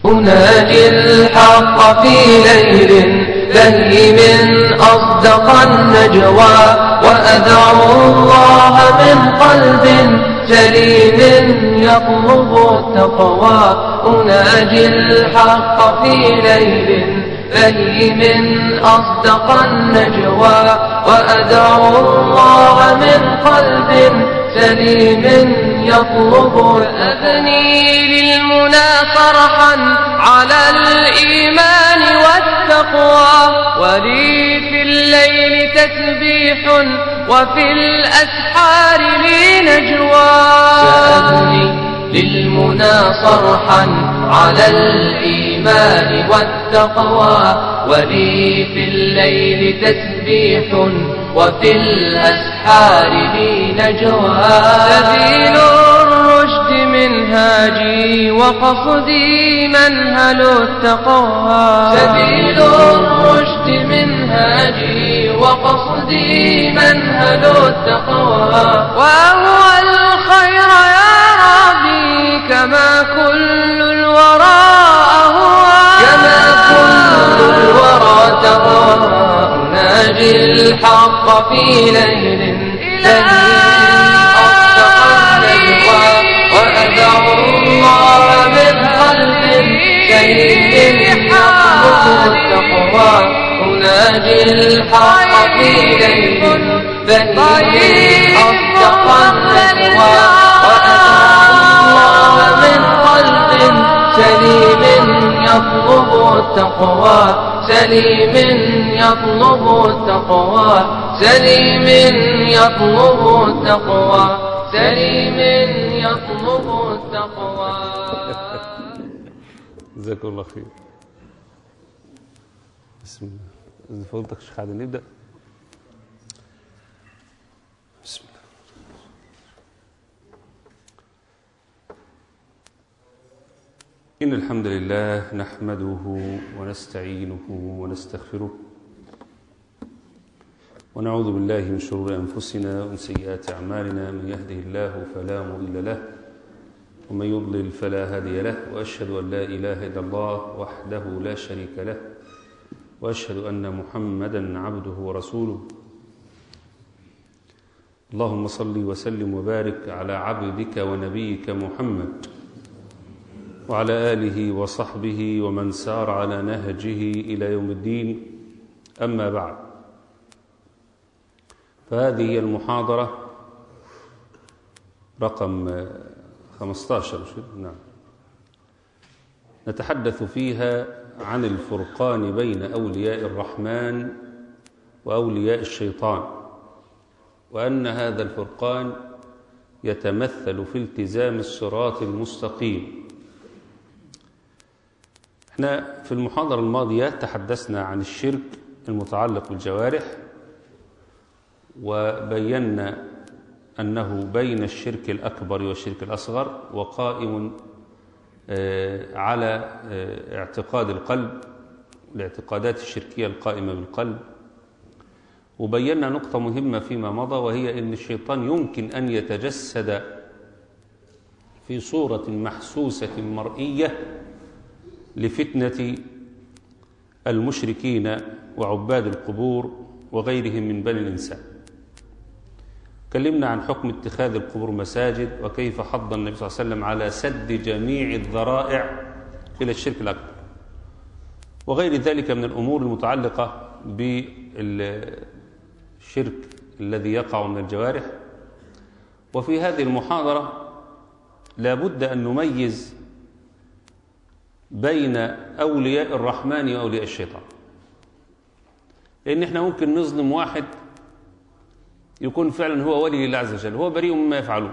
أناجي الحق في ليل بهيم أصدق النجوى وأدعو الله من قلب سليم يطلب التقوى أناجي الحق في ليل بهيم أصدق النجوى وأدعو الله من قلب سليم يطلب أبني للمنى صرحا على الإيمان والتقوى ولي في الليل تسبيح وفي الأسحار لي نجوى سأبني للمنى صرحا على الإيمان والتقوى ولي في الليل تسبيح وفي الأسحار لي نجوى سبيل الرشد منهاجي وقصدي منهل التقوى سبيل الرشد منهاجي وقصدي منهل التقوى وهو الخير يا ربي كما كل الورى أهوى كما كل الورى تقوى أناجي الحق في ليل أصدق النجوى وأدعو الله من قلب سليم يطلب التقوى أناجي الحق في ليل بهيم أصدق النجوى وأدعو الله من قلب سليم يطلب التقوى سليم يطلب التقوى سليم يطلب التقوى سليم يطلب التقوى جزاكم الله خير بسم الله إذا فضلتك شيخ عادل نبدأ بسم الله إن الحمد لله نحمده ونستعينه ونستغفره ونعوذ بالله من شرور أنفسنا ومن سيئات أعمالنا من يهده الله فلا مضل له ومن يضلل فلا هادي له وأشهد أن لا إله إلا الله وحده لا شريك له وأشهد أن محمدا عبده ورسوله اللهم صل وسلم وبارك على عبدك ونبيك محمد وعلى آله وصحبه ومن سار على نهجه إلى يوم الدين أما بعد فهذه هي المحاضرة رقم 15 نعم نتحدث فيها عن الفرقان بين أولياء الرحمن وأولياء الشيطان وأن هذا الفرقان يتمثل في التزام الصراط المستقيم احنا في المحاضرة الماضية تحدثنا عن الشرك المتعلق بالجوارح وبينا أنه بين الشرك الأكبر والشرك الأصغر وقائم على اعتقاد القلب الاعتقادات الشركية القائمة بالقلب وبينا نقطة مهمة فيما مضى وهي أن الشيطان يمكن أن يتجسد في صورة محسوسة مرئية لفتنة المشركين وعباد القبور وغيرهم من بني الإنسان تكلمنا عن حكم اتخاذ القبور مساجد وكيف حض النبي صلى الله عليه وسلم على سد جميع الذرائع إلى الشرك الأكبر وغير ذلك من الأمور المتعلقة بالشرك الذي يقع من الجوارح وفي هذه المحاضرة لا بد أن نميز بين أولياء الرحمن وأولياء الشيطان لأن احنا ممكن نظلم واحد يكون فعلا هو ولي لله عز وجل هو بريء مما يفعلون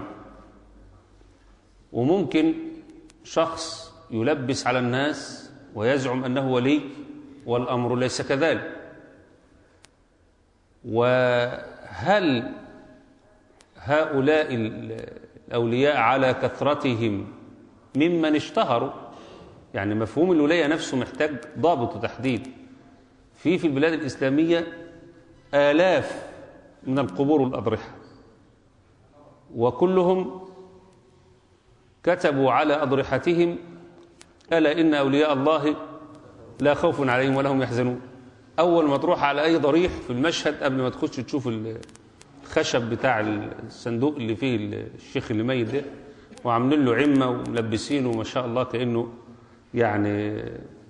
وممكن شخص يلبس على الناس ويزعم أنه ولي والأمر ليس كذلك وهل هؤلاء الأولياء على كثرتهم ممن اشتهروا يعني مفهوم الولاية نفسه محتاج ضابط وتحديد في في البلاد الإسلامية آلاف من القبور والأضرحة وكلهم كتبوا على أضرحتهم ألا إن أولياء الله لا خوف عليهم ولا هم يحزنون أول ما تروح على أي ضريح في المشهد قبل ما تخش تشوف الخشب بتاع الصندوق اللي فيه الشيخ اللي ميت ده وعاملين له عمة وملبسينه ما شاء الله كأنه يعني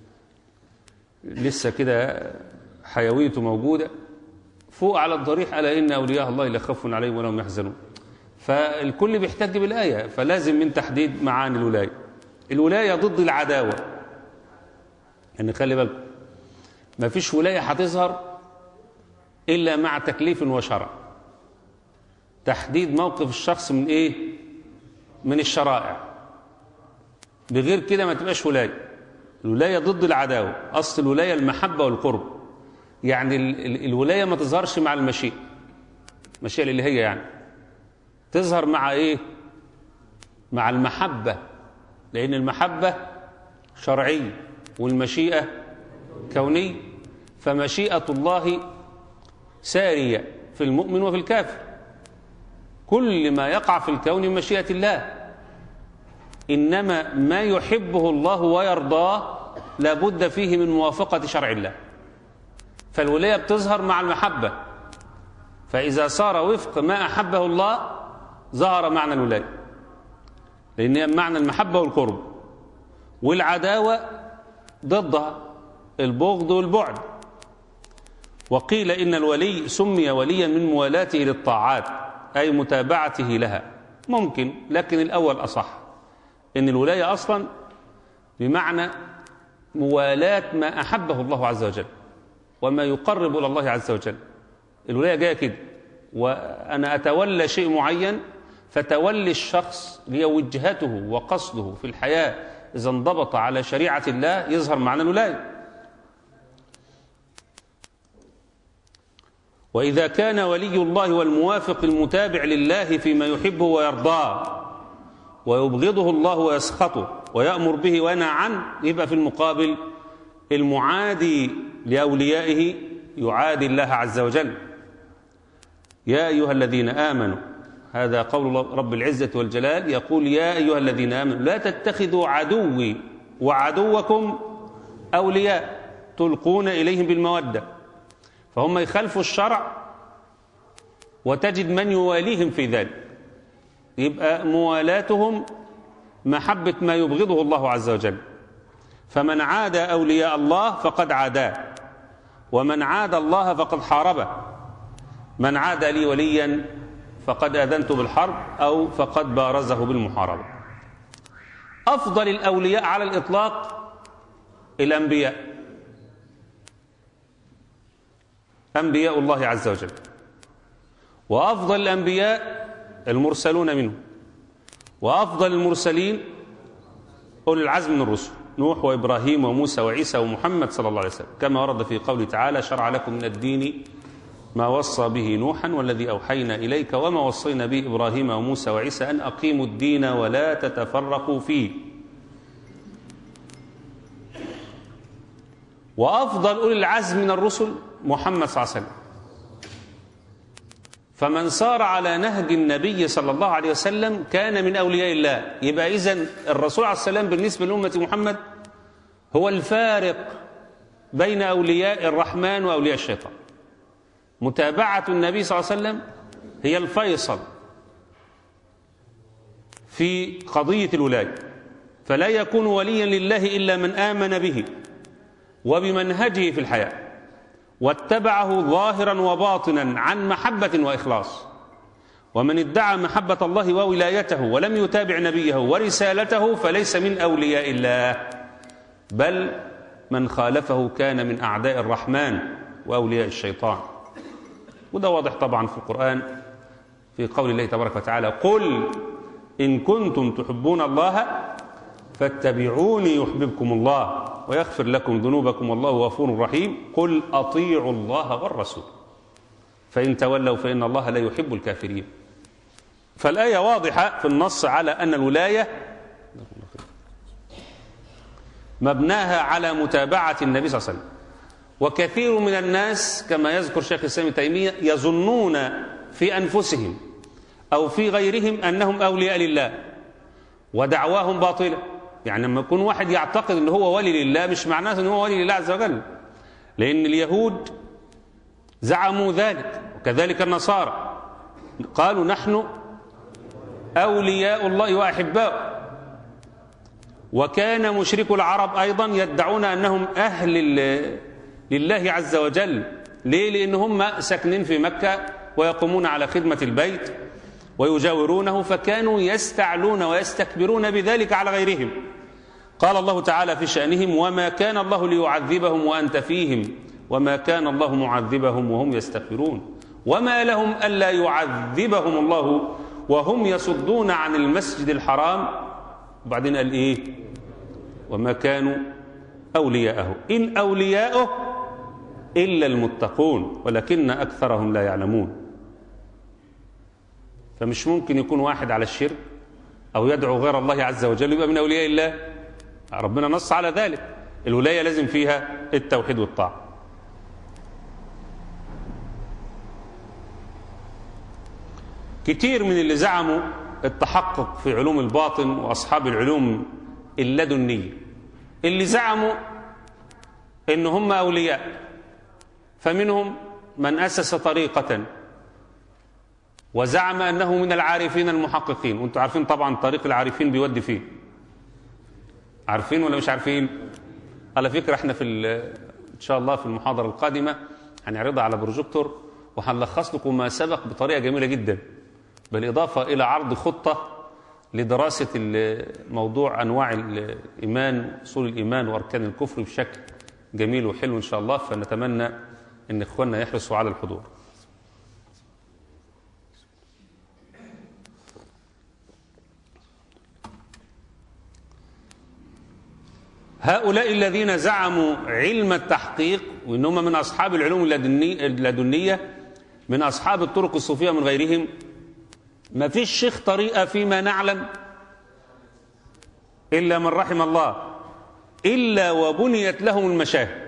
لسه كده حيويته موجودة فوق على الضريح ألا إن أولياء الله لا خوف عليهم ولا هم يحزنون فالكل بيحتج بالآية فلازم من تحديد معاني الولاية الولاية ضد العداوة يعني خلي بالكم ما فيش ولاية هتظهر إلا مع تكليف وشرع تحديد موقف الشخص من إيه من الشرائع بغير كده ما تبقاش ولاية الولاية ضد العداوة أصل الولاية المحبة والقرب يعني ال ال الولاية ما تظهرش مع المشيئة المشيئة اللي هي يعني تظهر مع إيه مع المحبة لأن المحبة شرعية والمشيئة كونية فمشيئة الله سارية في المؤمن وفي الكافر كل ما يقع في الكون من مشيئة الله إنما ما يحبه الله ويرضاه لابد فيه من موافقة شرع الله فالولاية بتظهر مع المحبة فإذا صار وفق ما أحبه الله ظهر معنى الولاية لأن معنى المحبة والقرب والعداوة ضدها البغض والبعد وقيل إن الولي سمي وليا من موالاته للطاعات أي متابعته لها ممكن لكن الأول أصح إن الولاية أصلا بمعنى موالاة ما أحبه الله عز وجل وما يقرب إلى الله عز وجل الولاية جاية كده وأنا أتولى شيء معين فتولي الشخص هي وجهته وقصده في الحياة إذا انضبط على شريعة الله يظهر معنى الولاية وإذا كان ولي الله والموافق المتابع لله فيما يحبه ويرضاه ويبغضه الله ويسخطه ويأمر به وينهى عنه يبقى في المقابل المعادي لأوليائه يعادي الله عز وجل يا أيها الذين آمنوا هذا قول رب العزة والجلال يقول يا أيها الذين آمنوا لا تتخذوا عدوي وعدوكم أولياء تلقون إليهم بالمودة فهم يخالفوا الشرع وتجد من يواليهم في ذلك يبقى موالاتهم محبة ما يبغضه الله عز وجل فمن عاد أولياء الله فقد عاداه ومن عاد الله فقد حاربه من عاد لي وليا فقد أذنت بالحرب أو فقد بارزه بالمحاربة أفضل الأولياء على الإطلاق الأنبياء أنبياء الله عز وجل وأفضل الأنبياء المرسلون منه وأفضل المرسلين أولي العزم من الرسل نوح وإبراهيم وموسى وعيسى ومحمد صلى الله عليه وسلم كما ورد في قوله تعالى شرع لكم من الدين ما وصى به نوحا والذي أوحينا إليك وما وصينا به إبراهيم وموسى وعيسى أن أقيموا الدين ولا تتفرقوا فيه وأفضل أولي العزم من الرسل محمد صلى الله عليه وسلم فمن سار على نهج النبي صلى الله عليه وسلم كان من أولياء الله يبقى إذن الرسول عليه السلام بالنسبة لأمة محمد هو الفارق بين أولياء الرحمن وأولياء الشيطان متابعة النبي صلى الله عليه وسلم هي الفيصل في قضية الولاية فلا يكون وليا لله إلا من آمن به وبمنهجه في الحياة واتبعه ظاهرا وباطنا عن محبة وإخلاص ومن ادعى محبة الله وولايته ولم يتابع نبيه ورسالته فليس من أولياء الله بل من خالفه كان من أعداء الرحمن وأولياء الشيطان وده واضح طبعا في القرآن في قول الله تبارك وتعالى قل إن كنتم تحبون الله فاتبعوني يحببكم الله ويغفر لكم ذنوبكم والله غفور رحيم قل أطيعوا الله والرسول فإن تولوا فإن الله لا يحب الكافرين فالآية واضحة في النص على أن الولاية مبناها على متابعة النبي صلى الله عليه وسلم وكثير من الناس كما يذكر شيخ الإسلام تيمية يظنون في أنفسهم أو في غيرهم أنهم أولياء لله ودعواهم باطلة يعني لما يكون واحد يعتقد ان هو ولي لله مش معناه ان هو ولي لله عز وجل لان اليهود زعموا ذلك وكذلك النصارى قالوا نحن اولياء الله واحباؤه وكان مشرك العرب ايضا يدعون انهم اهل لله عز وجل ليه لان هم ساكنين في مكه ويقومون على خدمه البيت ويجاورونه فكانوا يستعلون ويستكبرون بذلك على غيرهم قال الله تعالى في شأنهم وما كان الله ليعذبهم وأنت فيهم وما كان الله معذبهم وهم يستغفرون وما لهم ألا يعذبهم الله وهم يصدون عن المسجد الحرام وبعدين قال إيه وما كانوا أولياءه إن أولياؤه إلا المتقون ولكن أكثرهم لا يعلمون فمش ممكن يكون واحد على الشرك أو يدعو غير الله عز وجل يبقى من أولياء الله ربنا نص على ذلك الولاية لازم فيها التوحيد والطاعة كتير من اللي زعموا التحقق في علوم الباطن وأصحاب العلوم اللدنية اللي زعموا إن هم أولياء فمنهم من أسس طريقة وزعم أنه من العارفين المحققين وانتم عارفين طبعا طريق العارفين بيودي فين عارفين ولا مش عارفين على فكرة احنا في إن شاء الله في المحاضرة القادمة هنعرضها على بروجيكتور وهنلخص لكم ما سبق بطريقة جميلة جدا بالإضافة إلى عرض خطة لدراسة موضوع أنواع الإيمان أصول الإيمان وأركان الكفر بشكل جميل وحلو إن شاء الله فنتمنى أن إخواننا يحرصوا على الحضور هؤلاء الذين زعموا علم التحقيق وإنهم من أصحاب العلوم اللدنية من أصحاب الطرق الصوفية من غيرهم ما فيش شيخ طريقة فيما نعلم إلا من رحم الله إلا وبنيت لهم المشاهد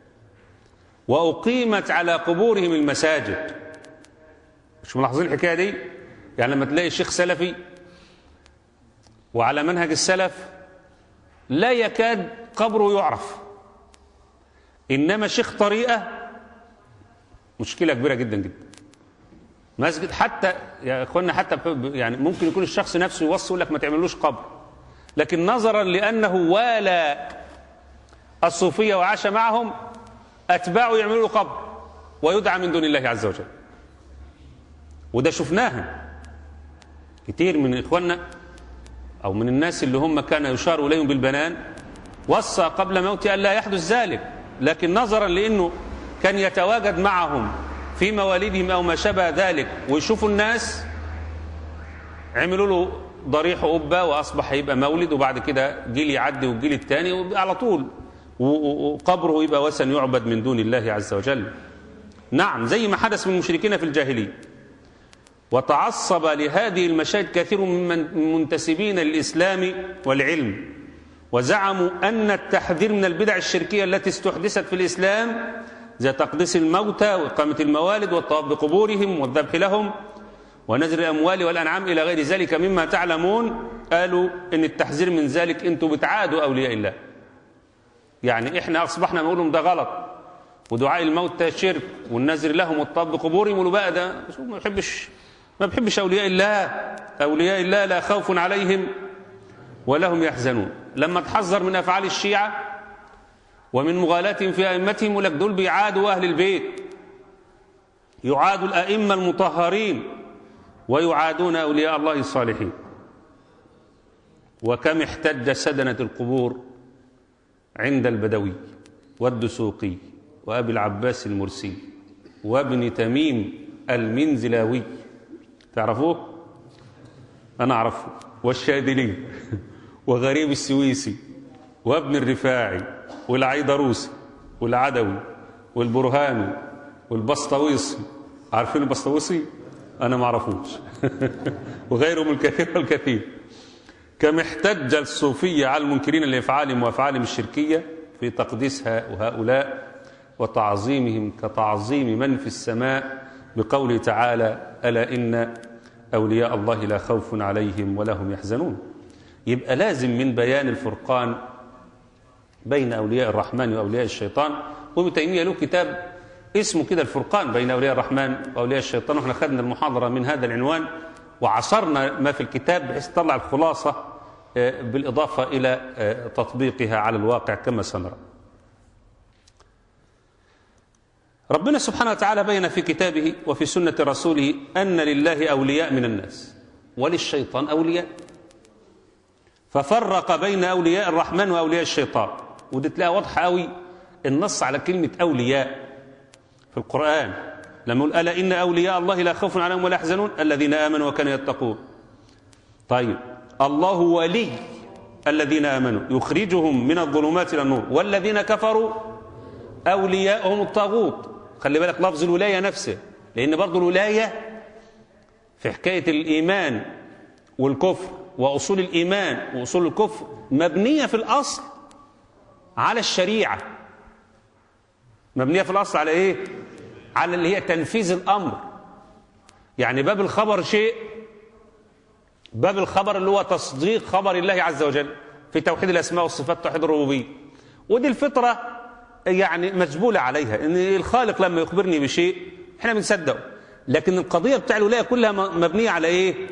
وأقيمت على قبورهم المساجد مش ملاحظين الحكاية دي يعني لما تلاقي شيخ سلفي وعلى منهج السلف لا يكاد قبره يعرف إنما شيخ طريقة مشكلة كبيرة جدا جدا مسجد حتى يا اخوانا حتى يعني ممكن يكون الشخص نفسه يوصي يقول لك ما تعملوش قبر لكن نظرا لانه والى الصوفيه وعاش معهم اتباعه يعملوا له قبر ويدعى من دون الله عز وجل وده شفناها كتير من اخواننا او من الناس اللي هم كان يشار اليهم بالبنان وصى قبل موته الا يحدث ذلك لكن نظرا لانه كان يتواجد معهم في مواليدهم او ما شابه ذلك ويشوفوا الناس عملوا له ضريح قبه واصبح يبقى مولد وبعد كده جيل يعدي والجيل الثاني على طول وقبره يبقى وثن يعبد من دون الله عز وجل نعم زي ما حدث من المشركين في الجاهليه وتعصب لهذه المشاهد كثير من منتسبين للاسلام والعلم وزعموا ان التحذير من البدع الشركيه التي استحدثت في الاسلام زي تقديس الموتى وإقامة الموالد والطواف بقبورهم والذبح لهم ونزل الأموال والأنعام إلى غير ذلك مما تعلمون قالوا إن التحذير من ذلك أنتم بتعادوا أولياء الله يعني إحنا أصبحنا نقول لهم ده غلط ودعاء الموتى شرك والنذر لهم والطواف بقبورهم يقولوا بقى ده ما بحبش ما بحبش أولياء الله أولياء الله لا خوف عليهم ولا هم يحزنون لما تحذر من أفعال الشيعة ومن مغالاتهم في أئمتهم ولك دول بيعادوا أهل البيت يعادوا الأئمة المطهرين ويعادون أولياء الله الصالحين وكم احتج سدنة القبور عند البدوي والدسوقي وأبي العباس المرسي وابن تميم المنزلاوي تعرفوه؟ أنا أعرفه والشاذلي وغريب السويسي وابن الرفاعي والعيدروسي والعدوي والبرهاني والبسطويسي عارفين البسطويسي انا ما اعرفوش وغيرهم الكثير والكثير كم احتج الصوفية على المنكرين لافعالهم وافعالهم الشركية في تقديس هؤلاء وتعظيمهم كتعظيم من في السماء بقوله تعالى الا ان اولياء الله لا خوف عليهم ولا هم يحزنون يبقى لازم من بيان الفرقان بين أولياء الرحمن وأولياء الشيطان وابن تيمية له كتاب اسمه كده الفرقان بين أولياء الرحمن وأولياء الشيطان واحنا خدنا المحاضرة من هذا العنوان وعصرنا ما في الكتاب بحيث تطلع الخلاصة آه، بالإضافة إلى آه، تطبيقها على الواقع كما سنرى ربنا سبحانه وتعالى بين في كتابه وفي سنة رسوله أن لله أولياء من الناس وللشيطان أولياء ففرق بين أولياء الرحمن وأولياء الشيطان ودي تلاقيها واضحة قوي النص على كلمة أولياء في القرآن لما يقول ألا إن أولياء الله لا خوف عليهم ولا يحزنون الذين آمنوا وكانوا يتقون طيب الله ولي الذين آمنوا يخرجهم من الظلمات إلى النور والذين كفروا أولياءهم الطاغوت خلي بالك لفظ الولاية نفسه لأن برضو الولاية في حكاية الإيمان والكفر وأصول الإيمان وأصول الكفر مبنية في الأصل على الشريعة مبنية في الأصل على إيه؟ على اللي هي تنفيذ الأمر يعني باب الخبر شيء باب الخبر اللي هو تصديق خبر الله عز وجل في توحيد الأسماء والصفات توحيد الربوبية ودي الفطرة يعني مجبولة عليها إن الخالق لما يخبرني بشيء إحنا بنصدقه لكن القضية بتاع الولاية كلها مبنية على إيه؟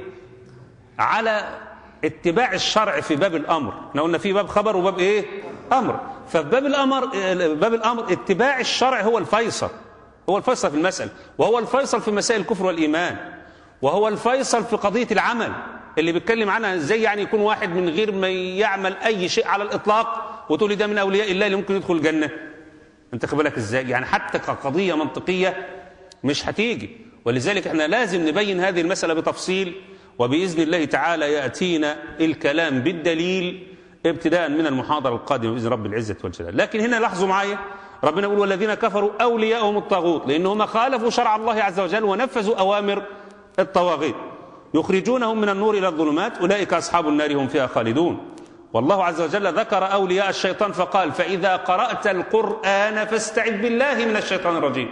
على اتباع الشرع في باب الامر احنا قلنا في باب خبر وباب ايه امر ففي باب الامر باب الامر اتباع الشرع هو الفيصل هو الفيصل في المسألة وهو الفيصل في مسائل الكفر والإيمان وهو الفيصل في قضية العمل اللي بيتكلم عنها ازاي يعني يكون واحد من غير ما يعمل أي شيء على الإطلاق وتقول لي ده من أولياء الله اللي ممكن يدخل الجنة انت خد بالك ازاي يعني حتى كقضية منطقية مش هتيجي ولذلك احنا لازم نبين هذه المسألة بتفصيل وبإذن الله تعالى يأتينا الكلام بالدليل ابتداء من المحاضرة القادمة بإذن رب العزة والجلال لكن هنا لاحظوا معايا ربنا يقول والذين كفروا أولياءهم الطاغوت لأنهم خالفوا شرع الله عز وجل ونفذوا أوامر الطواغيت يخرجونهم من النور إلى الظلمات أولئك أصحاب النار هم فيها خالدون والله عز وجل ذكر أولياء الشيطان فقال فإذا قرأت القرآن فاستعذ بالله من الشيطان الرجيم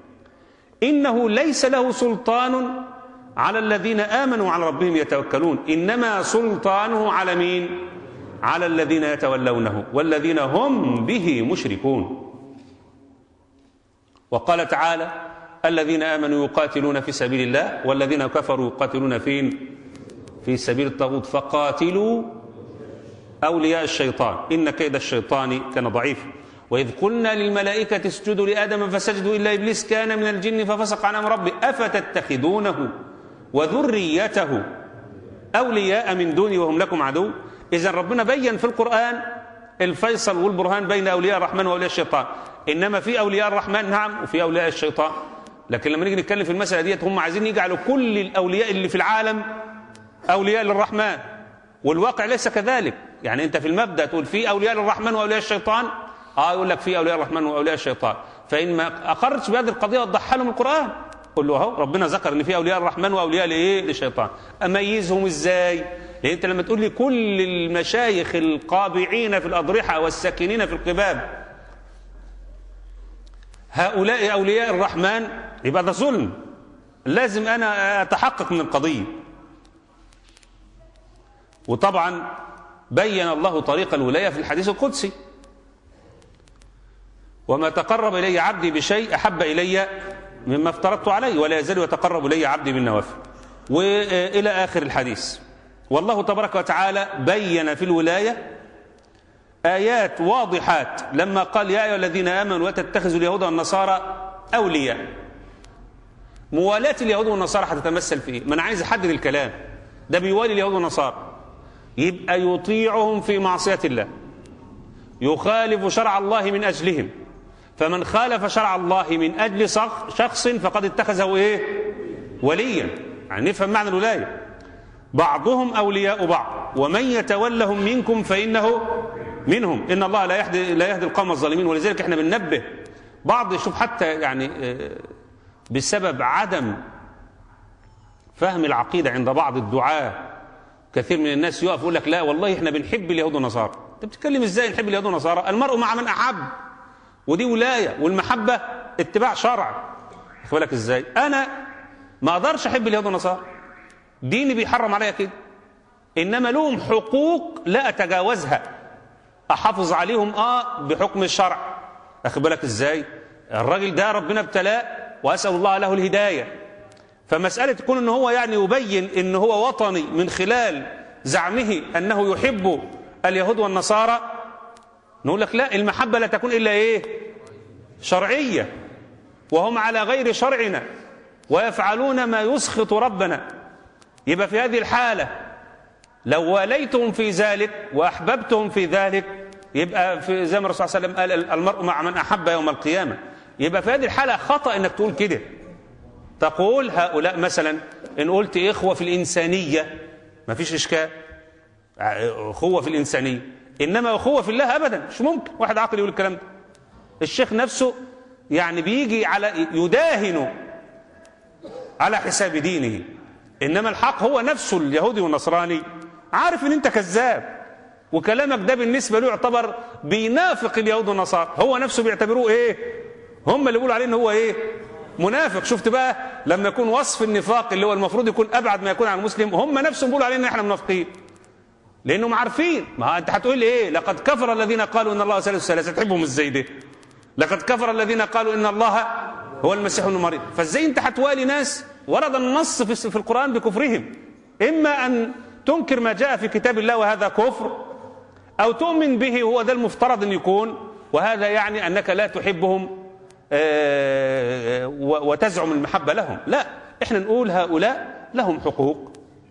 إنه ليس له سلطان على الذين آمنوا على ربهم يتوكلون إنما سلطانه على مين على الذين يتولونه والذين هم به مشركون وقال تعالى الذين آمنوا يقاتلون في سبيل الله والذين كفروا يقاتلون فين في سبيل الطاغوت فقاتلوا أولياء الشيطان إن كيد الشيطان كان ضعيفا وإذ قلنا للملائكة اسجدوا لآدم فسجدوا إلا إبليس كان من الجن ففسق عن أمر ربه أفتتخذونه وذريته أولياء من دوني وهم لكم عدو إذا ربنا بين في القرآن الفيصل والبرهان بين أولياء الرحمن وأولياء الشيطان إنما في أولياء الرحمن نعم وفي أولياء الشيطان لكن لما نيجي نتكلم في المسألة ديت هم عايزين يجعلوا كل الأولياء اللي في العالم أولياء للرحمن والواقع ليس كذلك يعني أنت في المبدأ تقول في أولياء للرحمن وأولياء الشيطان آه يقول لك في أولياء الرحمن وأولياء الشيطان فإن ما أقرتش بهذه القضية وضحها لهم القرآن قل له اهو ربنا ذكر ان في اولياء الرحمن واولياء لايه للشيطان اميزهم ازاي لان انت لما تقول لي كل المشايخ القابعين في الاضرحه والساكنين في القباب هؤلاء اولياء الرحمن يبقى ده ظلم لازم انا اتحقق من القضيه وطبعا بين الله طريق الولايه في الحديث القدسي وما تقرب الي عبدي بشيء احب الي مما افترضت عليه ولا يزال يتقرب الي عبدي بالنوافل والى اخر الحديث والله تبارك وتعالى بين في الولايه ايات واضحات لما قال يا ايها الذين امنوا لا تتخذوا اليهود والنصارى اولياء موالاه اليهود والنصارى هتتمثل في ايه؟ ما انا عايز احدد الكلام ده بيوالي اليهود والنصارى يبقى يطيعهم في معصيه الله يخالف شرع الله من اجلهم فمن خالف شرع الله من أجل شخص فقد اتخذه إيه وليا يعني نفهم معنى الولاية بعضهم أولياء بعض ومن يتولهم منكم فإنه منهم إن الله لا يهدي لا يهدي القوم الظالمين ولذلك احنا بننبه بعض شوف حتى يعني بسبب عدم فهم العقيدة عند بعض الدعاة كثير من الناس يقف يقول لك لا والله احنا بنحب اليهود والنصارى انت بتتكلم ازاي نحب اليهود والنصارى المرء مع من احب ودي ولايه والمحبه اتباع شرع خد بالك ازاي انا ما اقدرش احب اليهود والنصارى ديني بيحرم عليا كده إنما لهم حقوق لا أتجاوزها أحافظ عليهم آه بحكم الشرع أخي بالك إزاي الراجل ده ربنا ابتلاه وأسأل الله له الهداية فمسألة تكون إن هو يعني يبين إن هو وطني من خلال زعمه أنه يحب اليهود والنصارى نقول لك لا المحبة لا تكون إلا إيه شرعية وهم على غير شرعنا ويفعلون ما يسخط ربنا يبقى في هذه الحالة لو واليتهم في ذلك وأحببتهم في ذلك يبقى في زي ما الرسول صلى الله عليه وسلم قال المرء مع من أحب يوم القيامة يبقى في هذه الحالة خطأ إنك تقول كده تقول هؤلاء مثلا إن قلت إخوة في الإنسانية ما فيش إشكال أخوة في الإنسانية إنما أخوة في الله أبدا مش ممكن واحد عاقل يقول الكلام ده الشيخ نفسه يعني بيجي على يداهن على حساب دينه إنما الحق هو نفسه اليهودي والنصراني عارف إن أنت كذاب وكلامك ده بالنسبة له يعتبر بينافق اليهود والنصارى هو نفسه بيعتبروه إيه هم اللي بيقولوا عليه إن هو إيه منافق شفت بقى لما يكون وصف النفاق اللي هو المفروض يكون أبعد ما يكون عن المسلم هم نفسهم بيقولوا علينا إن إحنا منافقين لانهم عارفين ما انت هتقول لي ايه لقد كفر الذين قالوا ان الله ثالث ثلاثه تحبهم ازاي ده لقد كفر الذين قالوا ان الله هو المسيح ابن مريم فازاي انت هتوالي ناس ورد النص في في القران بكفرهم اما ان تنكر ما جاء في كتاب الله وهذا كفر او تؤمن به وهو ده المفترض ان يكون وهذا يعني انك لا تحبهم وتزعم المحبه لهم لا احنا نقول هؤلاء لهم حقوق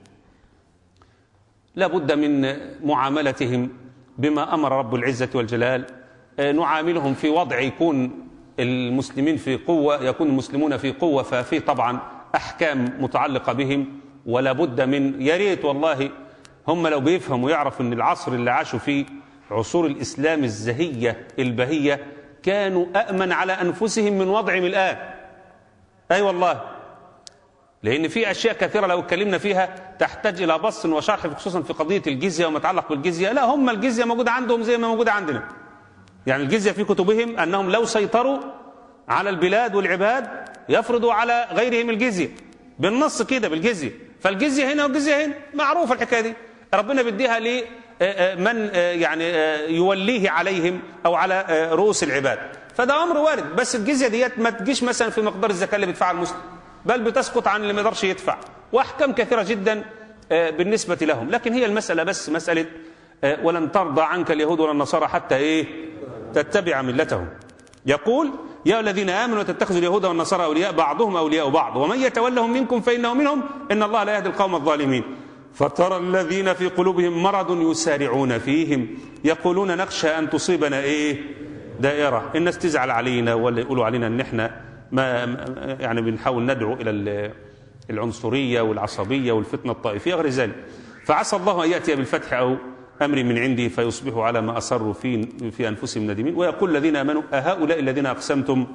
لا بد من معاملتهم بما أمر رب العزة والجلال نعاملهم في وضع يكون المسلمين في قوة يكون المسلمون في قوة ففي طبعا أحكام متعلقة بهم ولا بد من يا ريت والله هم لو بيفهموا يعرفوا أن العصر اللي عاشوا فيه عصور الإسلام الزهية البهية كانوا أأمن على أنفسهم من وضعهم الآن أي أيوة والله لأن في أشياء كثيرة لو اتكلمنا فيها تحتاج إلى بص وشرح خصوصا في قضية الجزية وما يتعلق بالجزية لا هم الجزية موجودة عندهم زي ما موجودة عندنا يعني الجزية في كتبهم أنهم لو سيطروا على البلاد والعباد يفرضوا على غيرهم الجزية بالنص كده بالجزية فالجزية هنا والجزية هنا معروفة الحكاية دي ربنا بيديها لمن يعني يوليه عليهم أو على رؤوس العباد فده أمر وارد بس الجزية ديت ما تجيش مثلا في مقدار الزكاة اللي بيدفعها المسلم بل بتسقط عن اللي ما يقدرش يدفع واحكام كثيره جدا بالنسبه لهم لكن هي المساله بس مساله ولن ترضى عنك اليهود ولا النصارى حتى ايه تتبع ملتهم يقول يا الذين امنوا تتخذوا اليهود والنصارى اولياء بعضهم اولياء بعض ومن يتولهم منكم فانه منهم ان الله لا يهدي القوم الظالمين فترى الذين في قلوبهم مرض يسارعون فيهم يقولون نخشى ان تصيبنا ايه دائره الناس تزعل علينا ولا يقولوا علينا ان احنا ما يعني بنحاول ندعو الى العنصريه والعصبيه والفتنه الطائفيه غير ذلك فعسى الله ان ياتي بالفتح او امر من عندي فيصبحوا على ما اصروا في في انفسهم ندمين ويقول الذين امنوا اهؤلاء الذين اقسمتم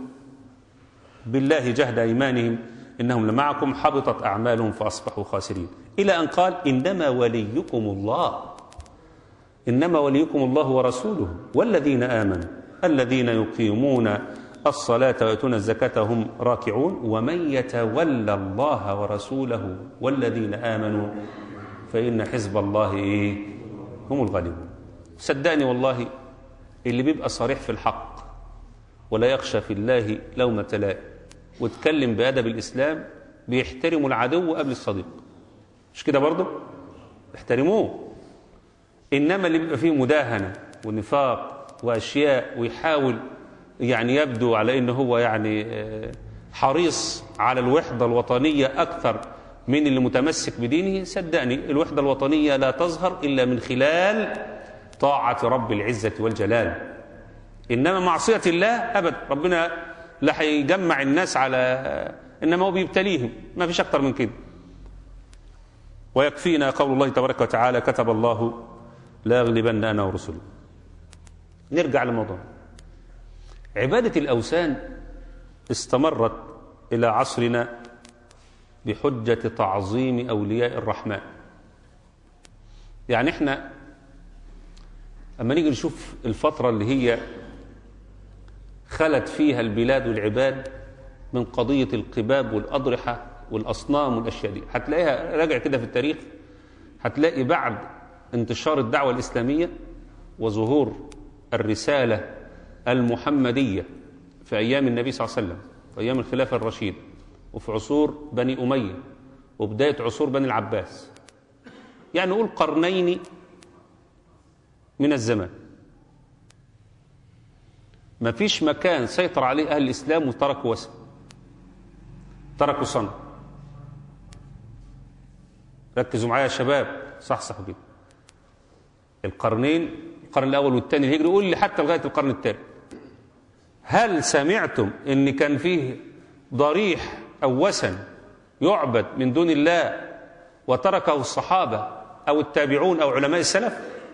بالله جهد ايمانهم انهم لمعكم حبطت اعمالهم فاصبحوا خاسرين الى ان قال انما وليكم الله انما وليكم الله ورسوله والذين امنوا الذين يقيمون الصلاة ويؤتون الزكاة هم راكعون ومن يتولى الله ورسوله والذين آمنوا فإن حزب الله إيه هم الغالبون صدقني والله اللي بيبقى صريح في الحق ولا يخشى في الله لومة لائم واتكلم بأدب الإسلام بيحترموا العدو قبل الصديق مش كده برضه احترموه إنما اللي بيبقى فيه مداهنة ونفاق وأشياء ويحاول يعني يبدو على انه هو يعني حريص على الوحده الوطنيه اكثر من اللي متمسك بدينه صدقني الوحده الوطنيه لا تظهر الا من خلال طاعه رب العزه والجلال انما معصيه الله ابدا ربنا لا هيجمع الناس على انما هو بيبتليهم ما فيش اكتر من كده ويكفينا قول الله تبارك وتعالى كتب الله لا اغلبن انا ورسلي نرجع للموضوع عبادة الأوثان استمرت إلى عصرنا بحجة تعظيم أولياء الرحمن يعني احنا أما نيجي نشوف الفترة اللي هي خلت فيها البلاد والعباد من قضية القباب والأضرحة والأصنام والأشياء دي هتلاقيها راجع كده في التاريخ هتلاقي بعد انتشار الدعوة الإسلامية وظهور الرسالة المحمدية في أيام النبي صلى الله عليه وسلم في أيام الخلافة الرشيدة وفي عصور بني أمية وبداية عصور بني العباس يعني نقول قرنين من الزمان ما فيش مكان سيطر عليه أهل الإسلام وتركوا وسم تركوا صنع ركزوا معايا يا شباب صحصحوا كده القرنين القرن الأول والثاني الهجري قول لي حتى لغاية القرن الثالث هل سمعتم ان كان فيه ضريح او وثن يعبد من دون الله وتركه الصحابه او التابعون او علماء السلف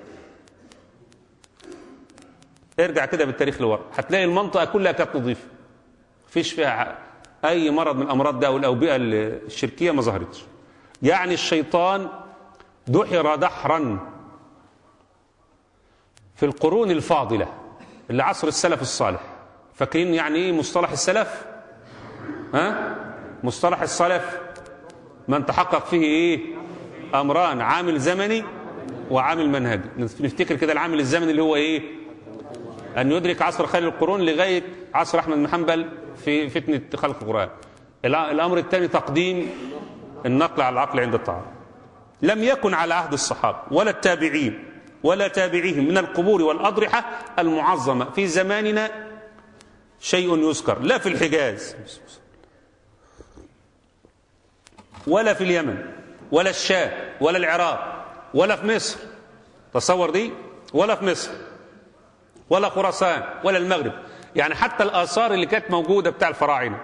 ارجع كده بالتاريخ لورا هتلاقي المنطقه كلها كانت نظيفه مفيش فيها اي مرض من الامراض ده او الاوبئه الشركيه ما ظهرتش يعني الشيطان دحر دحرا في القرون الفاضله اللي عصر السلف الصالح فاكرين يعني ايه مصطلح السلف ها مصطلح السلف من تحقق فيه ايه امران عامل زمني وعامل منهجي نفتكر كده العامل الزمني اللي هو ايه ان يدرك عصر خير القرون لغايه عصر احمد بن حنبل في فتنه خلق القران الامر الثاني تقديم النقل على العقل عند الطعام لم يكن على عهد الصحابه ولا التابعين ولا تابعيهم من القبور والاضرحه المعظمه في زماننا شيء يذكر لا في الحجاز ولا في اليمن ولا الشام ولا العراق ولا في مصر تصور دي ولا في مصر ولا خراسان ولا المغرب يعني حتى الآثار اللي كانت موجودة بتاع الفراعنة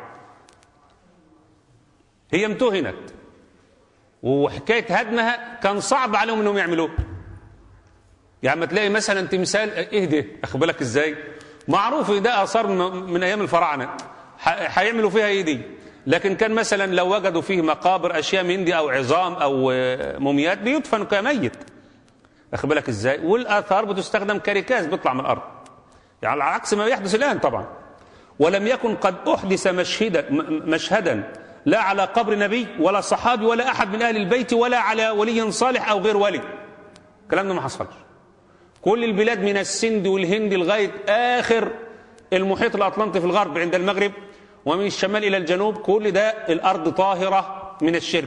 هي امتهنت وحكاية هدمها كان صعب عليهم انهم يعملوه يعني ما تلاقي مثلا تمثال ايه ده اخد بالك ازاي معروف ده اثار من ايام الفراعنه هيعملوا فيها ايه دي لكن كان مثلا لو وجدوا فيه مقابر اشياء من دي او عظام او موميات بيدفن كميت اخد بالك ازاي والاثار بتستخدم كركاز بيطلع من الارض يعني على عكس ما يحدث الان طبعا ولم يكن قد احدث مشهدا مشهدا لا على قبر نبي ولا صحابي ولا احد من اهل البيت ولا على ولي صالح او غير ولي الكلام ده ما حصلش كل البلاد من السند والهند لغايه اخر المحيط الاطلنطي في الغرب عند المغرب ومن الشمال الى الجنوب كل ده الارض طاهره من الشرك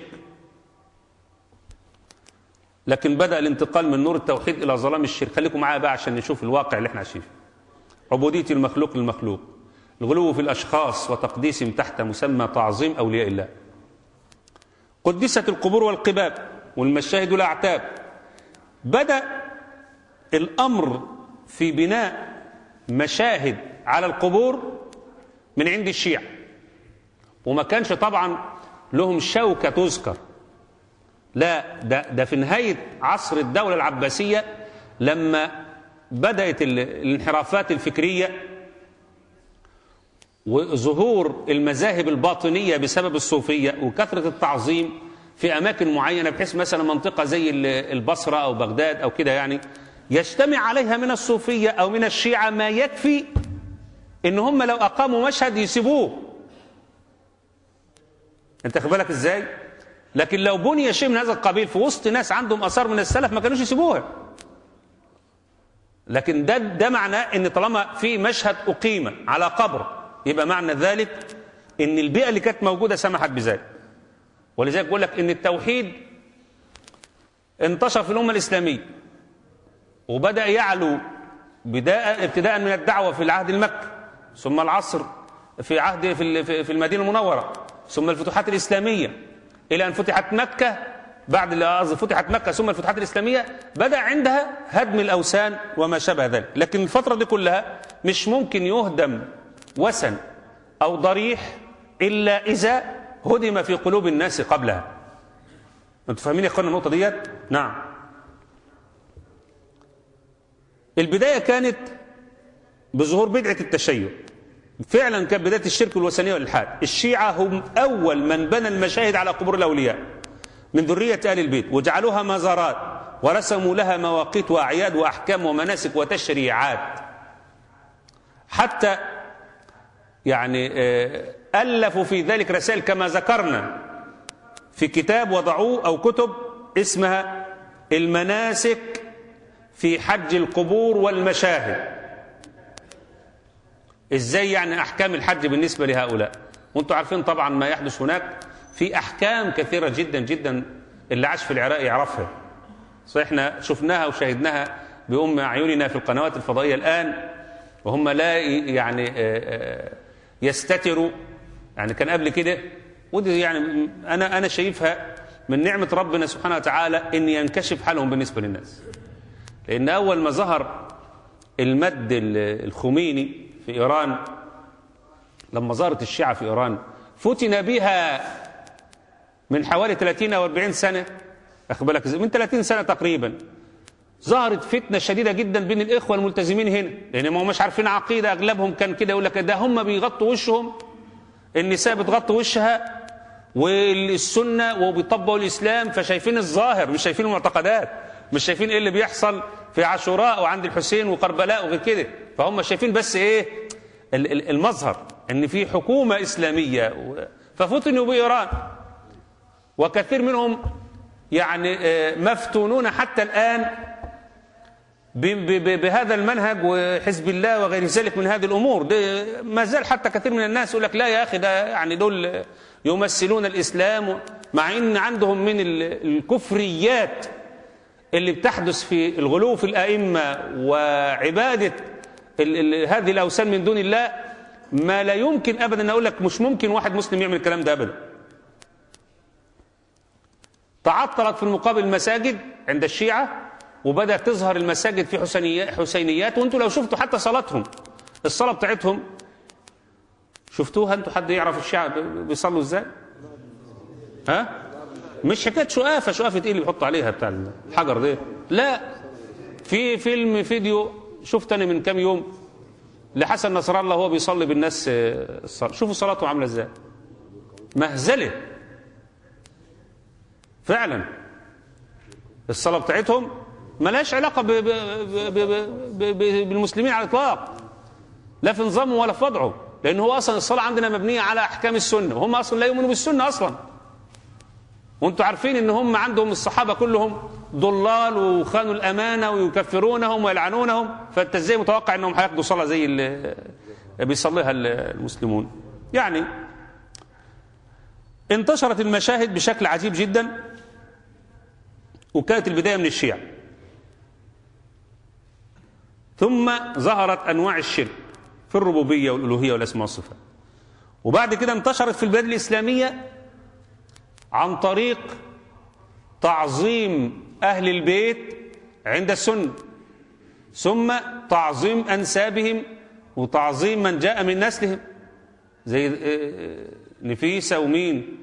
لكن بدا الانتقال من نور التوحيد الى ظلام الشرك خليكم معايا بقى عشان نشوف الواقع اللي احنا عايشين فيه عبوديه المخلوق للمخلوق الغلو في الاشخاص وتقديسهم تحت مسمى تعظيم اولياء الله قدست القبور والقباب والمشاهد والاعتاب بدا الامر في بناء مشاهد على القبور من عند الشيعة وما كانش طبعا لهم شوكة تذكر لا ده, ده في نهاية عصر الدولة العباسية لما بدأت الانحرافات الفكرية وظهور المذاهب الباطنية بسبب الصوفية وكثرة التعظيم في أماكن معينة بحيث مثلا منطقة زي البصرة أو بغداد أو كده يعني يجتمع عليها من الصوفية أو من الشيعة ما يكفي إن هم لو أقاموا مشهد يسيبوه أنت خد بالك إزاي؟ لكن لو بني شيء من هذا القبيل في وسط ناس عندهم آثار من السلف ما كانوش يسيبوها لكن ده ده معناه ان طالما في مشهد اقيم على قبر يبقى معنى ذلك ان البيئه اللي كانت موجوده سمحت بذلك ولذلك بقول لك ان التوحيد انتشر في الامه الاسلاميه وبدا يعلو بداء ابتداء من الدعوه في العهد المكي ثم العصر في عهد في في المدينه المنوره ثم الفتوحات الاسلاميه الى ان فتحت مكه بعد قصدي فتحت مكه ثم الفتوحات الاسلاميه بدا عندها هدم الاوثان وما شابه ذلك لكن الفتره دي كلها مش ممكن يهدم وثن او ضريح الا اذا هدم في قلوب الناس قبلها انتوا فاهمين يا اخوانا النقطه ديت نعم البدايه كانت بظهور بدعه التشيع فعلا كانت بدايه الشرك والوثنيه والالحاد الشيعه هم اول من بنى المشاهد على قبور الاولياء من ذريه ال البيت وجعلوها مزارات ورسموا لها مواقيت واعياد واحكام ومناسك وتشريعات حتى يعني الفوا في ذلك رسائل كما ذكرنا في كتاب وضعوه او كتب اسمها المناسك في حج القبور والمشاهد ازاي يعني احكام الحج بالنسبه لهؤلاء وانتم عارفين طبعا ما يحدث هناك في احكام كثيره جدا جدا اللي عاش في العراق يعرفها صحيح احنا شفناها وشاهدناها بأم أعيننا في القنوات الفضائية الآن وهم لا يعني يستتروا يعني كان قبل كده ودي يعني أنا أنا شايفها من نعمة ربنا سبحانه وتعالى إن ينكشف حالهم بالنسبة للناس لأن أول ما ظهر المد الخميني في إيران لما ظهرت الشيعة في إيران فتن بها من حوالي 30 أو 40 سنة أخد بالك من 30 سنة تقريبا ظهرت فتنة شديدة جدا بين الإخوة الملتزمين هنا لأن ما هم مش عارفين عقيدة أغلبهم كان كده يقول لك ده هم بيغطوا وشهم النساء بتغطي وشها والسنة وبيطبقوا الإسلام فشايفين الظاهر مش شايفين المعتقدات مش شايفين إيه اللي بيحصل في عاشوراء وعند الحسين وكربلاء وغير كده فهم شايفين بس إيه المظهر إن في حكومة إسلامية ففتنوا بإيران وكثير منهم يعني مفتونون حتى الآن بهذا المنهج وحزب الله وغير ذلك من هذه الأمور ما زال حتى كثير من الناس يقول لك لا يا أخي ده يعني دول يمثلون الإسلام مع إن عندهم من الكفريات اللي بتحدث في الغلو في الأئمة وعبادة هذه الأوثان من دون الله ما لا يمكن أبدا أقول لك مش ممكن واحد مسلم يعمل الكلام ده أبدا تعطلت في المقابل المساجد عند الشيعة وبدأت تظهر المساجد في حسينيات وانتوا لو شفتوا حتى صلاتهم الصلاة بتاعتهم شفتوها انتوا حد يعرف الشيعة بيصلوا ازاي ها مش حكاية شقافة شقافة ايه اللي بيحط عليها بتاع الحجر دي لا في فيلم فيديو شفت انا من كام يوم لحسن نصر الله وهو بيصلي بالناس الصلاة شوفوا صلاته عاملة ازاي مهزله فعلا الصلاة بتاعتهم ملاش علاقة ب ب ب ب ب بالمسلمين على الإطلاق لا في نظامهم ولا في وضعه لأن هو أصلا الصلاة عندنا مبنية على أحكام السنة وهم أصلا لا يؤمنوا بالسنة أصلا وانتم عارفين ان هم عندهم الصحابة كلهم ضلال وخانوا الأمانة ويكفرونهم ويلعنونهم فانت ازاي متوقع انهم هياخدوا صلاة زي اللي بيصليها المسلمون يعني انتشرت المشاهد بشكل عجيب جدا وكانت البداية من الشيعة ثم ظهرت أنواع الشرك في الربوبية والألوهية والأسماء والصفات وبعد كده انتشرت في البلاد الإسلامية عن طريق تعظيم أهل البيت عند السنة ثم تعظيم أنسابهم وتعظيم من جاء من نسلهم زي نفيسة ومين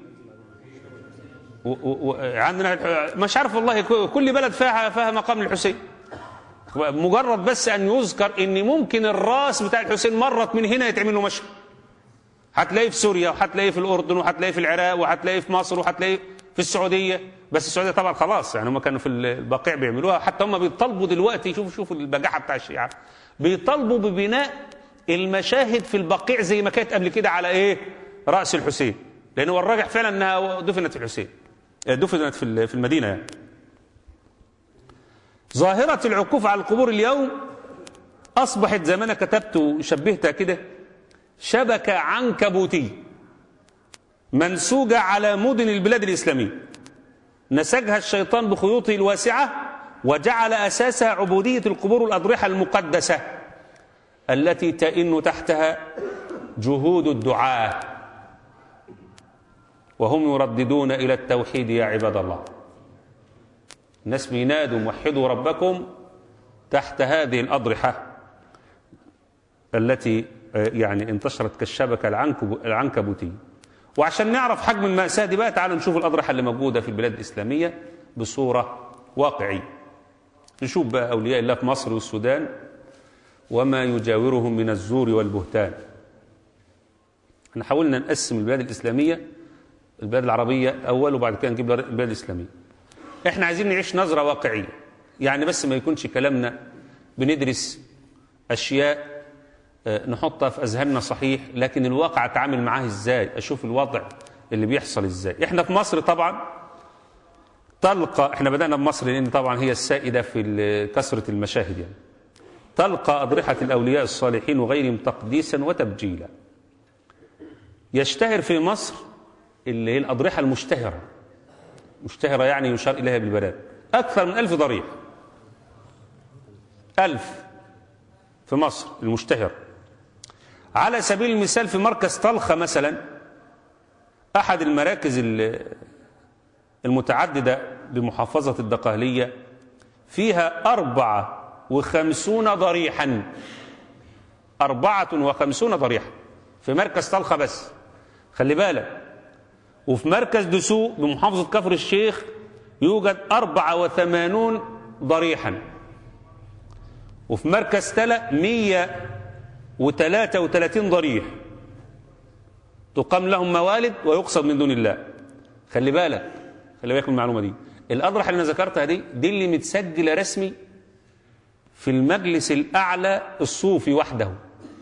عندنا مش عارف والله كل بلد فيها فيها مقام الحسين مجرد بس ان يذكر ان ممكن الراس بتاع الحسين مرت من هنا يتعمل له مشهد هتلاقيه في سوريا وهتلاقيه في الاردن وهتلاقيه في العراق وهتلاقيه في مصر وهتلاقيه في السعوديه بس السعوديه طبعا خلاص يعني هم كانوا في البقيع بيعملوها حتى هم بيطالبوا دلوقتي شوفوا شوفوا البجاحه بتاع الشيعه بيطالبوا ببناء المشاهد في البقيع زي ما كانت قبل كده على ايه راس الحسين لان هو الراجح فعلا انها دفنت في الحسين دفنت في في المدينه يعني ظاهره العكوف على القبور اليوم اصبحت زي ما انا كتبت وشبهتها كده شبكه عنكبوتيه منسوجه على مدن البلاد الاسلاميه نسجها الشيطان بخيوطه الواسعه وجعل اساسها عبوديه القبور والاضرحه المقدسه التي تئن تحتها جهود الدعاه وهم يرددون إلى التوحيد يا عباد الله الناس بينادوا وحدوا ربكم تحت هذه الأضرحة التي يعني انتشرت كالشبكة العنكبوتية وعشان نعرف حجم المأساة دي بقى تعالوا نشوف الأضرحة اللي موجودة في البلاد الإسلامية بصورة واقعية نشوف بقى أولياء الله في مصر والسودان وما يجاورهم من الزور والبهتان احنا حاولنا نقسم البلاد الإسلامية البلاد العربية أول وبعد كده نجيب البلاد الإسلامية احنا عايزين نعيش نظرة واقعية يعني بس ما يكونش كلامنا بندرس أشياء نحطها في أذهاننا صحيح لكن الواقع أتعامل معاه إزاي أشوف الوضع اللي بيحصل إزاي احنا في مصر طبعا تلقى احنا بدأنا بمصر لأن طبعا هي السائدة في ال- كثرة المشاهد يعني تلقى أضرحة الأولياء الصالحين وغيرهم تقديسا وتبجيلا يشتهر في مصر اللي هي الأضرحة المشتهرة مشتهرة يعني يشار إليها بالبنات أكثر من ألف ضريح ألف في مصر المشتهر على سبيل المثال في مركز طلخة مثلا أحد المراكز ال- المتعددة بمحافظة الدقهلية فيها أربعة وخمسون ضريحا أربعة وخمسون ضريحا في مركز طلخة بس خلي بالك وفي مركز دسوق بمحافظة كفر الشيخ يوجد أربعة وثمانون ضريحا وفي مركز تلا مية وثلاثة وثلاثين ضريح تقام لهم موالد ويقصد من دون الله خلي بالك خلي بالك من المعلومة دي الأضرحة اللي أنا ذكرتها دي دي اللي متسجلة رسمي في المجلس الأعلى الصوفي وحده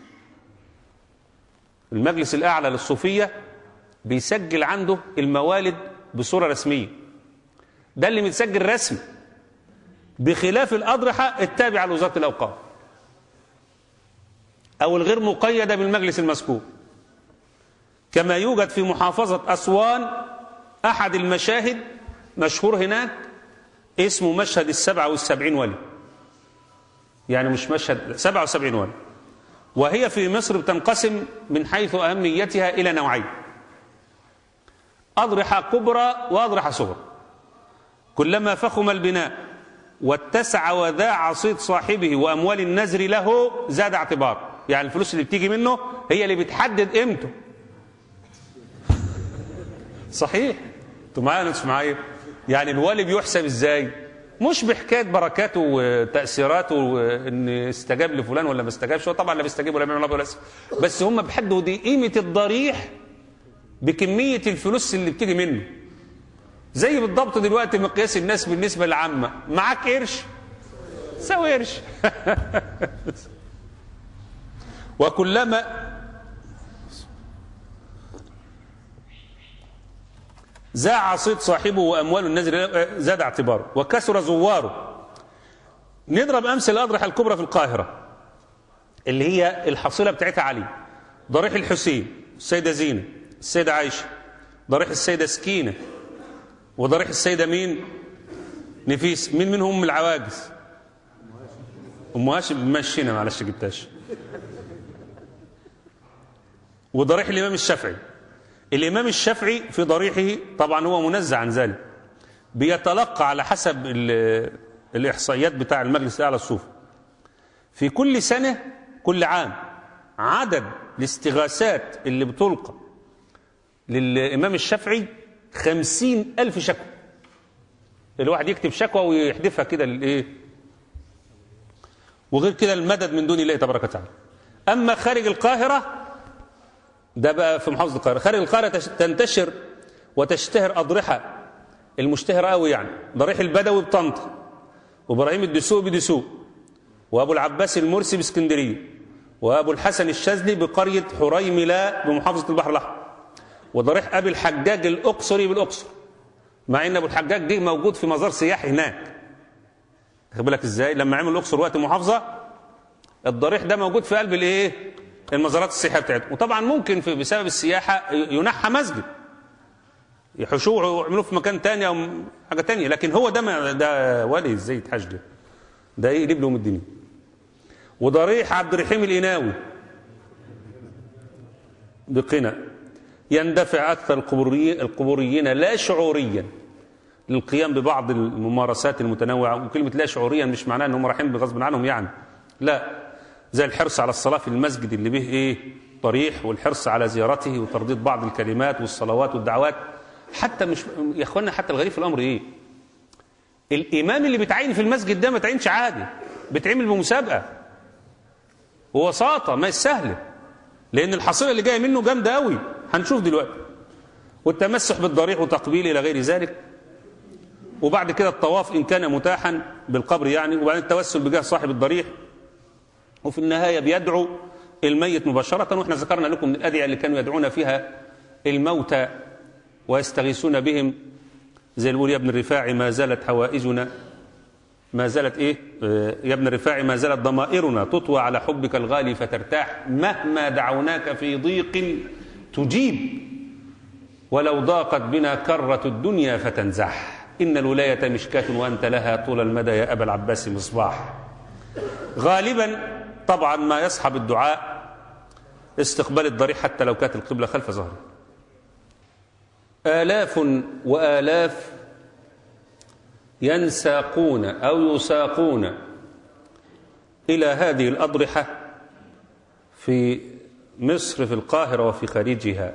المجلس الأعلى للصوفية بيسجل عنده الموالد بصورة رسمية ده اللي متسجل رسمي بخلاف الأضرحة التابعة لوزارة الأوقاف أو الغير مقيدة بالمجلس المذكور كما يوجد في محافظة أسوان أحد المشاهد مشهور هناك اسمه مشهد السبعة والسبعين ولي يعني مش مشهد سبعة وسبعين ولي وهي في مصر بتنقسم من حيث أهميتها إلى نوعين أضرحة كبرى وأضرحة صغرى كلما فخم البناء واتسع وذاع صيت صاحبه وأموال النزر له زاد اعتبار يعني الفلوس اللي بتيجي منه هي اللي بتحدد قيمته صحيح انتوا معايا ولا مش معايا يعني الوالي بيحسب ازاي مش بحكايه بركاته وتاثيراته وان استجاب لفلان ولا ما استجابش هو طبعا لا بيستجيب ولا بيعمل ولا بس هم بيحدوا دي قيمه الضريح بكميه الفلوس اللي بتيجي منه زي بالضبط دلوقتي مقياس الناس بالنسبه للعامه معاك قرش سوي قرش وكلما زاع صيت صاحبه واموال النزل زاد اعتباره وكثر زواره نضرب امثله الاضرحه الكبرى في القاهره اللي هي الحصيله بتاعتها علي ضريح الحسين السيده زينه السيده عائشه ضريح السيده سكينه وضريح السيده مين نفيس مين منهم ام العواجز ام هاشم مشينا معلش جبتهاش وضريح الامام الشافعي الإمام الشافعي في ضريحه طبعا هو منزه عن ذلك بيتلقى على حسب الإحصائيات بتاع المجلس الأعلى الصوفي في كل سنة كل عام عدد الاستغاثات اللي بتلقى للإمام الشافعي خمسين ألف شكوى الواحد يكتب شكوى ويحدفها كده للإيه وغير كده المدد من دون الله تبارك وتعالى أما خارج القاهرة ده بقى في محافظة القاهرة خارج القاهرة تنتشر وتشتهر أضرحة المشتهرة قوي يعني ضريح البدوي بطنطا وإبراهيم الدسوق بدسوق وأبو العباس المرسي باسكندرية وأبو الحسن الشاذلي بقرية حريملة بمحافظة البحر الأحمر وضريح أبي الحجاج الأقصري بالأقصر مع إن أبو الحجاج دي موجود في مزار سياحي هناك خد بالك إزاي لما عمل الأقصر وقت محافظة الضريح ده موجود في قلب الإيه المزارات السياحيه بتاعتهم وطبعا ممكن في بسبب السياحه ينحى مسجد يحشوه ويعملوه في مكان تاني او حاجه تانية لكن هو ده ما ده ولي ازاي يتحش ده ده يقلب لهم الدنيا وضريح عبد الرحيم الإناوي بقنا يندفع أكثر القبوريين, القبوريين لا شعوريا للقيام ببعض الممارسات المتنوعة وكلمة لا شعوريا مش معناها أنهم رايحين بغصب عنهم يعني لا زي الحرص على الصلاة في المسجد اللي به إيه طريح والحرص على زيارته وترديد بعض الكلمات والصلوات والدعوات حتى مش يا اخوانا حتى الغريب في الامر ايه الامام اللي بيتعين في المسجد ده ما تعينش عادي بيتعمل بمسابقه ووساطه ما سهله لان الحصيله اللي جايه منه جامده قوي هنشوف دلوقتي والتمسح بالضريح وتقبيل الى غير ذلك وبعد كده الطواف ان كان متاحا بالقبر يعني وبعدين التوسل بجاه صاحب الضريح وفي النهايه بيدعو الميت مباشره واحنا ذكرنا لكم من الادعيه اللي كانوا يدعون فيها الموتى ويستغيثون بهم زي البول يا ابن الرفاعي ما زالت حوائجنا ما زالت ايه آه، يا ابن الرفاعي ما زالت ضمائرنا تطوى على حبك الغالي فترتاح مهما دعوناك في ضيق تجيب ولو ضاقت بنا كرة الدنيا فتنزح إن الولاية مشكاة وأنت لها طول المدى يا أبا العباس مصباح غالبا طبعا ما يصحب الدعاء استقبال الضريح حتى لو كانت القبلة خلف ظهره آلاف وآلاف ينساقون أو يساقون إلى هذه الأضرحة في مصر في القاهرة وفي خارجها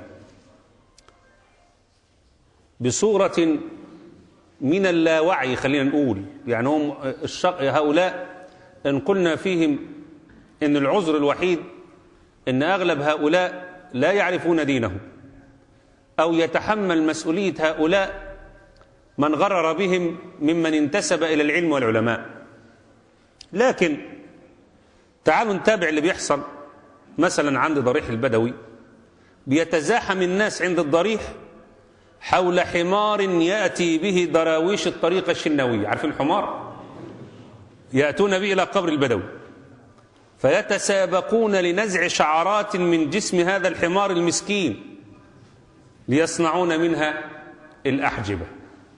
بصورة من اللاوعي خلينا نقول يعني هم الشق هؤلاء إن قلنا فيهم إن العذر الوحيد إن أغلب هؤلاء لا يعرفون دينهم أو يتحمل مسؤولية هؤلاء من غرر بهم ممن انتسب إلى العلم والعلماء لكن تعالوا نتابع اللي بيحصل مثلا عند ضريح البدوي بيتزاحم الناس عند الضريح حول حمار يأتي به دراويش الطريقة الشناوية عارفين الحمار يأتون به إلى قبر البدوي فيتسابقون لنزع شعرات من جسم هذا الحمار المسكين ليصنعون منها الأحجبة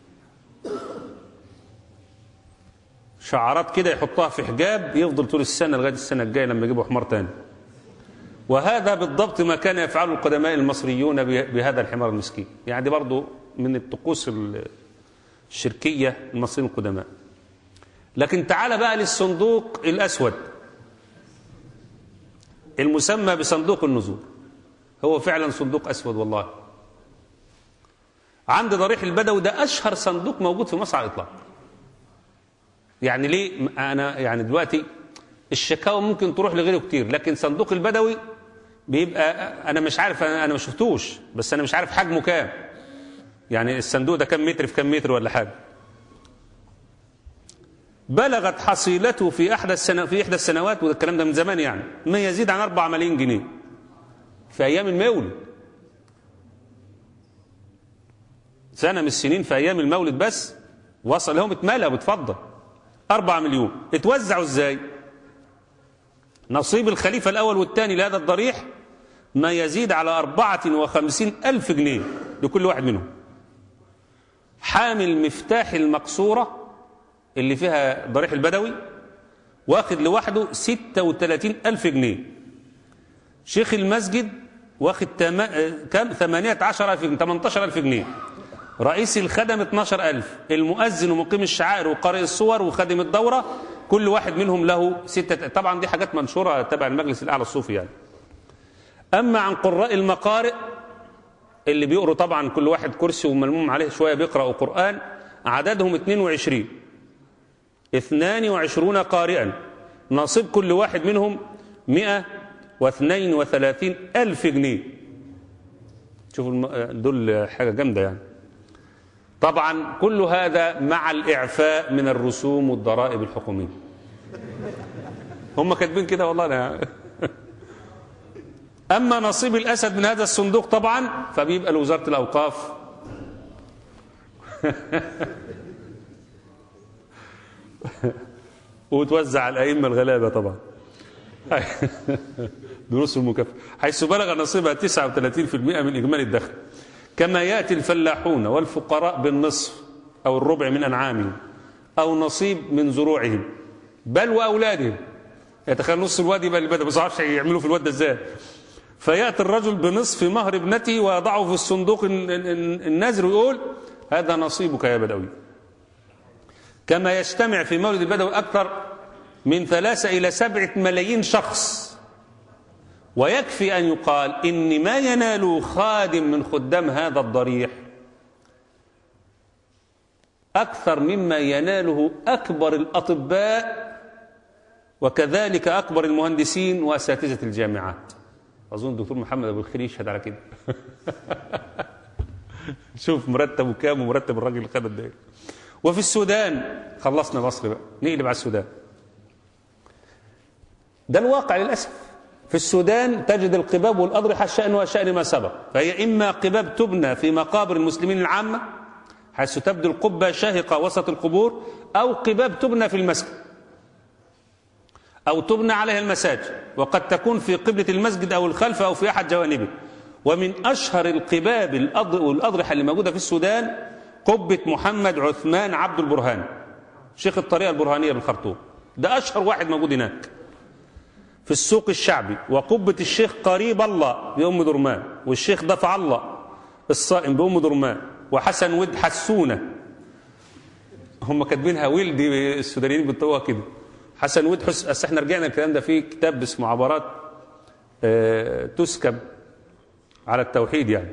شعرات كده يحطها في حجاب يفضل طول السنة لغاية السنة الجاية لما يجيبوا حمار تاني وهذا بالضبط ما كان يفعله القدماء المصريون بهذا الحمار المسكين يعني دي برضو من الطقوس الشركية المصريين القدماء لكن تعال بقى للصندوق الأسود المسمى بصندوق النذور هو فعلا صندوق أسود والله عند ضريح البدوي ده أشهر صندوق موجود في مصر على الإطلاق يعني ليه أنا يعني دلوقتي الشكاوى ممكن تروح لغيره كتير لكن صندوق البدوي بيبقى أنا مش عارف أنا ما شفتوش بس أنا مش عارف حجمه كام يعني الصندوق ده كم متر في كم متر ولا حاجة بلغت حصيلته في احدى السنة في احدى السنوات والكلام ده من زمان يعني ما يزيد عن 4 ملايين جنيه في ايام المولد سنه من السنين في ايام المولد بس وصل لهم اتملى واتفضل 4 مليون اتوزعوا ازاي نصيب الخليفه الاول والثاني لهذا الضريح ما يزيد على 54 ألف جنيه لكل واحد منهم حامل مفتاح المقصوره اللي فيها ضريح البدوي واخد لوحده 36 ألف جنيه شيخ المسجد واخد تم... كم 18 ألف 18 ألف جنيه رئيس الخدم 12 ألف المؤذن ومقيم الشعائر وقارئ الصور وخادم الدورة كل واحد منهم له ستة طبعا دي حاجات منشورة تبع المجلس الأعلى الصوفي يعني أما عن قراء المقارئ اللي بيقروا طبعا كل واحد كرسي وملموم عليه شوية بيقرأوا قرآن عددهم 22 22 قارئا نصيب كل واحد منهم 132 ألف جنيه شوفوا الم... دول حاجة جامدة يعني طبعا كل هذا مع الإعفاء من الرسوم والضرائب الحكومية هم كاتبين كده والله أنا أما نصيب الأسد من هذا الصندوق طبعا فبيبقى لوزارة الأوقاف وتوزع على الأئمة الغلابة طبعا دروس المكافأة حيث بلغ نصيبها 39% من إجمالي الدخل كما يأتي الفلاحون والفقراء بالنصف أو الربع من أنعامهم أو نصيب من زروعهم بل وأولادهم يتخيل نص الواد يبقى البدء بس عارفش يعملوا في الواد ده ازاي فيأتي الرجل بنصف مهر ابنته ويضعه في الصندوق النازر ويقول هذا نصيبك يا بدوي كما يجتمع في مولد البدوي أكثر من ثلاثة إلى سبعة ملايين شخص ويكفي أن يقال إن ما ينال خادم من خدام هذا الضريح أكثر مما يناله أكبر الأطباء وكذلك أكبر المهندسين وأساتذة الجامعات أظن الدكتور محمد أبو الخير يشهد على كده شوف مرتبه كام ومرتب الراجل اللي خد قد ايه وفي السودان خلصنا مصر بقى نقلب على السودان ده الواقع للأسف في السودان تجد القباب والأضرحة شأنها شأن ما سبق فهي إما قباب تبنى في مقابر المسلمين العامة حيث تبدو القبة شاهقة وسط القبور أو قباب تبنى في المسجد أو تبنى عليها المساجد وقد تكون في قبلة المسجد أو الخلف أو في أحد جوانبه ومن أشهر القباب الأض- والأضرحة اللي موجودة في السودان قبة محمد عثمان عبد البرهان شيخ الطريقة البرهانية بالخرطوم ده أشهر واحد موجود هناك في السوق الشعبي وقبة الشيخ قريب الله بأم درمان والشيخ دفع الله الصائم بأم درمان وحسن ود حسونة هم كاتبينها ولدي السودانيين بيطوها كده حسن ود حس أصل احنا رجعنا الكلام ده في كتاب اسمه عبارات آه، تسكب على التوحيد يعني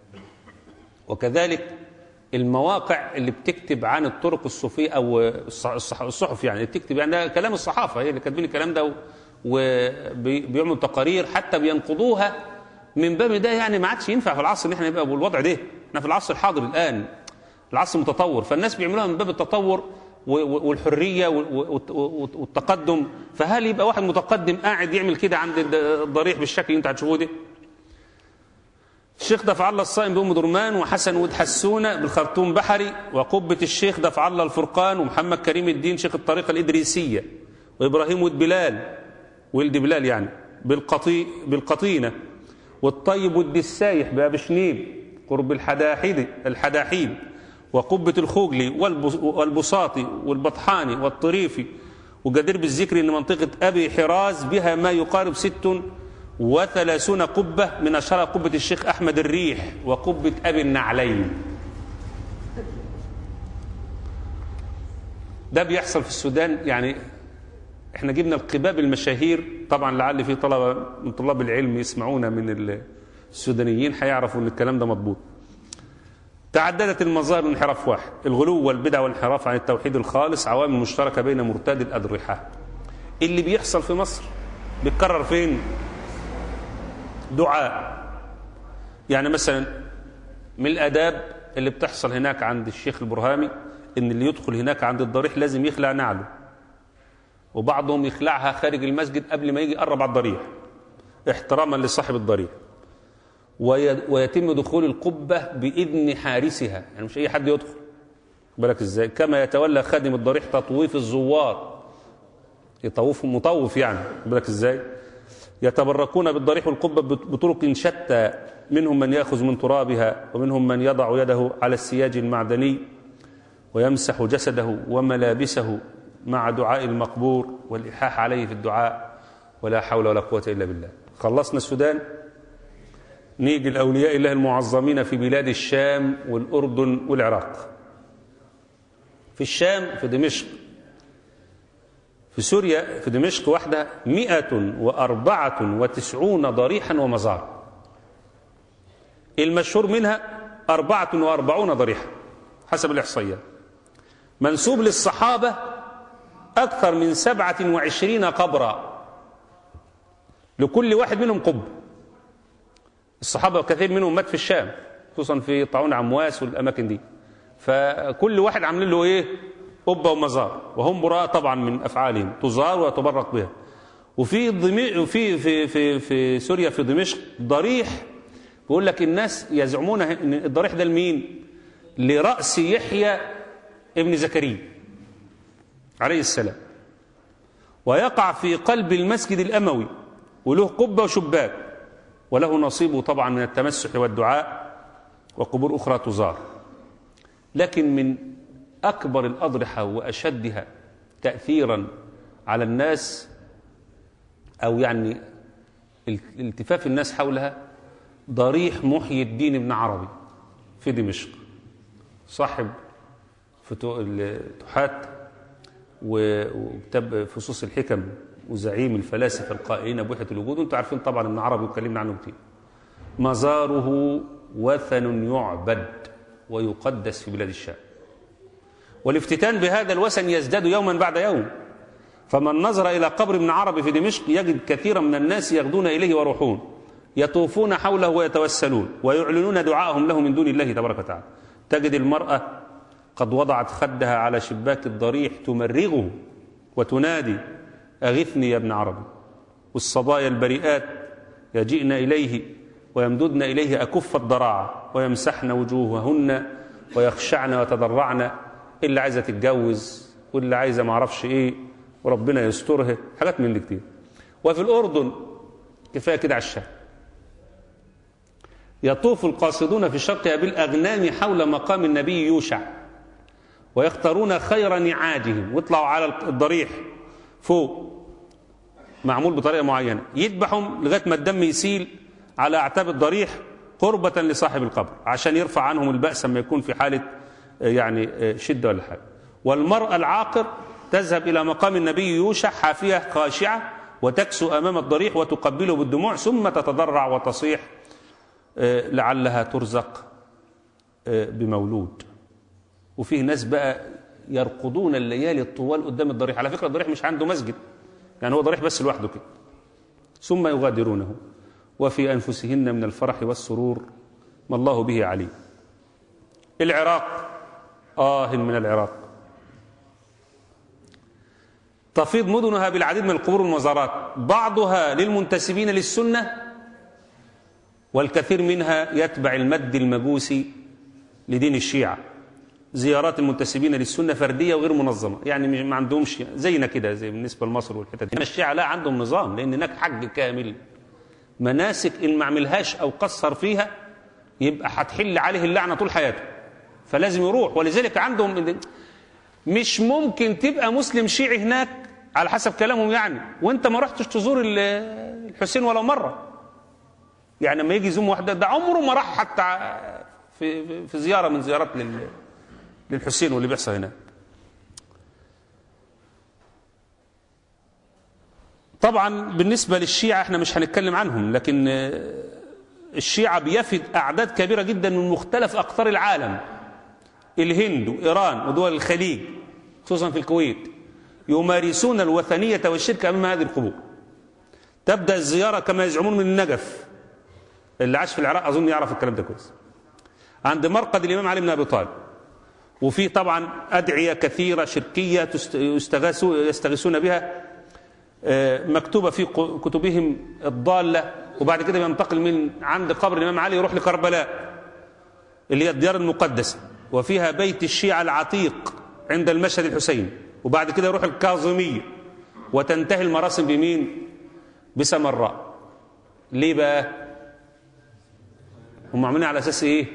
وكذلك المواقع اللي بتكتب عن الطرق الصوفية أو الصح- الصح- الصحف يعني بتكتب يعني ده كلام الصحافة هي اللي كاتبين الكلام ده وبيعملوا تقارير حتى بينقضوها من باب ده يعني ما عادش ينفع في العصر ان احنا نبقى بالوضع ده احنا في العصر الحاضر الان العصر متطور فالناس بيعملوها من باب التطور و- و- والحريه و- و- و- والتقدم فهل يبقى واحد متقدم قاعد يعمل كده عند الد- الضريح بالشكل اللي انت هتشوفوه ده الشيخ دفع الله الصائم بأم درمان وحسن ود حسونة بالخرطوم بحري وقبة الشيخ دفع الله الفرقان ومحمد كريم الدين شيخ الطريقة الإدريسية وإبراهيم ود بلال ولد بلال يعني بالقطي بالقطينة والطيب ود السايح بأبي شنيب قرب الحداحيد الحداحيد وقبة الخوجلي والبس- والبساطي والبطحاني والطريفي وجدير بالذكر أن منطقة أبي حراز بها ما يقارب ست وثلاثون قبة من أشهرها قبة الشيخ أحمد الريح وقبة أبي النعلين ده بيحصل في السودان يعني احنا جبنا القباب المشاهير طبعا لعل في طلبة من طلاب العلم يسمعونا من السودانيين هيعرفوا ان الكلام ده مضبوط تعددت المظاهر انحراف واحد الغلو والبدع والانحراف عن التوحيد الخالص عوامل مشتركة بين مرتاد الأضرحة اللي بيحصل في مصر بيتكرر فين دعاء يعني مثلا من الآداب اللي بتحصل هناك عند الشيخ البرهامي ان اللي يدخل هناك عند الضريح لازم يخلع نعله وبعضهم يخلعها خارج المسجد قبل ما يجي يقرب على الضريح احتراما لصاحب الضريح وي- ويتم دخول القبة بإذن حارسها يعني مش أي حد يدخل بالك ازاي كما يتولى خادم الضريح تطويف الزوار يطوف مطوف يعني بالك ازاي يتبركون بالضريح والقبة بط- بطرق شتى منهم من يأخذ من ترابها ومنهم من يضع يده على السياج المعدني ويمسح جسده وملابسه مع دعاء المقبور والإلحاح عليه في الدعاء ولا حول ولا قوة إلا بالله خلصنا السودان نيجي الأولياء الله المعظمين في بلاد الشام والأردن والعراق في الشام في دمشق في سوريا في دمشق واحدة مئة وأربعة وتسعون ضريحا ومزار المشهور منها أربعة وأربعون ضريحا حسب الإحصائيات منسوب للصحابة أكثر من سبعة وعشرين قبرا لكل واحد منهم قب الصحابة كثير منهم مات في الشام خصوصا في طاعون عمواس والأماكن دي فكل واحد عاملين له إيه قبة ومزار وهم براء طبعا من أفعالهم تزار وتبرك بها وفي ضمي... في في في في سوريا في دمشق ضريح بيقول لك الناس يزعمون ان الضريح ده لمين؟ لرأس يحيى ابن زكريا عليه السلام ويقع في قلب المسجد الأموي وله قبة وشباك وله نصيبه طبعا من التمسح والدعاء وقبور أخرى تزار لكن من أكبر الأضرحة وأشدها تأثيرا على الناس أو يعني التفاف الناس حولها ضريح محيي الدين ابن عربي في دمشق صاحب فتوحات وكتاب فصوص الحكم وزعيم الفلاسفة القائلين بوحدة الوجود وانتم عارفين طبعا ابن عربي وكلمنا عنه كتير مزاره وثن يعبد ويقدس في بلاد الشام والافتتان بهذا الوثن يزداد يوما بعد يوم فمن نظر إلى قبر ابن عربي في دمشق يجد كثيرا من الناس يغدون إليه ويروحون يطوفون حوله ويتوسلون ويعلنون دعاءهم له من دون الله تبارك وتعالى تجد المرأة قد وضعت خدها على شباك الضريح تمرغه وتنادي أغثني يا ابن عربي والصبايا البريئات يجئن إليه ويمددن إليه أكف الضراعة ويمسحن وجوههن ويخشعن ويتضرعن اللي عايزة تتجوز واللي عايزة معرفش ايه وربنا يسترها حاجات من دي كتير وفي الأردن كفاية كده على الشام يطوف القاصدون في شرقها بالأغنام حول مقام النبي يوشع ويختارون خير نعاجهم ويطلعوا على الضريح فوق معمول بطريقة معينة يذبحهم لغاية ما الدم يسيل على أعتاب الضريح قربة لصاحب القبر عشان يرفع عنهم البأس لما يكون في حالة يعني شدة ولا حاجة والمرأة العاقر تذهب إلى مقام النبي يوشع حافية خاشعة وتكسو أمام الضريح وتقبله بالدموع ثم تتضرع وتصيح لعلها ترزق بمولود وفيه ناس بقى يرقدون الليالي الطوال قدام الضريح على فكرة الضريح مش عنده مسجد يعني هو ضريح بس لوحده كده ثم يغادرونه وفي أنفسهن من الفرح والسرور ما الله به عليم العراق آه من العراق تفيض مدنها بالعديد من القبور والمزارات بعضها للمنتسبين للسنة والكثير منها يتبع المد المجوسي لدين الشيعة زيارات المنتسبين للسنة فردية وغير منظمة يعني ما عندهمش زينا كده زي بالنسبة لمصر والحتت دي الشيعة لا عندهم نظام لأن هناك حج كامل مناسك إن ما عملهاش أو قصر فيها يبقى هتحل عليه اللعنة طول حياته فلازم يروح ولذلك عندهم مش ممكن تبقى مسلم شيعي هناك على حسب كلامهم يعني وانت ما رحتش تزور الحسين ولا مرة يعني لما يجي يزوم واحدة ده عمره ما راح حتى في, في زيارة من زيارات للحسين واللي بيحصل هناك طبعا بالنسبة للشيعة احنا مش هنتكلم عنهم لكن الشيعة بيفد أعداد كبيرة جدا من مختلف أقطار العالم الهند وإيران ودول الخليج خصوصا في الكويت يمارسون الوثنية والشرك أمام هذه القبور تبدأ الزيارة كما يزعمون من النجف اللي عاش في العراق أظن يعرف الكلام ده كويس عند مرقد الإمام علي بن أبي طالب وفي طبعا أدعية كثيرة شركية يستغيثون بها مكتوبة في كتبهم الضالة وبعد كده ينتقل من عند قبر الإمام علي يروح لكربلاء اللي هي الديار المقدسة وفيها بيت الشيعة العتيق عند المشهد الحسين وبعد كده يروح الكاظمية وتنتهي المراسم بمين بسمراء ليه بقى هم عاملين على أساس إيه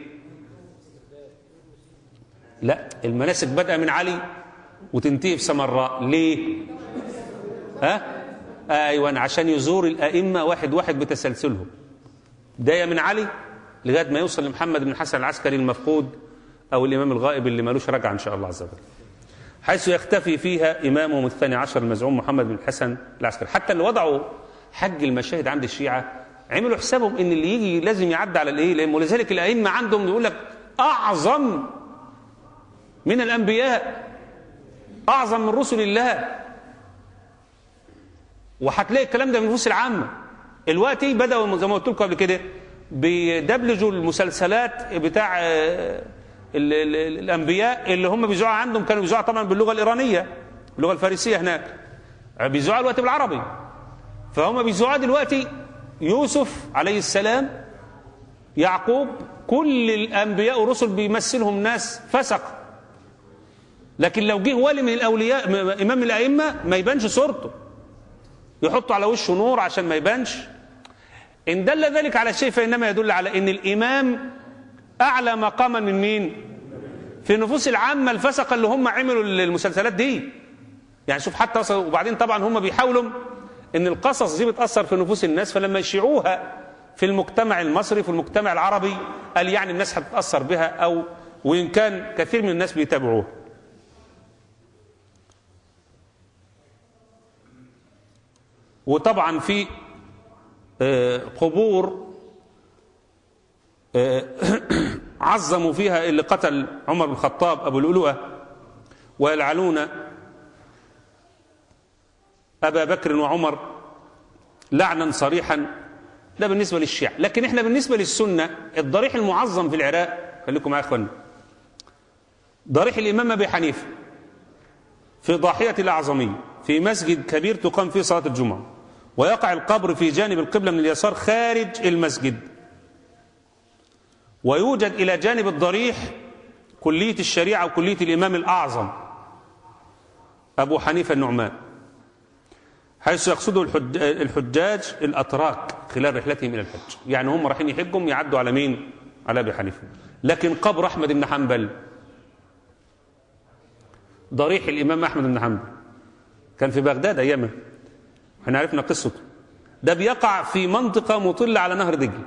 لا المناسك بدأ من علي وتنتهي بسمراء ليه ها ايوه عشان يزور الائمه واحد واحد بتسلسلهم بدايه من علي لغايه ما يوصل لمحمد بن حسن العسكري المفقود او الامام الغائب اللي مالوش رجعه ان شاء الله عز وجل حيث يختفي فيها امامهم الثاني عشر المزعوم محمد بن الحسن العسكري حتى اللي وضعوا حج المشاهد عند الشيعه عملوا حسابهم ان اللي يجي لازم يعدي على الايه ولذلك الائمه عندهم يقول لك اعظم من الانبياء اعظم من رسل الله وهتلاقي الكلام ده من النفوس العامه دلوقتي بداوا زي ما قلت لكم قبل كده بيدبلجوا المسلسلات بتاع ال ال الانبياء اللي هم بيذاعوا عندهم كانوا بيذاعوا طبعا باللغه الايرانيه اللغه الفارسيه هناك بيذاعوا دلوقتي بالعربي فهم بيذاعوا دلوقتي يوسف عليه السلام يعقوب كل الانبياء والرسل بيمثلهم ناس فسق لكن لو جه ولي من الاولياء امام من الائمه ما يبانش صورته يحطوا على وشه نور عشان ما يبانش إن دل ذلك على شيء فإنما يدل على أن الإمام أعلى مقاما من مين في النفوس العامة الفسقة اللي هم عملوا المسلسلات دي يعني شوف حتى وبعدين طبعا هم بيحاولوا أن القصص دي بتأثر في نفوس الناس فلما يشيعوها في المجتمع المصري في المجتمع العربي قال يعني الناس هتتأثر بها أو وإن كان كثير من الناس بيتابعوها وطبعا في قبور عظموا فيها اللي قتل عمر بن الخطاب أبو اللؤلؤة ويلعنون أبا بكر وعمر لعنا صريحا ده بالنسبة للشيعة لكن احنا بالنسبة للسنة الضريح المعظم في العراق خليكم معايا اخوانا ضريح الإمام أبي حنيفة في ضاحية الأعظمية في مسجد كبير تقام فيه صلاة الجمعة ويقع القبر في جانب القبلة من اليسار خارج المسجد ويوجد إلى جانب الضريح كلية الشريعة وكلية الإمام الأعظم أبو حنيفة النعمان حيث يقصده الحج... الحجاج الأتراك خلال رحلتهم إلى الحج يعني هم رايحين يحجهم يعدوا على مين على أبي حنيفة لكن قبر أحمد بن حنبل ضريح الإمام أحمد بن حنبل كان في بغداد أيامه احنا عرفنا قصته ده بيقع في منطقة مطلة على نهر دجل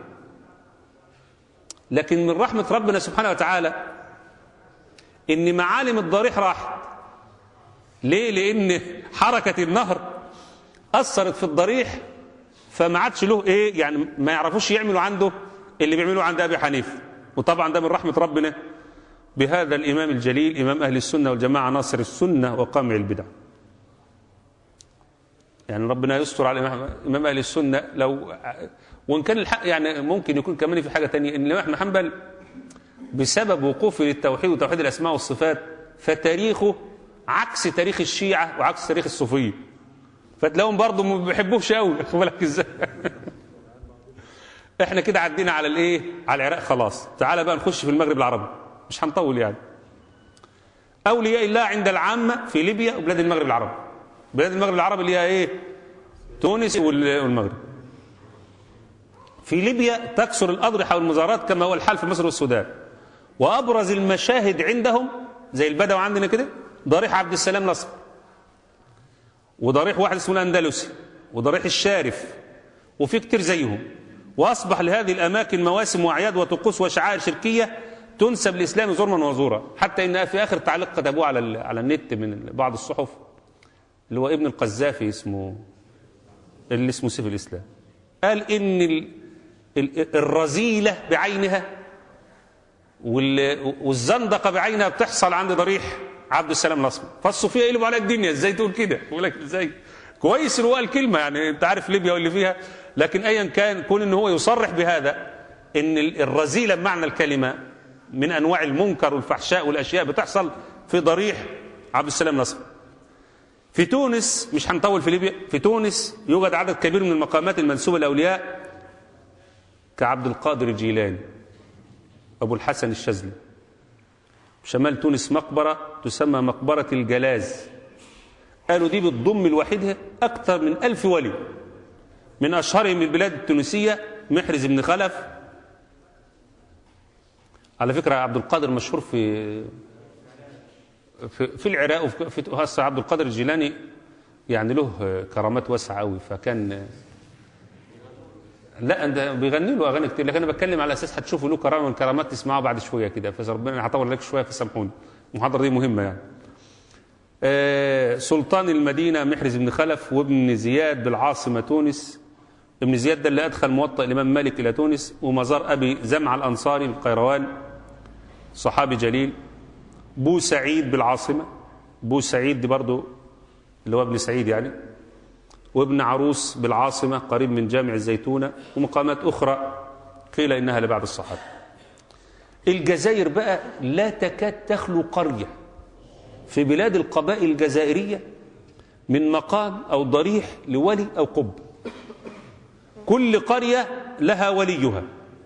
لكن من رحمة ربنا سبحانه وتعالى إن معالم الضريح راحت ليه؟ لأن حركة النهر أثرت في الضريح فما عادش له إيه يعني ما يعرفوش يعملوا عنده اللي بيعملوا عند أبي حنيفة وطبعا ده من رحمة ربنا بهذا الإمام الجليل إمام أهل السنة والجماعة ناصر السنة وقامع البدع يعني ربنا يستر على إمام أهل السنة لو وإن كان الحق يعني ممكن يكون كمان في حاجة تانية إن الإمام أحمد حنبل بسبب وقوفه للتوحيد وتوحيد الأسماء والصفات فتاريخه عكس تاريخ الشيعة وعكس تاريخ الصوفية فتلاقيهم برضه ما بيحبوش قوي خد بالك ازاي احنا كده عدينا على الايه على العراق خلاص تعالى بقى نخش في المغرب العربي مش هنطول يعني اولياء الله عند العامه في ليبيا وبلاد المغرب العربي بلاد المغرب العربي اللي هي ايه تونس والمغرب في ليبيا تكسر الاضرحه والمزارات كما هو الحال في مصر والسودان وابرز المشاهد عندهم زي البدو عندنا كده ضريح عبد السلام نصر وضريح واحد اسمه الاندلسي وضريح الشارف وفي كتير زيهم واصبح لهذه الاماكن مواسم واعياد وطقوس وشعائر شركيه تنسب للاسلام ظلما وزورا حتى ان في اخر تعليق كتبوه على على النت من بعض الصحف اللي هو ابن القذافي اسمه اللي اسمه سيف الاسلام قال ان ال ال الرذيله بعينها والزندقه بعينها بتحصل عند ضريح عبد السلام نصر فالصوفيه يقلبوا على الدنيا ازاي تقول كده يقول لك ازاي كويس ان هو الكلمه يعني انت عارف ليبيا واللي فيها لكن ايا كان كون ان هو يصرح بهذا ان الرذيله بمعنى الكلمه من انواع المنكر والفحشاء والاشياء بتحصل في ضريح عبد السلام نصر في تونس مش هنطول في ليبيا في تونس يوجد عدد كبير من المقامات المنسوبه للاولياء كعبد القادر الجيلاني ابو الحسن الشاذلي شمال تونس مقبرة تسمى مقبرة الجلاز قالوا دي بتضم لوحدها أكثر من ألف ولي من أشهرهم البلاد التونسية محرز بن خلف على فكرة عبد القادر مشهور في في, في العراق وفي هسه عبد القادر الجيلاني يعني له كرامات واسعة قوي فكان لا ده بيغني له اغاني كتير لكن انا بتكلم على اساس هتشوفوا له كرامه من كرامات تسمعوها بعد شويه كده فربنا هطول عليك شويه فسامحوني المحاضره دي مهمه يعني آه سلطان المدينه محرز بن خلف وابن زياد بالعاصمه تونس ابن زياد ده اللي ادخل موطئ الامام مالك الى تونس ومزار ابي زمع الانصاري القيروان صحابي جليل بو سعيد بالعاصمه بو سعيد دي برضه اللي هو ابن سعيد يعني وابن عروس بالعاصمة قريب من جامع الزيتونة ومقامات أخرى قيل إنها لبعض الصحابة الجزائر بقى لا تكاد تخلو قرية في بلاد القبائل الجزائرية من مقام أو ضريح لولي أو قب كل قرية لها وليها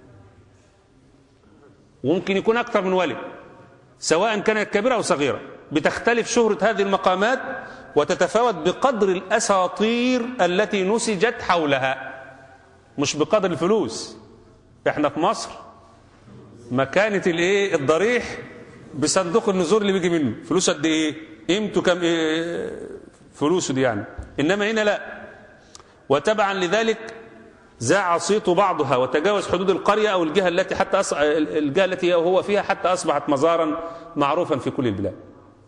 وممكن يكون أكثر من ولي سواء كانت كبيرة أو صغيرة بتختلف شهرة هذه المقامات وتتفاوت بقدر الأساطير التي نسجت حولها مش بقدر الفلوس احنا في مصر مكانة الايه الضريح بصندوق النزور اللي بيجي منه فلوس قد ايه قيمته كم إيه فلوسه دي يعني انما هنا لا وتبعا لذلك زاع صيت بعضها وتجاوز حدود القرية أو الجهة التي حتى أص... الجهة التي هو فيها حتى أصبحت مزارا معروفا في كل البلاد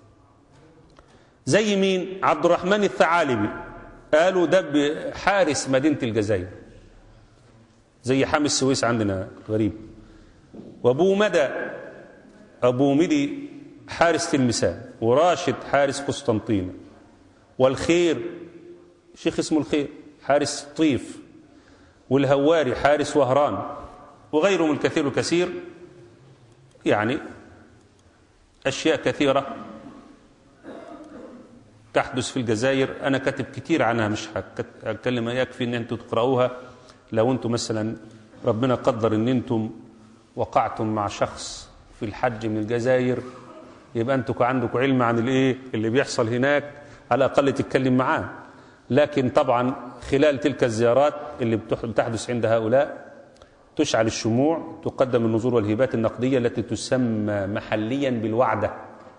زي مين عبد الرحمن الثعالبي قالوا ده حارس مدينة الجزائر زي حامي السويس عندنا غريب وابو مدى ابو مدي حارس تلمسان وراشد حارس قسطنطينة والخير شيخ اسمه الخير حارس طيف والهواري حارس وهران وغيرهم الكثير الكثير يعني أشياء كثيرة تحدث في الجزائر أنا كاتب كتير عنها مش هتكلم يكفي أن أنتم تقرأوها لو أنتم مثلا ربنا قدر أن أنتم وقعتم مع شخص في الحج من الجزائر يبقى انتوا عندكم علم عن الايه اللي بيحصل هناك على الاقل تتكلم معاه لكن طبعا خلال تلك الزيارات اللي بتح- بتحدث عند هؤلاء تشعل الشموع تقدم النذور والهبات النقديه التي تسمى محليا بالوعده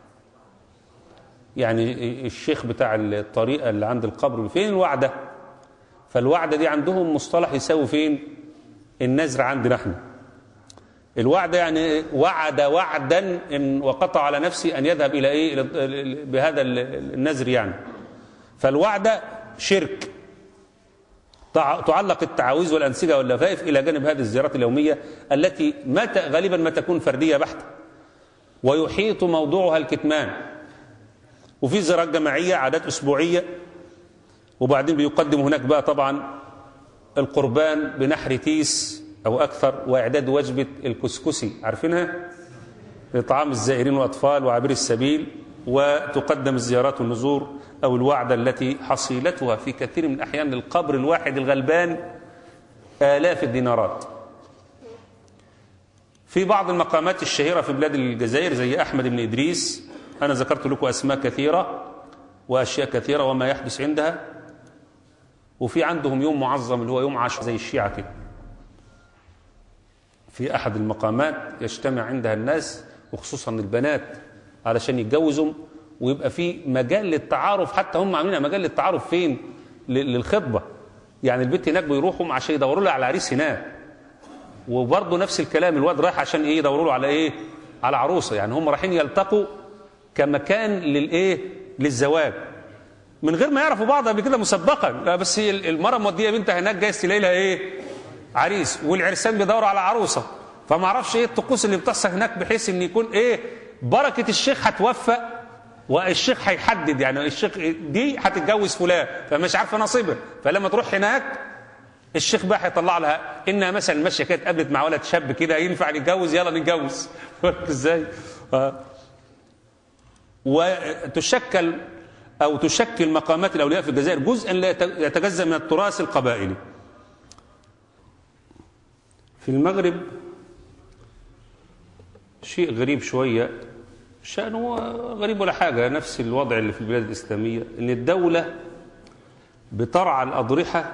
يعني الشيخ بتاع الطريقه اللي عند القبر فين الوعده فالوعده دي عندهم مصطلح يساوي فين النذر عندنا احنا الوعد يعني وعد وعدا ان وقطع على نفسه ان يذهب الى ايه إلى- بهذا النذر يعني فالوعد شرك تع- تعلق التعاويذ والانسجه واللفائف الى جانب هذه الزيارات اليوميه التي متى غالبا ما تكون فرديه بحته ويحيط موضوعها الكتمان وفي زيارات جماعيه عادات اسبوعيه وبعدين بيقدم هناك بقى طبعا القربان بنحر تيس او اكثر واعداد وجبه الكسكسي عارفينها لطعام الزائرين والاطفال وعابري السبيل وتقدم الزيارات والنذور او الوعده التي حصيلتها في كثير من الاحيان للقبر الواحد الغلبان الاف الدينارات في بعض المقامات الشهيره في بلاد الجزائر زي احمد بن ادريس انا ذكرت لكم اسماء كثيره واشياء كثيره وما يحدث عندها وفي عندهم يوم معظم اللي هو يوم عاشوراء زي الشيعة كده في أحد المقامات يجتمع عندها الناس وخصوصا البنات علشان يتجوزوا ويبقى في مجال للتعارف حتى هم عاملين مجال للتعارف فين ل- للخطبة يعني البيت هناك بيروحوا عشان يدوروا له على عريس هناك وبرضه نفس الكلام الواد رايح عشان ايه يدوروا له على ايه على عروسه يعني هم رايحين يلتقوا كمكان للايه للزواج من غير ما يعرفوا بعض قبل كده مسبقا لا بس هي المرأة مودية بنتها هناك جايز تلاقي لها ايه عريس والعرسان بيدوروا على عروسة فما اعرفش ايه الطقوس اللي بتحصل هناك بحيث ان يكون ايه بركة الشيخ هتوفق والشيخ هيحدد يعني الشيخ دي هتتجوز فلان فمش عارفه نصيبها فلما تروح هناك الشيخ بقى هيطلع لها انها مثلا ماشيه كده اتقابلت مع ولد شاب كده ينفع نتجوز يلا نتجوز ازاي آه. وتشكل أو تشكل مقامات الأولياء في الجزائر جزءا لا يتجزأ من التراث القبائلي في المغرب شيء غريب شوية شأنه غريب ولا حاجة نفس الوضع اللي في البلاد الإسلامية إن الدولة بترعى الأضرحة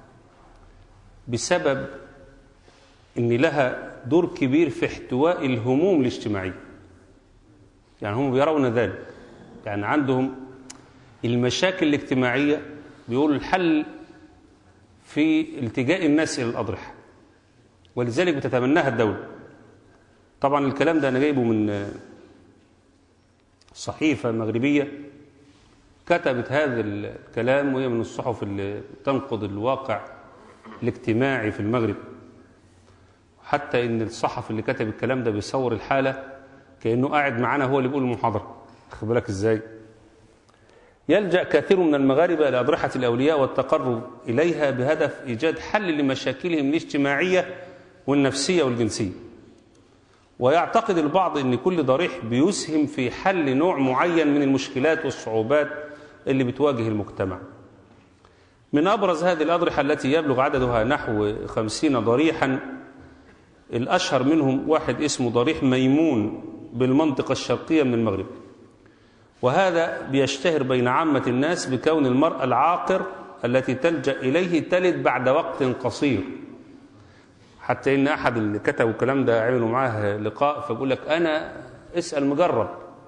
بسبب إن لها دور كبير في احتواء الهموم الاجتماعية يعني هم بيرون ذلك يعني عندهم المشاكل الاجتماعية بيقولوا الحل في التجاء الناس إلى الأضرحة ولذلك بتتمناها الدولة طبعا الكلام ده أنا جايبه من صحيفة مغربية كتبت هذا الكلام وهي من الصحف اللي تنقض الواقع الاجتماعي في المغرب حتى ان الصحفي اللي كتب الكلام ده بيصور الحالة كأنه قاعد معانا هو اللي بيقول المحاضرة خد بالك ازاي يلجأ كثير من المغاربة إلى أضرحة الأولياء والتقرب إليها بهدف إيجاد حل لمشاكلهم الاجتماعية والنفسية والجنسية ويعتقد البعض أن كل ضريح بيسهم في حل نوع معين من المشكلات والصعوبات اللي بتواجه المجتمع من أبرز هذه الأضرحة التي يبلغ عددها نحو خمسين ضريحا الأشهر منهم واحد اسمه ضريح ميمون بالمنطقة الشرقية من المغرب وهذا بيشتهر بين عامة الناس بكون المرأة العاقر التي تلجأ إليه تلد بعد وقت قصير حتى إن أحد اللي كتبوا الكلام ده عملوا معاه لقاء فبقول لك أنا اسأل مجرب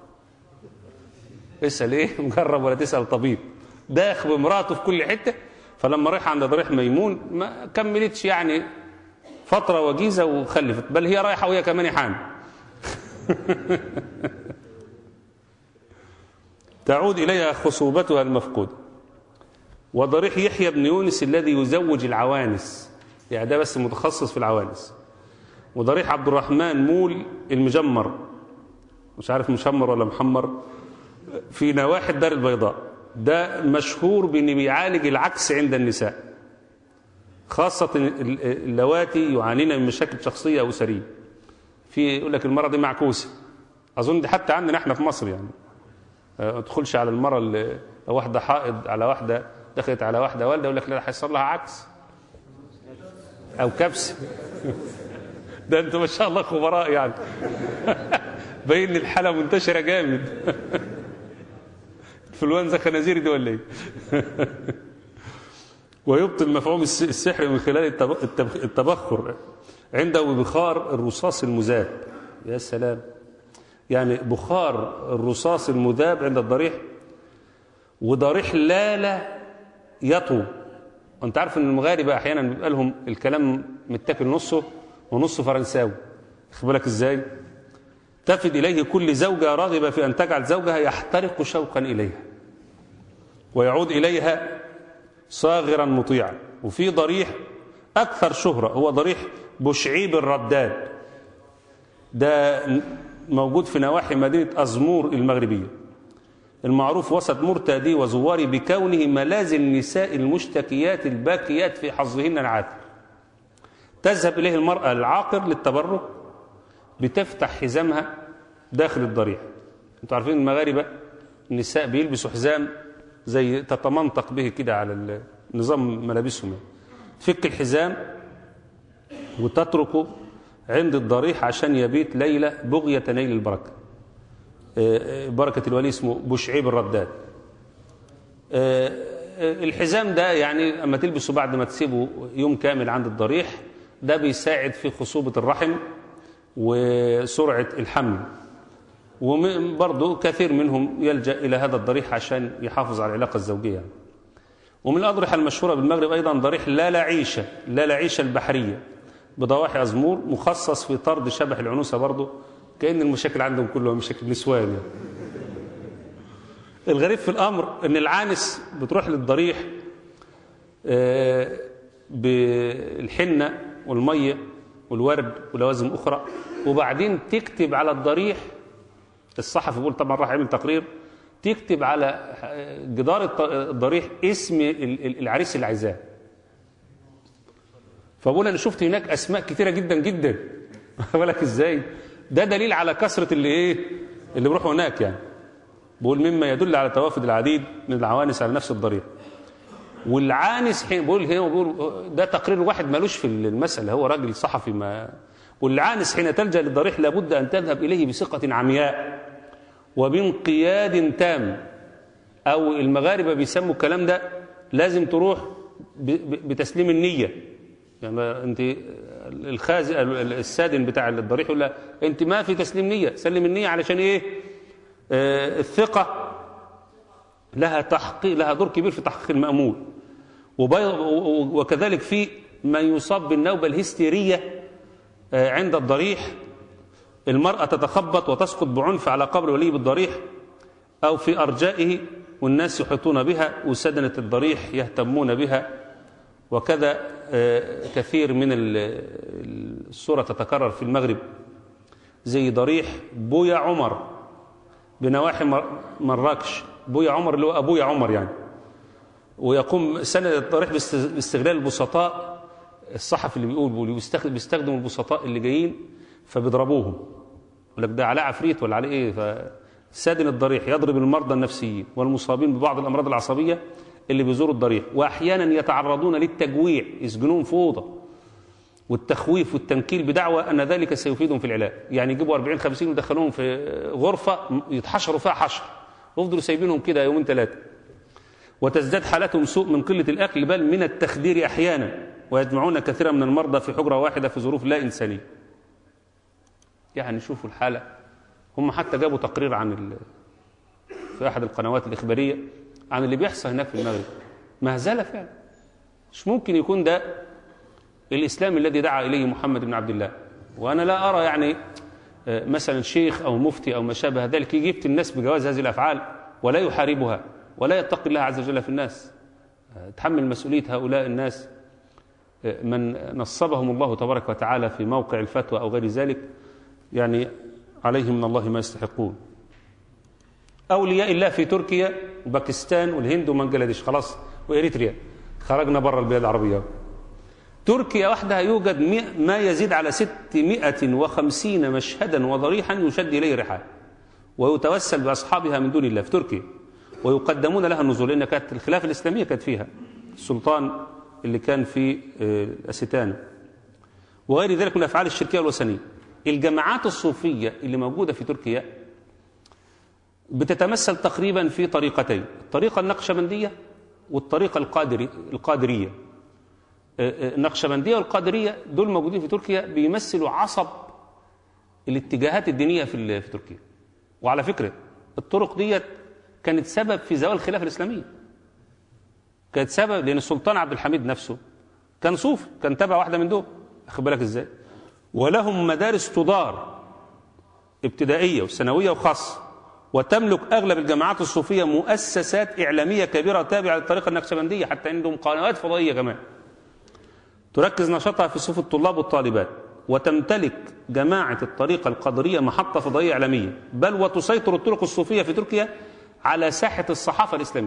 اسأل إيه مجرب ولا تسأل طبيب داخ بمراته في كل حتة فلما راح عند ضريح ميمون ما كملتش يعني فترة وجيزة وخلفت بل هي رايحة وهي كمان حامل تعود إليها خصوبتها المفقودة وضريح يحيى بن يونس الذي يزوج العوانس يعني ده بس متخصص في العوانس وضريح عبد الرحمن مول المجمر مش عارف مشمر ولا محمر في نواحي الدار البيضاء ده مشهور بأنه بيعالج العكس عند النساء خاصة اللواتي يعانين من مشاكل شخصية أو أسرية في يقول لك المرأة دي معكوسة أظن دي حتى عندنا احنا في مصر يعني ما تدخلش على المرأة اللي لو واحدة حائض على واحدة دخلت على واحدة والدة يقول لك لا هيحصل لها عكس أو كبس ده انتوا ما شاء الله خبراء يعني باين لي الحالة منتشرة جامد انفلونزا خنازير دي ولا ايه ويبطل مفعوم الس- السحر من خلال التب- التب- التبخر عنده بخار الرصاص المذاب يا سلام يعني بخار الرصاص المذاب عند الضريح وضريح لا لا يطوب وانت عارف ان المغاربه احيانا بيبقى لهم الكلام متاكل نصه ونصه فرنساوي خد بالك ازاي تفد اليه كل زوجه راغبه في ان تجعل زوجها يحترق شوقا اليها ويعود اليها صاغرا مطيعا وفي ضريح اكثر شهره هو ضريح بشعيب الرداد ده موجود في نواحي مدينه ازمور المغربيه المعروف وسط مرتدي وزواري بكونه ملاذ النساء المشتكيات الباكيات في حظهن العاثر تذهب إليه المرأة العاقر للتبرك بتفتح حزامها داخل الضريح انتوا عارفين المغاربة النساء بيلبسوا حزام زي تتمنطق به كده على ال- نظام ملابسهم يعني. تفك الحزام وتتركه عند الضريح عشان يبيت ليلة بغية نيل البركة آه، بركة الولي اسمه بشعيب الرداد آه، آه، الحزام ده يعني اما تلبسه بعد ما تسيبه يوم كامل عند الضريح ده بيساعد في خصوبة الرحم وسرعة الحمل وبرضه كثير منهم يلجأ إلى هذا الضريح عشان يحافظ على العلاقة الزوجية يعني. ومن الأضرحة المشهورة بالمغرب أيضا ضريح لا لعيشة لا لعيشة البحرية بضواحي أزمور مخصص في طرد شبح العنوسة برضه كأن المشاكل عندهم كلها مشاكل نسوان يعني. الغريب في الأمر أن العانس بتروح للضريح آه، بالحنة والمية والورد ولوازم أخرى وبعدين تكتب على الضريح الصحفي بيقول طبعا راح يعمل تقرير تكتب على جدار الط- الضريح اسم ال- ال- العريس اللي عايزاه فبقول انا شفت هناك اسماء كتيره جدا جدا واخد بالك ازاي ده دليل على كثره اللي ايه اللي بيروحوا هناك يعني بقول مما يدل على توافد العديد من العوانس على نفس الضريح والعانس حين بقول هنا بقول ده تقرير واحد مالوش في المسألة هو راجل صحفي ما والعانس حين تلجأ للضريح لابد أن تذهب إليه بثقة عمياء وبانقياد تام أو المغاربة بيسموا الكلام ده لازم تروح ب- ب- بتسليم النية يعني أنت الخاز السادن بتاع الضريح يقول لها أنت ما في تسليم نية سلم النية علشان إيه آه الثقة لها تحقيق لها دور كبير في تحقيق المأمول وبي- و- وكذلك في من يصاب بالنوبة الهستيرية آه، عند الضريح المرأة تتخبط وتسقط بعنف على قبر ولي بالضريح أو في أرجائه والناس يحيطون بها وسدنة الضريح يهتمون بها وكذا آه، كثير من ال- الصورة تتكرر في المغرب زي ضريح بويا عمر بنواحي مر- مراكش بويا عمر اللي هو أبويا عمر يعني ويقوم سند الضريح باست- باستغلال البسطاء الصحفي اللي بيقول بيقول بيستخدم بيستخدموا البسطاء اللي جايين فبيضربوهم يقول لك ده عليه عفريت ولا عليه ايه فسادن الضريح يضرب المرضى النفسيين والمصابين ببعض الامراض العصبيه اللي بيزوروا الضريح واحيانا يتعرضون للتجويع يسجنوهم في اوضه والتخويف والتنكيل بدعوى ان ذلك سيفيدهم في العلاج يعني يجيبوا 40 50 ويدخلوهم في غرفه يتحشروا فيها حشر ويفضلوا سايبينهم كده يومين ثلاثه وتزداد حالتهم سوء من قلة الأكل بل من التخدير أحيانا ويجمعون كثيرا من المرضى في حجرة واحدة في ظروف لا إنسانية يعني شوفوا الحالة هم حتى جابوا تقرير عن ال... في أحد القنوات الإخبارية عن اللي بيحصل هناك في المغرب مهزلة فعلا مش ممكن يكون ده الإسلام الذي دعا إليه محمد بن عبد الله وأنا لا أرى يعني آه، مثلا شيخ أو مفتي أو ما شابه ذلك يجي يفتي الناس بجواز هذه الأفعال ولا يحاربها ولا يتقي الله عز وجل في الناس آه، تحمل مسؤولية هؤلاء الناس آه، من نصبهم الله تبارك وتعالى في موقع الفتوى أو غير ذلك يعني عليهم من الله ما يستحقون أولياء الله في تركيا وباكستان والهند وبنجلاديش خلاص وإريتريا خرجنا بره البلاد العربية تركيا وحدها يوجد مئة- ما يزيد على 650 مشهدا وضريحا يشد إليه الرحال ويتوسل بأصحابها من دون الله في تركيا ويقدمون لها النزول لأن كانت الخلافة الإسلامية كانت فيها السلطان اللي كان في آه، أستانا وغير ذلك من الافعال الشركيه والوثنيه الجماعات الصوفيه اللي موجوده في تركيا بتتمثل تقريبا في طريقتين الطريقه النقشبنديه والطريقه القادري القادريه النقشبنديه والقادريه دول موجودين في تركيا بيمثلوا عصب الاتجاهات الدينيه في في تركيا وعلى فكره الطرق ديت كانت سبب في زوال الخلافه الاسلاميه كانت سبب لان السلطان عبد الحميد نفسه كان صوفي كان تبع واحده من دول اخد بالك ازاي ولهم مدارس تدار ابتدائيه وثانويه وخاصه وتملك اغلب الجامعات الصوفيه مؤسسات اعلاميه كبيره تابعه للطريقه النقشبنديه حتى عندهم قنوات فضائيه كمان تركز نشاطها في صفوف الطلاب والطالبات وتمتلك جماعة الطريقة القدرية محطة فضائية إعلامية بل وتسيطر الطرق الصوفية في تركيا على ساحة الصحافة الإسلامية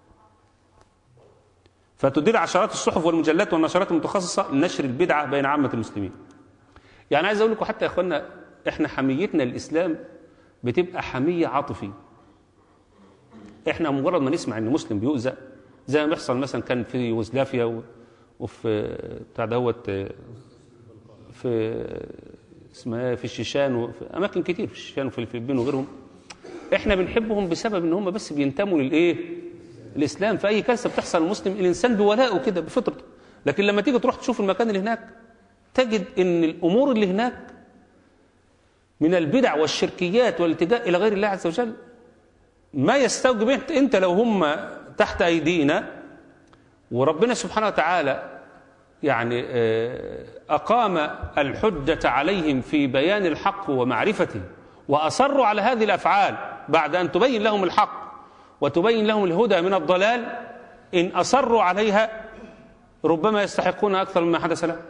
فتدير عشرات الصحف والمجلات والنشرات المتخصصة لنشر البدعة بين عامة المسلمين يعني عايز أقول لكم حتى يا أخوانا إحنا حميتنا للإسلام بتبقى حمية عاطفية إحنا مجرد ما نسمع إن مسلم بيؤذى زي ما بيحصل مثلا كان في يوغوسلافيا وفي بتاع دوت في اسمها في الشيشان وفي اماكن كتير في الشيشان وفي الفلبين وغيرهم احنا بنحبهم بسبب ان هم بس بينتموا للايه الاسلام في اي كارثه بتحصل المسلم الانسان بولائه كده بفطرته لكن لما تيجي تروح تشوف المكان اللي هناك تجد ان الامور اللي هناك من البدع والشركيات والالتجاء الى غير الله عز وجل ما يستوجب انت لو هم تحت ايدينا وربنا سبحانه وتعالى يعني أقام الحجة عليهم في بيان الحق ومعرفته وأصروا على هذه الأفعال بعد أن تبين لهم الحق وتبين لهم الهدى من الضلال إن أصروا عليها ربما يستحقون أكثر مما حدث لهم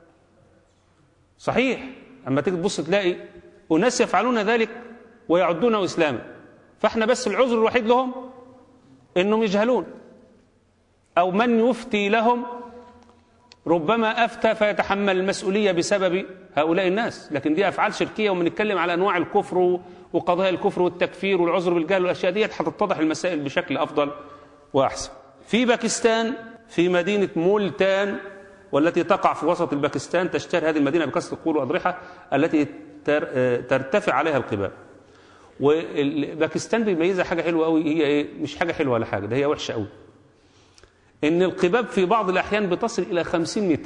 صحيح أما تيجي تبص تلاقي أناس يفعلون ذلك ويعدونه إسلاما فإحنا بس العذر الوحيد لهم إنهم يجهلون أو من يفتي لهم ربما أفتى فيتحمل المسؤولية بسبب هؤلاء الناس لكن دي أفعال شركية وبنتكلم على أنواع الكفر وقضايا الكفر والتكفير والعذر بالجهل والأشياء دي هتتضح المسائل بشكل أفضل وأحسن في باكستان في مدينة مولتان والتي تقع في وسط الباكستان تشتهر هذه المدينة بكسر القول والأضرحة التي ترتفع عليها القباب وباكستان بيميزها حاجة حلوة قوي هي إيه مش حاجة حلوة ولا حاجة ده هي وحشة قوي ان القباب في بعض الاحيان بتصل الى خمسين متر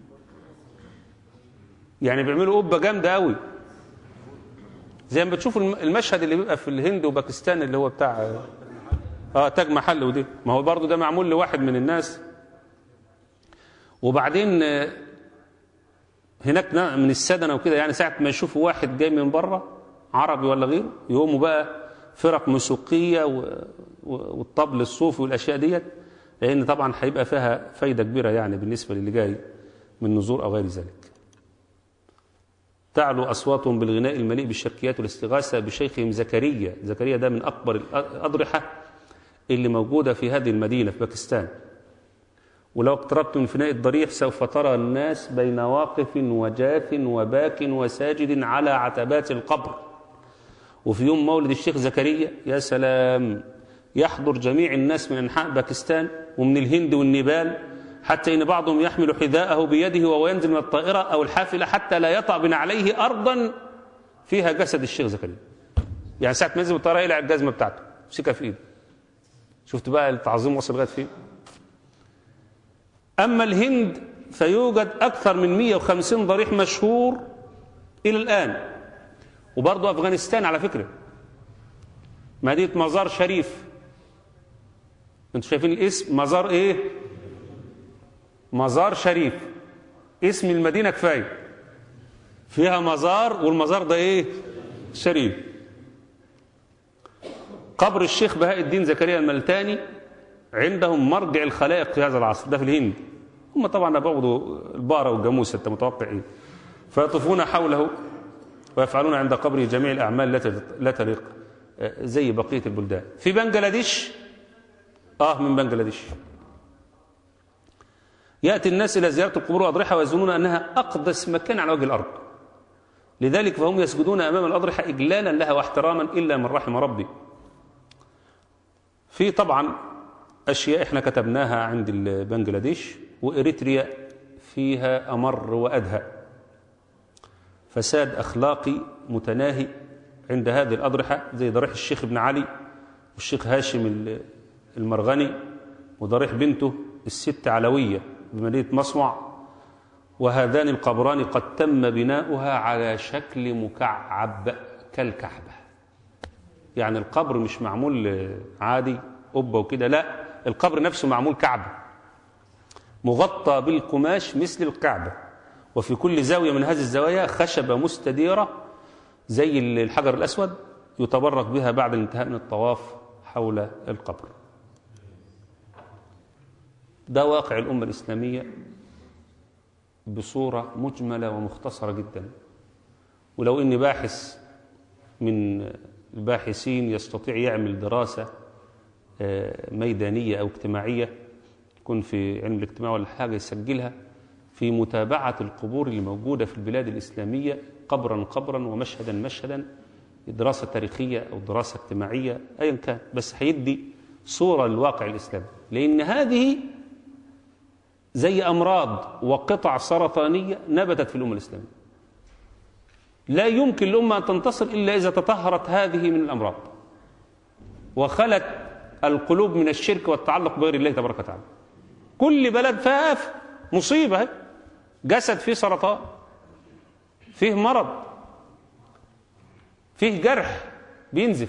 يعني بيعملوا قبه جامده قوي زي ما بتشوفوا المشهد اللي بيبقى في الهند وباكستان اللي هو بتاع اه تاج محل ودي ما هو برضه ده معمول لواحد من الناس وبعدين هناك من السدنه وكده يعني ساعه ما يشوفوا واحد جاي من بره عربي ولا غيره يقوموا بقى فرق موسيقيه والطبل الصوفي والاشياء ديت لأن طبعا هيبقى فيها فايدة كبيرة يعني بالنسبة للي جاي من نزور أو غير ذلك تعلو أصواتهم بالغناء المليء بالشركيات والاستغاثة بشيخهم زكريا زكريا ده من أكبر الأضرحة اللي موجودة في هذه المدينة في باكستان ولو اقتربت من فناء الضريح سوف ترى الناس بين واقف وجاث وباك وساجد على عتبات القبر وفي يوم مولد الشيخ زكريا يا سلام يحضر جميع الناس من أنحاء باكستان ومن الهند والنيبال حتى إن بعضهم يحمل حذاءه بيده وهو ينزل من الطائرة أو الحافلة حتى لا يطأ بنعليه أرضا فيها جسد الشيخ زكريا يعني ساعة ما ينزل من الطائرة يلعب الجزمة بتاعته مسكها في إيده شفت بقى التعظيم وصل لغاية فين أما الهند فيوجد أكثر من 150 ضريح مشهور إلى الآن وبرضه أفغانستان على فكرة مدينة مزار شريف انتوا شايفين الاسم مزار ايه مزار شريف اسم المدينة كفاية فيها مزار والمزار ده ايه شريف قبر الشيخ بهاء الدين زكريا الملتاني عندهم مرجع الخلائق في هذا العصر ده في الهند هم طبعا بيعبدوا البقرة والجاموسة انت متوقع ايه فيطوفون حوله ويفعلون عند قبره جميع الأعمال التي لا تليق زي بقية البلدان في بنجلاديش آه من بنجلاديش يأتي الناس إلى زيارة القبور والأضرحة ويظنون أنها أقدس مكان على وجه الأرض لذلك فهم يسجدون أمام الأضرحة إجلالا لها واحتراما إلا من رحم ربي في طبعا أشياء إحنا كتبناها عند بنجلاديش وإريتريا فيها أمر وأدهى فساد أخلاقي متناهي عند هذه الأضرحة زي ضريح الشيخ ابن علي والشيخ هاشم المرغني وضريح بنته الست علوية بمدينة مصمع وهذان القبران قد تم بناؤها على شكل مكعب كالكعبة يعني القبر مش معمول عادي قبة وكده لا القبر نفسه معمول كعبة مغطى بالقماش مثل الكعبة وفي كل زاوية من هذه الزوايا خشبة مستديرة زي الحجر الأسود يتبرك بها بعد الانتهاء من الطواف حول القبر ده واقع الأمة الإسلامية بصورة مجملة ومختصرة جدا ولو إني باحث من الباحثين يستطيع يعمل دراسة ميدانية أو اجتماعية يكون في علم الاجتماع ولا حاجة يسجلها في متابعة القبور اللي موجودة في البلاد الإسلامية قبرا قبرا ومشهدا مشهدا دراسة تاريخية أو دراسة اجتماعية أيا كان بس هيدي صورة للواقع الإسلامي لأن هذه زي أمراض وقطع سرطانية نبتت في الأمة الإسلامية لا يمكن الأمة أن تنتصر إلا إذا تطهرت هذه من الأمراض وخلت القلوب من الشرك والتعلق بغير الله تبارك وتعالى كل بلد فيها آفة مصيبة جسد فيه سرطان فيه مرض فيه جرح بينزف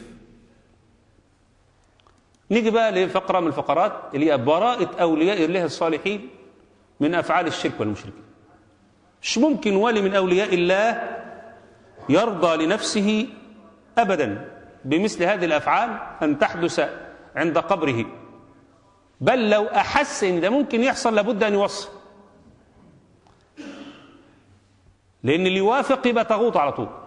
نيجي بقى لفقرة من الفقرات اللي هي براءة أولياء الله الصالحين من أفعال الشرك والمشركين مش ممكن ولي من أولياء الله يرضى لنفسه أبدا بمثل هذه الأفعال أن تحدث عند قبره بل لو أحس إن ده ممكن يحصل لابد أن يوصل لأن اللي يوافق يبقى تغوط على طول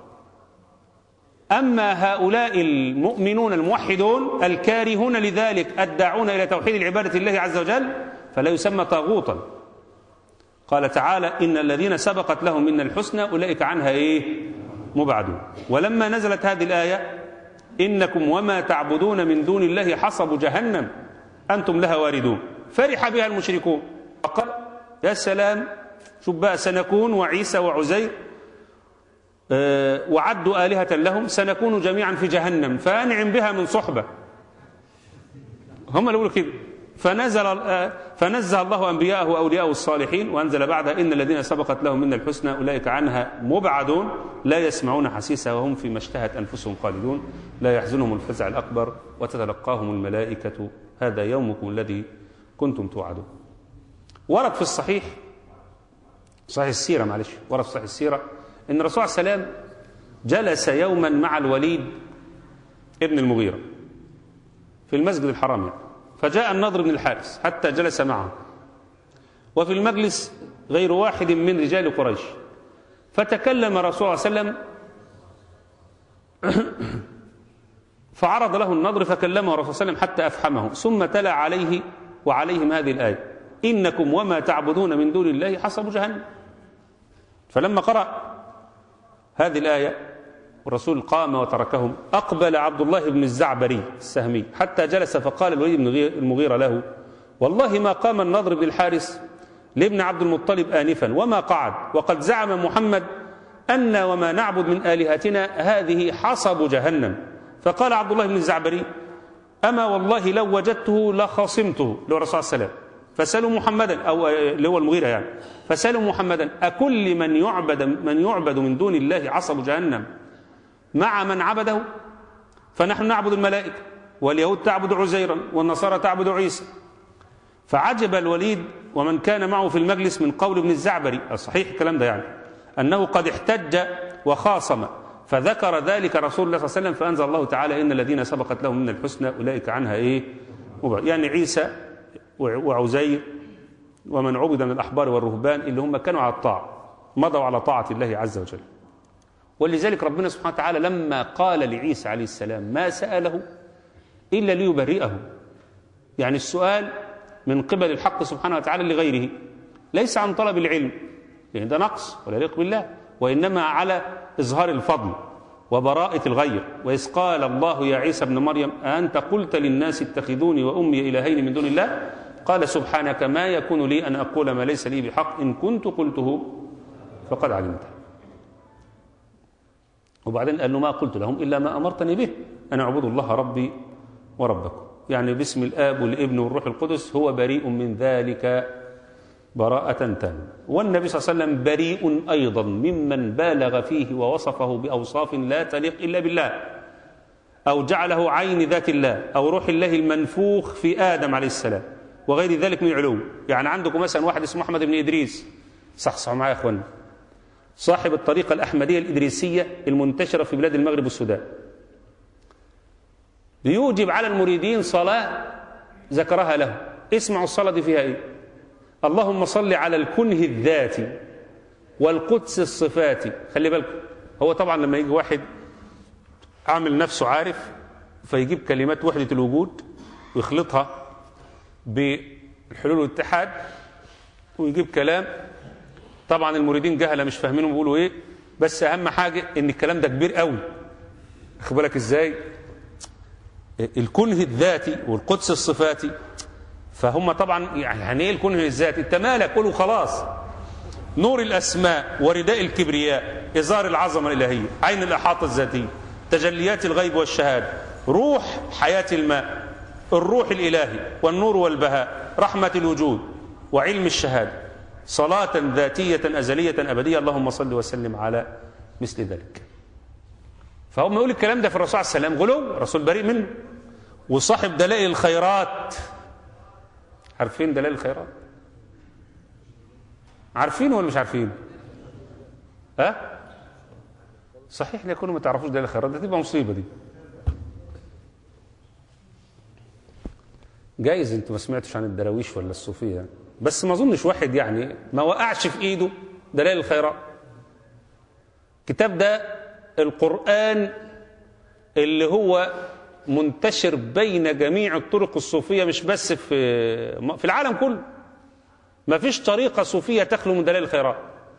أما هؤلاء المؤمنون الموحدون الكارهون لذلك الداعون إلى توحيد العبادة الله عز وجل فلا يسمى طاغوتا قال تعالى إن الذين سبقت لهم من الحسنى أولئك عنها إيه مبعدون ولما نزلت هذه الآية إنكم وما تعبدون من دون الله حصب جهنم أنتم لها واردون فرح بها المشركون فقال يا سلام شوف بقى سنكون وعيسى وعزير أه وعدوا آلهة لهم سنكون جميعا في جهنم فأنعم بها من صحبة هم اللي يقولوا كده فنزل أه فنزه الله أنبياءه وأولياءه الصالحين وأنزل بعدها إن الذين سبقت لهم من الحسنى أولئك عنها مبعدون لا يسمعون حسيسها وهم فيما اشتهت أنفسهم خالدون لا يحزنهم الفزع الأكبر وتتلقاهم الملائكة هذا يومكم الذي كنتم توعدون ورد في الصحيح صحيح السيرة معلش ورد في صحيح السيرة ان الرسول صلى الله عليه وسلم جلس يوما مع الوليد ابن المغيرة في المسجد الحرام يعني فجاء النضر بن الحارث حتى جلس معه وفي المجلس غير واحد من رجال قريش فتكلم الرسول صلى الله عليه وسلم فعرض له النضر فكلمه الرسول صلى الله عليه وسلم حتى أفحمه ثم تلا عليه وعليهم هذه الآية إنكم وما تعبدون من دون الله حصب جهنم فلما قرأ هذه الآية الرسول قام وتركهم أقبل عبد الله بن الزعبري السهمي حتى جلس فقال الوليد بن المغيرة له والله ما قام النضر بن الحارس لابن عبد المطلب آنفا وما قعد وقد زعم محمد أن وما نعبد من آلهتنا هذه حصب جهنم فقال عبد الله بن الزعبري أما والله لو وجدته لخصمته للرسول صلى الله عليه وسلم فسألوا محمدا أو اللي هو المغيرة يعني فسألوا محمدا أكل من يعبد من يعبد من دون الله عصب جهنم مع من عبده فنحن نعبد الملائكة واليهود تعبد عزيرا والنصارى تعبد عيسى فعجب الوليد ومن كان معه في المجلس من قول ابن الزعبري الصحيح الكلام ده يعني أنه قد احتج وخاصم فذكر ذلك رسول الله صلى الله عليه وسلم فأنزل الله تعالى إن الذين سبقت لهم من الحسنى أولئك عنها إيه مبعد يعني عيسى وعزير ومن عبد من الأحبار والرهبان اللي هم كانوا على الطاعة مضوا على طاعة الله عز وجل ولذلك ربنا سبحانه وتعالى لما قال لعيسى عليه السلام ما سأله إلا ليبرئه يعني السؤال من قبل الحق سبحانه وتعالى لغيره ليس عن طلب العلم لأن ده نقص ولا يليق بالله وإنما على إظهار الفضل وبراءة الغير وإذ قال الله يا عيسى ابن مريم أأنت قلت للناس اتخذوني وأمي إلهين من دون الله قال سبحانك ما يكون لي أن أقول ما ليس لي بحق إن كنت قلته فقد علمته وبعدين قال له ما قلت لهم إلا ما أمرتني به أن أعبدوا الله ربي وربكم يعني باسم الآب والابن والروح القدس هو بريء من ذلك براءة تامة والنبي صلى الله عليه وسلم بريء أيضا ممن بالغ فيه ووصفه بأوصاف لا تليق إلا بالله أو جعله عين ذات الله أو روح الله المنفوخ في آدم عليه السلام وغير ذلك من العلوم يعني عندكم مثلا واحد اسمه محمد بن إدريس صحصحوا معايا يا أخوانا صاحب الطريقة الأحمدية الإدريسية المنتشرة في بلاد المغرب والسودان بيوجب على المريدين صلاة ذكرها له اسمعوا الصلاة دي فيها ايه اللهم صل على الكنه الذاتي والقدس الصفاتي خلي بالكم هو طبعا لما يجي واحد عامل نفسه عارف فيجيب كلمات وحدة الوجود ويخلطها بالحلول والاتحاد ويجيب كلام طبعا المريدين جهله مش فاهمينه بيقولوا ايه بس اهم حاجه ان الكلام ده كبير قوي خد بالك ازاي الكنه الذاتي والقدس الصفاتي فهم طبعا يعني ايه الكنه الذاتي انت مالك قولوا خلاص نور الاسماء ورداء الكبرياء ازار العظمه الالهيه عين الاحاطه الذاتيه تجليات الغيب والشهاده روح حياه الماء الروح الالهي والنور والبهاء رحمه الوجود وعلم الشهاده صلاه ذاتيه ازليه ابديه اللهم صل وسلم على مثل ذلك فهم يقول الكلام ده في الرسول عليه السلام غلو رسول بريء منه وصاحب دلائل الخيرات عارفين دلائل الخيرات عارفين ولا مش عارفين ها صحيح لا يكونوا ما تعرفوش دلائل الخيرات ده تبقى مصيبه دي جايز انتوا ما سمعتش عن الدراويش ولا الصوفيه بس ما اظنش واحد يعني ما وقعش في ايده دلائل الخيرات الكتاب ده القرآن اللي هو منتشر بين جميع الطرق الصوفية مش بس في في العالم كله ما فيش طريقة صوفية تخلو من دلائل الخيرات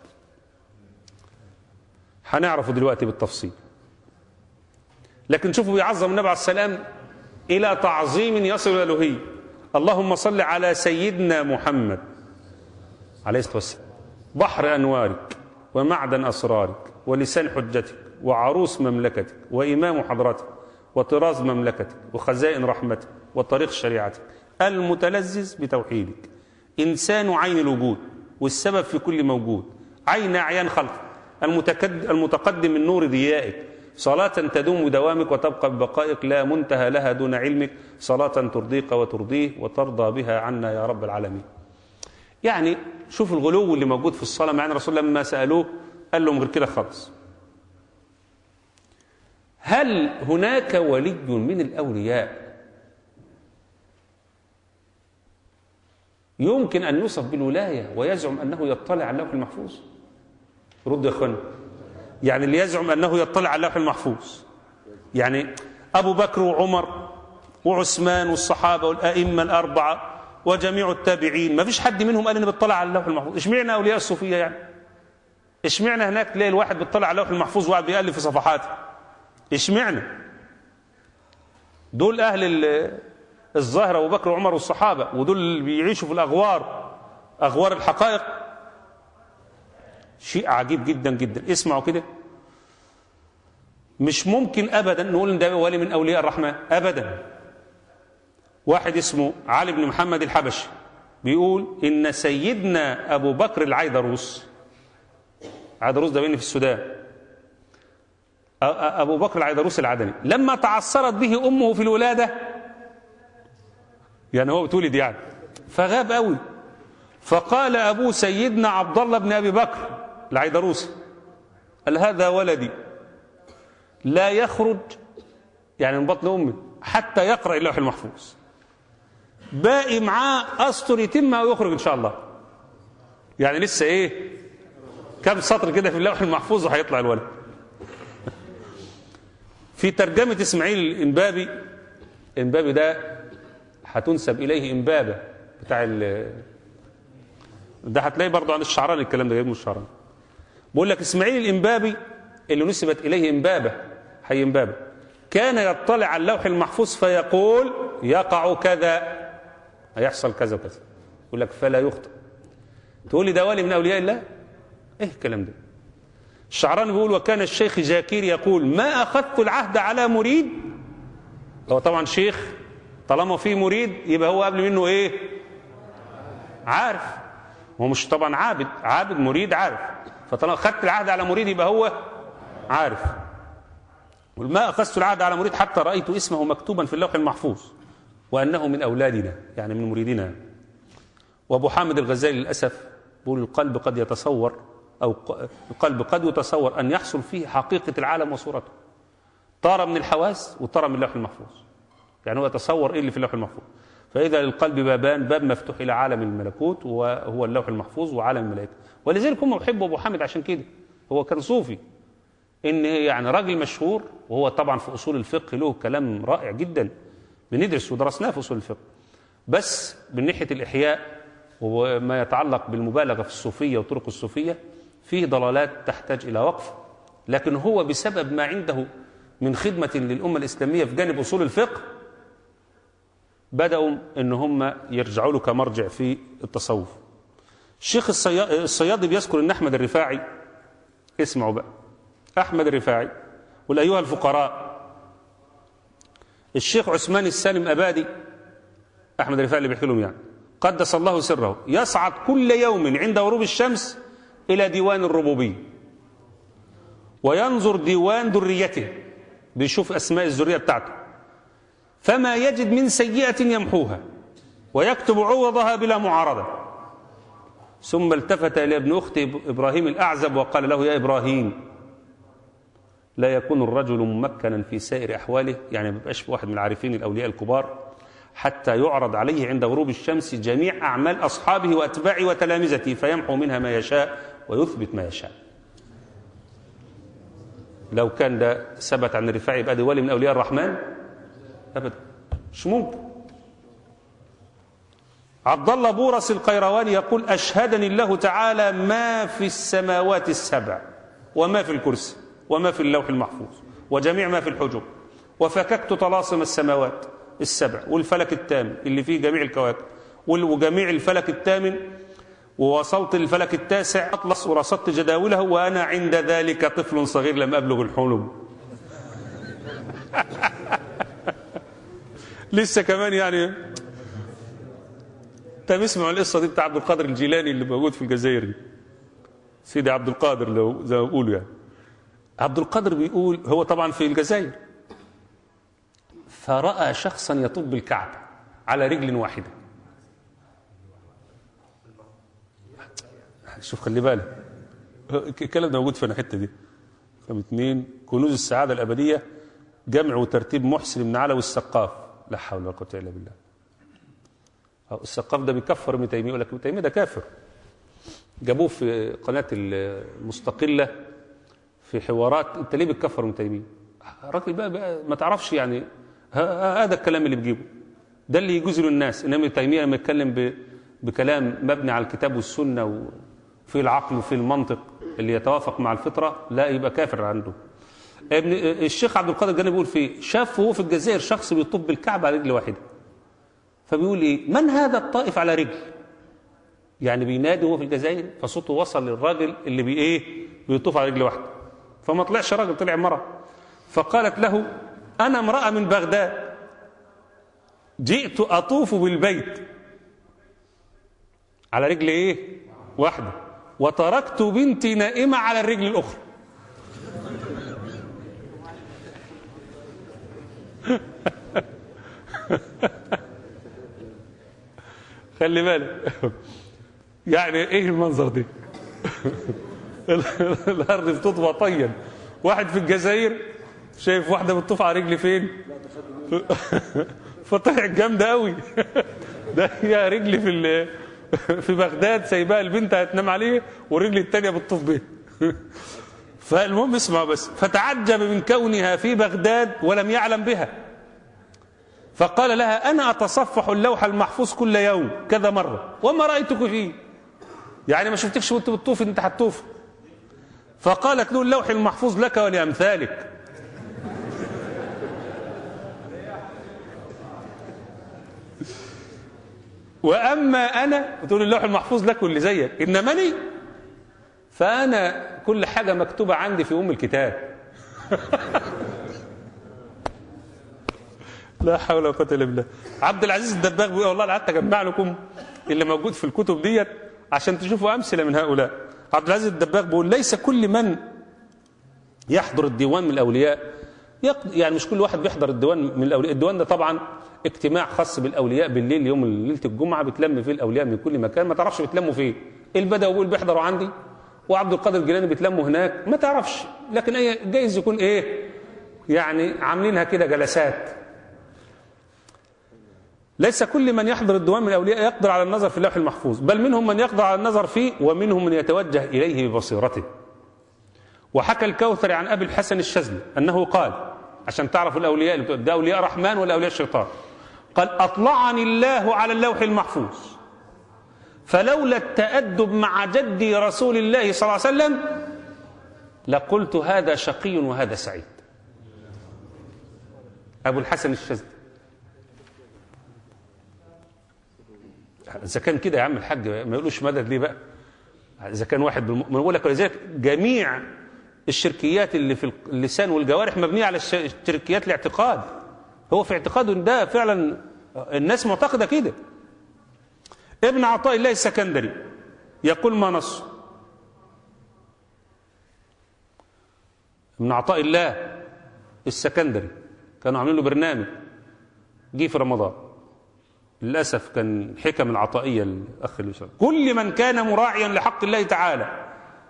هنعرفه دلوقتي بالتفصيل لكن شوفوا بيعظم النبي عليه السلام إلى تعظيم يصل إلى الألوهية اللهم صل على سيدنا محمد عليه الصلاة والسلام بحر أنوارك ومعدن أسرارك ولسان حجتك وعروس مملكتك وإمام حضرتك وطراز مملكتك وخزائن رحمتك وطريق شريعتك المتلذذ بتوحيدك إنسان عين الوجود والسبب في كل موجود عين أعيان خلقك المتقدم من نور ضيائك صلاة تدوم بدوامك وتبقى ببقائك لا منتهى لها دون علمك صلاة ترضيك وترضيه وترضى بها عنا يا رب العالمين يعني شوف الغلو اللي موجود في الصلاة مع أن الرسول لما سألوه قال لهم غير كده خالص هل هناك ولي من الأولياء يمكن أن يوصف بالولاية ويزعم أنه يطلع على اللوح المحفوظ رد يا أخوان يعني اللي يزعم أنه يطلع على اللوح المحفوظ يعني أبو بكر وعمر وعثمان والصحابة والأئمة الأربعة وجميع التابعين ما فيش حد منهم قال أنا بيطلع على اللوح المحفوظ اشمعنى أولياء الصوفية يعني اشمعنى هناك تلاقي الواحد بيطلع على اللوح المحفوظ وقاعد بيألف في صفحاته اشمعنى دول اهل الظاهر ابو بكر وعمر والصحابه ودول اللي بيعيشوا في الاغوار اغوار الحقائق شيء عجيب جدا جدا اسمعوا كده مش ممكن ابدا نقول ان ده ولي من اولياء الرحمن ابدا واحد اسمه علي بن محمد الحبشي بيقول ان سيدنا ابو بكر العيدروس عيدروس ده بين في السودان أبو بكر العيدروس العدني لما تعثرت به أمه في الولادة يعني هو بتولد يعني فغاب قوي فقال أبو سيدنا عبد الله بن أبي بكر العيدروسي قال هذا ولدي لا يخرج يعني من بطن أمي حتى يقرأ اللوح المحفوظ باقي معاه أسطر يتم أو يخرج إن شاء الله يعني لسه إيه كم سطر كده في اللوح المحفوظ وهيطلع الولد في ترجمة إسماعيل الإنبابي إنبابي ده هتنسب إليه إنبابة بتاع ال ده هتلاقيه برضه عند الشعراني الكلام ده جايب من الشعراني بقول لك إسماعيل الإنبابي اللي نسبت إليه إنبابة حي إنبابة كان يطلع على اللوح المحفوظ فيقول يقع كذا هيحصل كذا وكذا يقول لك فلا يخطئ تقول لي ده ولي من أولياء الله إيه الكلام ده الشعراني بيقول وكان الشيخ جاكير يقول ما أخذت العهد على مريد هو طبعا شيخ طالما في مريد يبقى هو قبل منه ايه عارف هو مش طبعا عابد عابد مريد عارف فطالما خدت العهد على مريد يبقى هو عارف ما أخذت العهد على مريد حتى رأيت اسمه مكتوبا في اللوح المحفوظ وأنه من أولادنا يعني من مريدنا وأبو حامد الغزالي للأسف بيقول القلب قد يتصور أو القلب قد يتصور أن يحصل فيه حقيقة العالم وصورته طار من الحواس وطار من اللوح المحفوظ يعني هو يتصور إيه اللي في اللوح المحفوظ فإذا للقلب بابان باب مفتوح إلى عالم الملكوت وهو اللوح المحفوظ وعالم الملائكة ولذلك هم يحبوا أبو حامد عشان كده هو كان صوفي إن يعني راجل مشهور وهو طبعا في أصول الفقه له كلام رائع جدا بندرس ودرسناه في أصول الفقه بس من ناحية الإحياء وما يتعلق بالمبالغة في الصوفية وطرق الصوفية فيه ضلالات تحتاج إلى وقف لكن هو بسبب ما عنده من خدمة للأمة الإسلامية في جانب أصول الفقه بدأوا أن هم يرجعوا له كمرجع في التصوف الشيخ الصيادي بيذكر أن أحمد الرفاعي اسمعوا بقى أحمد الرفاعي والأيها الفقراء الشيخ عثمان السالم أبادي أحمد الرفاعي اللي بيحكي لهم يعني قدس الله سره يصعد كل يوم عند غروب الشمس إلى ديوان الربوبية وينظر ديوان ذريته بيشوف أسماء الذرية بتاعته فما يجد من سيئة يمحوها ويكتب عوضها بلا معارضة ثم التفت إلى ابن أخته إبراهيم الأعزب وقال له يا إبراهيم لا يكون الرجل ممكنا في سائر أحواله يعني ما بيبقاش واحد من العارفين الأولياء الكبار حتى يعرض عليه عند غروب الشمس جميع أعمال أصحابه وأتباعه وتلامذته فيمحو منها ما يشاء ويثبت ما يشاء لو كان ده ثبت عن الرفاعي يبقى ده ولي من أولياء الرحمن أبدا مش ممكن عبد الله بورس القيرواني يقول أشهدني الله تعالى ما في السماوات السبع وما في الكرسي وما في اللوح المحفوظ وجميع ما في الحجب وفككت طلاسم السماوات السبع والفلك الثامن اللي فيه جميع الكواكب وجميع الفلك الثامن ووصلت الفلك التاسع أطلس ورصدت جداوله وأنا عند ذلك طفل صغير لم أبلغ الحلم لسه كمان يعني طب اسمعوا القصة دي بتاع عبد القادر الجيلاني اللي موجود في الجزائر دي سيدي عبد القادر لو زي ما بيقولوا يعني عبد القادر بيقول هو طبعا في الجزائر فرأى شخصا يطوف بالكعبة على رجل واحدة شوف خلي بالك الكلام ده موجود في الحته دي رقم اثنين كنوز السعاده الابديه جمع وترتيب محسن بن علوي السقاف لا حول ولا قوه الا بالله السقاف ده بيكفر ابن تيميه يقول لك ابن تيميه ده كافر جابوه في قناه المستقله في حوارات انت ليه بتكفر ابن تيميه الراجل بقى, بقى ما تعرفش يعني هذا الكلام اللي بيجيبه ده اللي يجوز للناس انما ابن تيميه لما يتكلم بكلام مبني على الكتاب والسنه وفي العقل وفي المنطق اللي يتوافق مع الفطره لا يبقى كافر عنده ابن الشيخ عبد القادر الجاني بيقول فيه شاف هو في الجزائر شخص بيطب بالكعبه على رجل واحده فبيقول ايه من هذا الطائف على رجل يعني بينادي هو في الجزائر فصوته وصل للراجل اللي بي ايه بيطوف على رجل واحده فما طلعش راجل طلع مره فقالت له انا امراه من بغداد جئت اطوف بالبيت على رجل ايه واحده وتركت بنتي نائمه على الرجل الاخرى خلي بالك يعني ايه المنظر ده الارض بتطوى طيا واحد في الجزائر شايف واحده بتطوف على رجلي فين فطلعت جامده قوي ده هي رجلي في في بغداد سايباها البنت هتنام عليه والرجل الثانيه بتطوف بيها فالمهم اسمع بس فتعجب من كونها في بغداد ولم يعلم بها فقال لها أنا أتصفح اللوح المحفوظ كل يوم كذا مرة وما رأيتك فيه يعني ما شفتكش وانت بتطوف انت هتطوف فقالت له اللوح المحفوظ لك ولأمثالك وأما أنا بتقول اللوح المحفوظ لك واللي زيك إنمني فأنا كل حاجة مكتوبة عندي في أم الكتاب لا حول ولا قوة إلا بالله عبد العزيز الدباغ بيقول والله أنا قعدت أجمع لكم اللي موجود في الكتب ديت عشان تشوفوا أمثلة من هؤلاء عبد العزيز الدباغ بيقول ليس كل من يحضر الديوان من الأولياء يق- يعني مش كل واحد بيحضر الديوان من الأولياء الديوان ده طبعا اجتماع خاص بالأولياء بالليل يوم ليلة الجمعة بتلم فيه الأولياء من كل مكان ما تعرفش بتلموا فيه البدوي بيقول بيحضروا عندي وعبد القادر الجيلاني بيتلموا هناك ما تعرفش لكن أي جايز يكون ايه يعني عاملينها كده جلسات ليس كل من يحضر الديوان من الأولياء يقدر على النظر في اللوح المحفوظ بل منهم من يقدر على النظر فيه ومنهم من يتوجه إليه ببصيرته وحكى الكوثري عن أبي الحسن الشاذلي أنه قال عشان تعرفوا الأولياء اللي بتقول ده أولياء رحمن ولا أولياء الشيطان قال أطلعني الله على اللوح المحفوظ فلولا التأدب مع جدي رسول الله صلى الله عليه وسلم لقلت هذا شقي وهذا سعيد أبو الحسن الشاذلي إذا كان كده يا عم الحاج ما يقولوش مدد ليه بقى إذا كان واحد بالم... ما بقول لك ولذلك جميع الشركيات اللي في اللسان والجوارح مبنية على الش- شركيات الاعتقاد هو في اعتقاده إن ده فعلا الناس معتقدة كده ابن عطاء الله السكندري يقول ما نص ابن عطاء الله السكندري كانوا عاملين له برنامج جه في رمضان للأسف كان حكم العطائية الأخ اللي شرح. كل من كان مراعيا لحق الله تعالى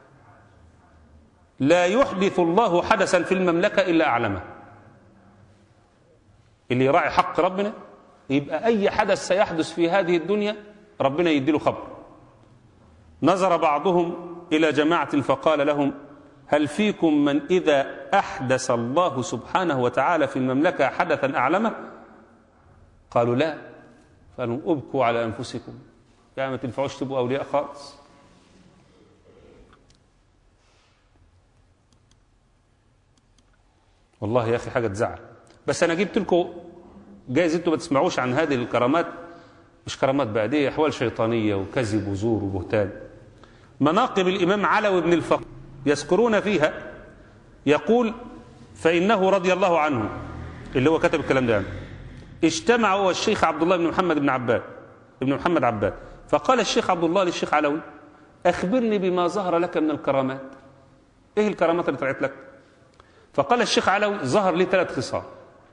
لا يحدث الله حدثا في المملكة إلا أعلمه اللي يراعي حق ربنا يبقى أي حدث سيحدث في هذه الدنيا ربنا يديله خبر نظر بعضهم إلى جماعة فقال لهم هل فيكم من إذا أحدث الله سبحانه وتعالى في المملكة حدثا أعلمه قالوا لا قالوا ابكوا على أنفسكم يعني ما تنفعوش تبقوا أولياء خالص والله يا أخي حاجة تزعل بس أنا جبت لكم جايز أنتوا ما تسمعوش عن هذه الكرامات مش كرامات بقى دي أحوال شيطانية وكذب وزور وبهتان مناقب الإمام علوي بن الفقر يذكرون فيها يقول فإنه رضي الله عنه اللي هو كتب الكلام ده يعني اجتمع هو الشيخ عبد الله بن محمد بن عباد ابن محمد عباد فقال الشيخ عبد الله للشيخ علوي أخبرني بما ظهر لك من الكرامات إيه الكرامات اللي طلعت لك فقال الشيخ علوي ظهر لي ثلاث خصال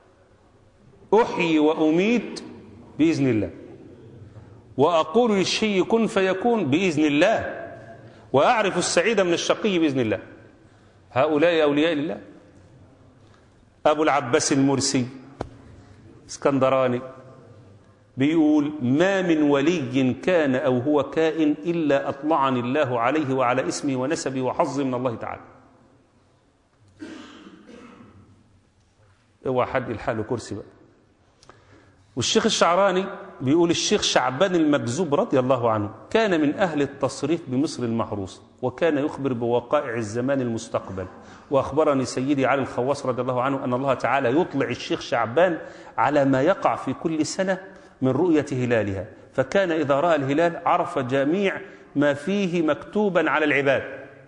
أحيي وأميت بإذن الله وأقول للشيء كن فيكون بإذن الله وأعرف السعيد من الشقي بإذن الله هؤلاء أولياء الله أبو العباس المرسي اسكندراني بيقول ما من ولي كان أو هو كائن إلا أطلعني الله عليه وعلى اسمه ونسبه وحظه من الله تعالى اوعى حد يلحق له كرسي بقى والشيخ الشعراني بيقول الشيخ شعبان المكذوب رضي الله عنه كان من أهل التصريف بمصر المحروسة وكان يخبر بوقائع الزمان المستقبل وأخبرني سيدي علي الخواص رضي الله عنه أن الله تعالى يطلع الشيخ شعبان على ما يقع في كل سنة من رؤية هلالها فكان إذا رأى الهلال عرف جميع ما فيه مكتوبا على العباد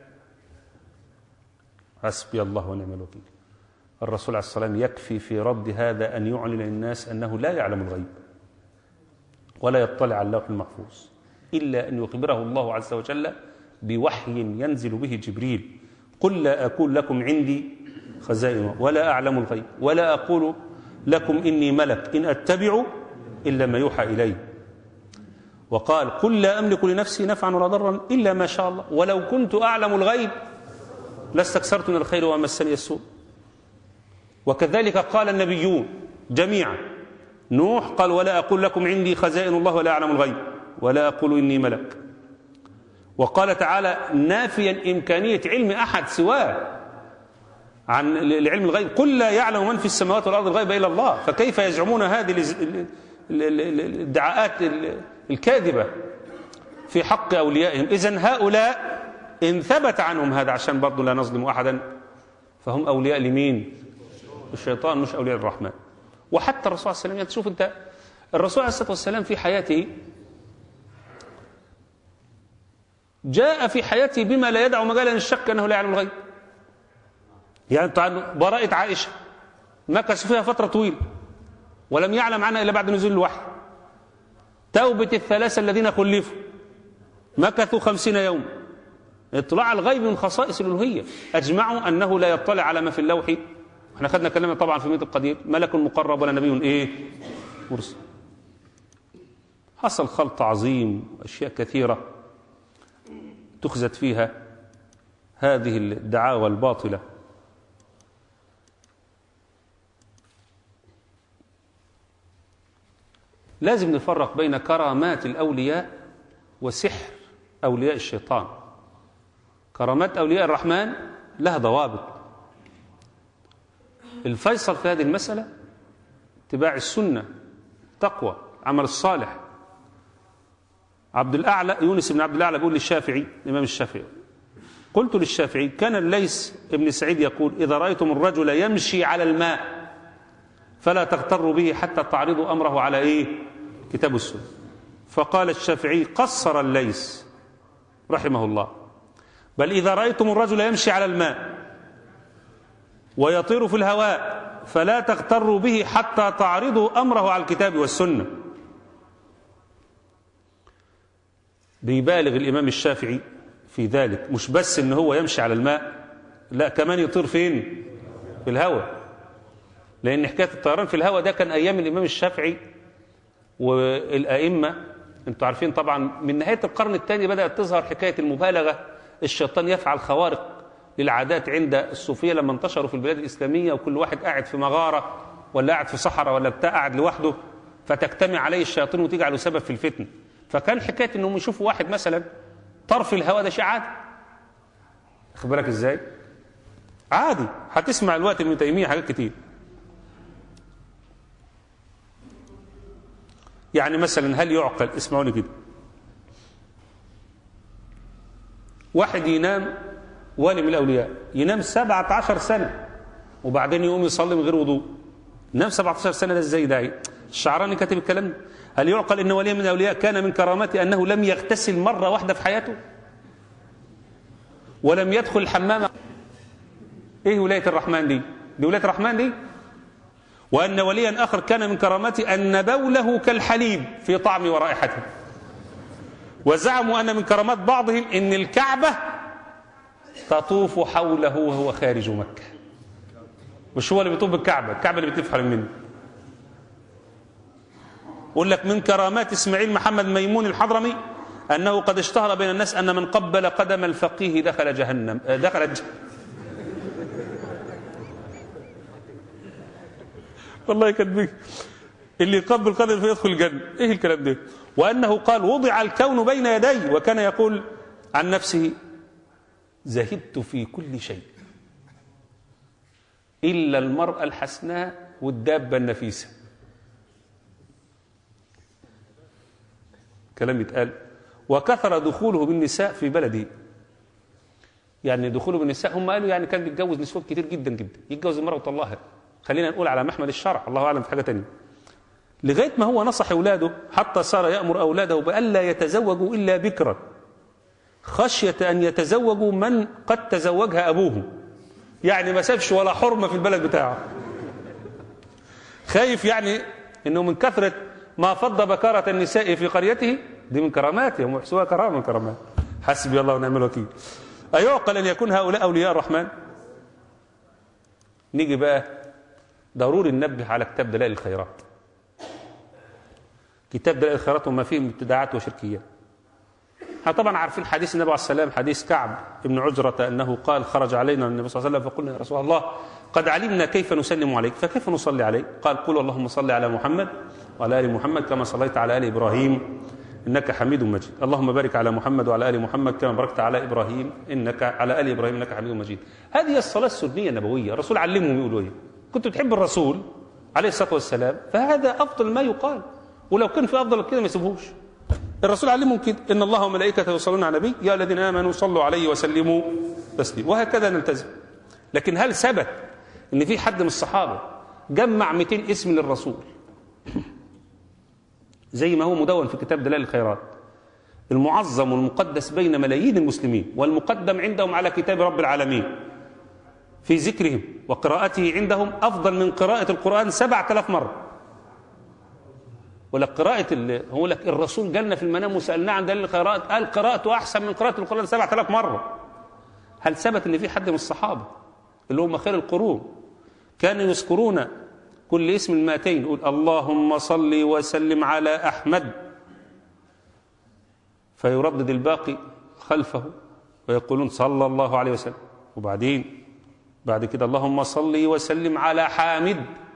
حسبي الله ونعم الوكيل الرسول عليه الصلاة والسلام يكفي في رد هذا أن يعلن للناس أنه لا يعلم الغيب ولا يطلع على اللوح المحفوظ إلا أن يخبره الله عز وجل بوحي ينزل به جبريل قل لا أقول لكم عندي خزائن ولا أعلم الغيب ولا أقول لكم إني ملك إن أتبع إلا ما يوحى إلي وقال قل لا أملك لنفسي نفعا ولا ضرا إلا ما شاء الله ولو كنت أعلم الغيب لاستكثرت من الخير وما مسني السوء وكذلك قال النبيون جميعا نوح قال ولا أقول لكم عندي خزائن الله ولا أعلم الغيب ولا أقول إني ملك وقال تعالى نافيا إمكانية علم أحد سواه عن العلم الغيب قل لا يعلم من في السماوات والأرض الغيب إلا الله فكيف يزعمون هذه الادعاءات الكاذبة في حق أوليائهم إذن هؤلاء إن ثبت عنهم هذا عشان برضو لا نظلم أحدا فهم أولياء لمين الشيطان مش أولياء الرحمن وحتى الرسول صلى الله عليه وسلم تشوف أنت الرسول عليه الصلاة والسلام في حياته جاء في حياته بما لا يدع مجالا للشك أنه لا يعلم الغيب يعني تعالوا براءة عائشة مكث فيها فترة طويلة ولم يعلم عنها إلا بعد نزول الوحي توبة الثلاثة الذين خلفوا مكثوا خمسين يوم اطلاع على الغيب من خصائص الألوهية أجمعوا أنه لا يطلع على ما في اللوح احنا خدنا كلامنا طبعا في ميت القدير ملك مقرب ولا نبي ايه مرسل حصل خلط عظيم أشياء كثيرة تخزت فيها هذه الدعاوى الباطلة لازم نفرق بين كرامات الأولياء وسحر أولياء الشيطان كرامات أولياء الرحمن لها ضوابط الفيصل في هذه المسألة اتباع السنة تقوى عمل الصالح عبد الأعلى يونس بن عبد الأعلى بيقول للشافعي الإمام الشافعي قلت للشافعي كان الليث ابن سعيد يقول إذا رأيتم الرجل يمشي على الماء فلا تغتروا به حتى تعرضوا أمره على إيه كتاب السنة فقال الشافعي قصر الليث رحمه الله بل إذا رأيتم الرجل يمشي على الماء ويطير في الهواء فلا تغتروا به حتى تعرضوا أمره على الكتاب والسنة بيبالغ الإمام الشافعي في ذلك مش بس إن هو يمشي على الماء لا كمان يطير فين في الهواء لأن حكاية الطيران في الهواء ده كان أيام الإمام الشافعي والأئمة أنتوا عارفين طبعا من نهاية القرن الثاني بدأت تظهر حكاية المبالغة الشيطان يفعل خوارق للعادات عند الصوفية لما انتشروا في البلاد الإسلامية وكل واحد قاعد في مغارة ولا قاعد في صحراء ولا بتاع قاعد لوحده فتجتمع عليه الشياطين وتجعله سبب في الفتنة فكان حكاية انهم يشوفوا واحد مثلا طرف الهواء ده شيء عادي خد بالك ازاي عادي هتسمع الوقت ابن تيمية حاجات كتير يعني مثلا هل يعقل اسمعوني كده واحد ينام ولي من الأولياء ينام 17 سنة وبعدين يقوم يصلي من غير وضوء نام 17 سنة ده ازاي ده الشعراني كاتب الكلام ده هل يعقل ان ولي من الاولياء كان من كرامته انه لم يغتسل مره واحده في حياته ولم يدخل الحمام ايه ولايه الرحمن دي دي ولايه الرحمن دي وان وليا اخر كان من كرامته ان بوله كالحليب في طعم ورائحته وزعموا ان من كرامات بعضهم ان الكعبه تطوف حوله وهو خارج مكه مش هو اللي بيطوف بالكعبه الكعبه اللي بتلف حوالين منه يقول لك من كرامات اسماعيل محمد ميمون الحضرمي انه قد اشتهر بين الناس ان من قبل قدم الفقيه دخل جهنم دخل الج... والله كان اللي يقبل قدم فيدخل الجنه ايه الكلام ده وانه قال وضع الكون بين يدي وكان يقول عن نفسه زهدت في كل شيء الا المراه الحسناء والدابه النفيسه كلام يتقال وكثر دخوله بالنساء في بلده يعني دخوله بالنساء هم قالوا يعني كان بيتجوز نسوان كتير جدا جدا يتجوز المرأة وطلقها خلينا نقول على محمد الشرع الله أعلم في حاجة تانية لغاية ما هو نصح أولاده حتى صار يأمر أولاده بألا يتزوجوا إلا بكرا خشية أن يتزوجوا من قد تزوجها أبوه يعني ما سابش ولا حرمة في البلد بتاعه خايف يعني أنه من كثرة ما فض بكارة النساء في قريته دي من كراماته هم يحسبوها كرامة من كرامات حسبي الله ونعم الوكيل أيعقل أن يكون هؤلاء أولياء الرحمن نيجي بقى ضروري ننبه على كتاب دلائل الخيرات كتاب دلائل الخيرات وما فيه ابتداعات وشركيات احنا طبعا عارفين حديث النبي عليه السلام حديث كعب بن عجرة أنه قال خرج علينا النبي صلى الله عليه وسلم فقلنا يا رسول الله قد علمنا كيف نسلم عليك فكيف نصلي عليك قال قل اللهم صل على محمد وعلى ال محمد كما صليت على ال ابراهيم انك حميد مجيد اللهم بارك على محمد وعلى ال محمد كما باركت على ابراهيم انك على ال ابراهيم انك حميد مجيد هذه الصلاه السنيه النبويه الرسول علمهم يقولوا ايه كنت تحب الرسول عليه الصلاه والسلام فهذا افضل ما يقال ولو كان في افضل كده ما يسيبوش الرسول علمهم كده ان الله وملائكته يصلون على النبي يا الذين امنوا صلوا عليه وسلموا تسليما وهكذا نلتزم لكن هل ثبت ان في حد من الصحابه جمع 200 اسم للرسول زي ما هو مدون في كتاب دلائل الخيرات المعظم والمقدس بين ملايين المسلمين والمقدم عندهم على كتاب رب العالمين في ذكرهم وقراءته عندهم أفضل من قراءة القرآن سبعة آلاف مرة ولا قراءة ال- هو لك الرسول جالنا في المنام وسألناه عن دليل القراءة قال قراءته أحسن من قراءة القرآن سبعة آلاف مرة هل ثبت ان في حد من الصحابه اللي هم خير القرون كانوا يذكرون كل اسم المائتين يقول اللهم صل وسلم على احمد فيردد الباقي خلفه ويقولون صلى الله عليه وسلم وبعدين بعد كده اللهم صل وسلم على حامد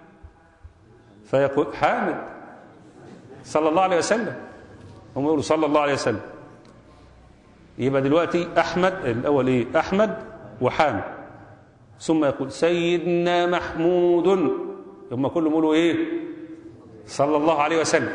فيقول حامد صلى الله عليه وسلم هم يقولوا صلى الله عليه وسلم يبقى دلوقتي احمد الاول ايه احمد وحامد ثم يقول سيدنا محمود هم كلهم يقولوا ايه صلى الله عليه وسلم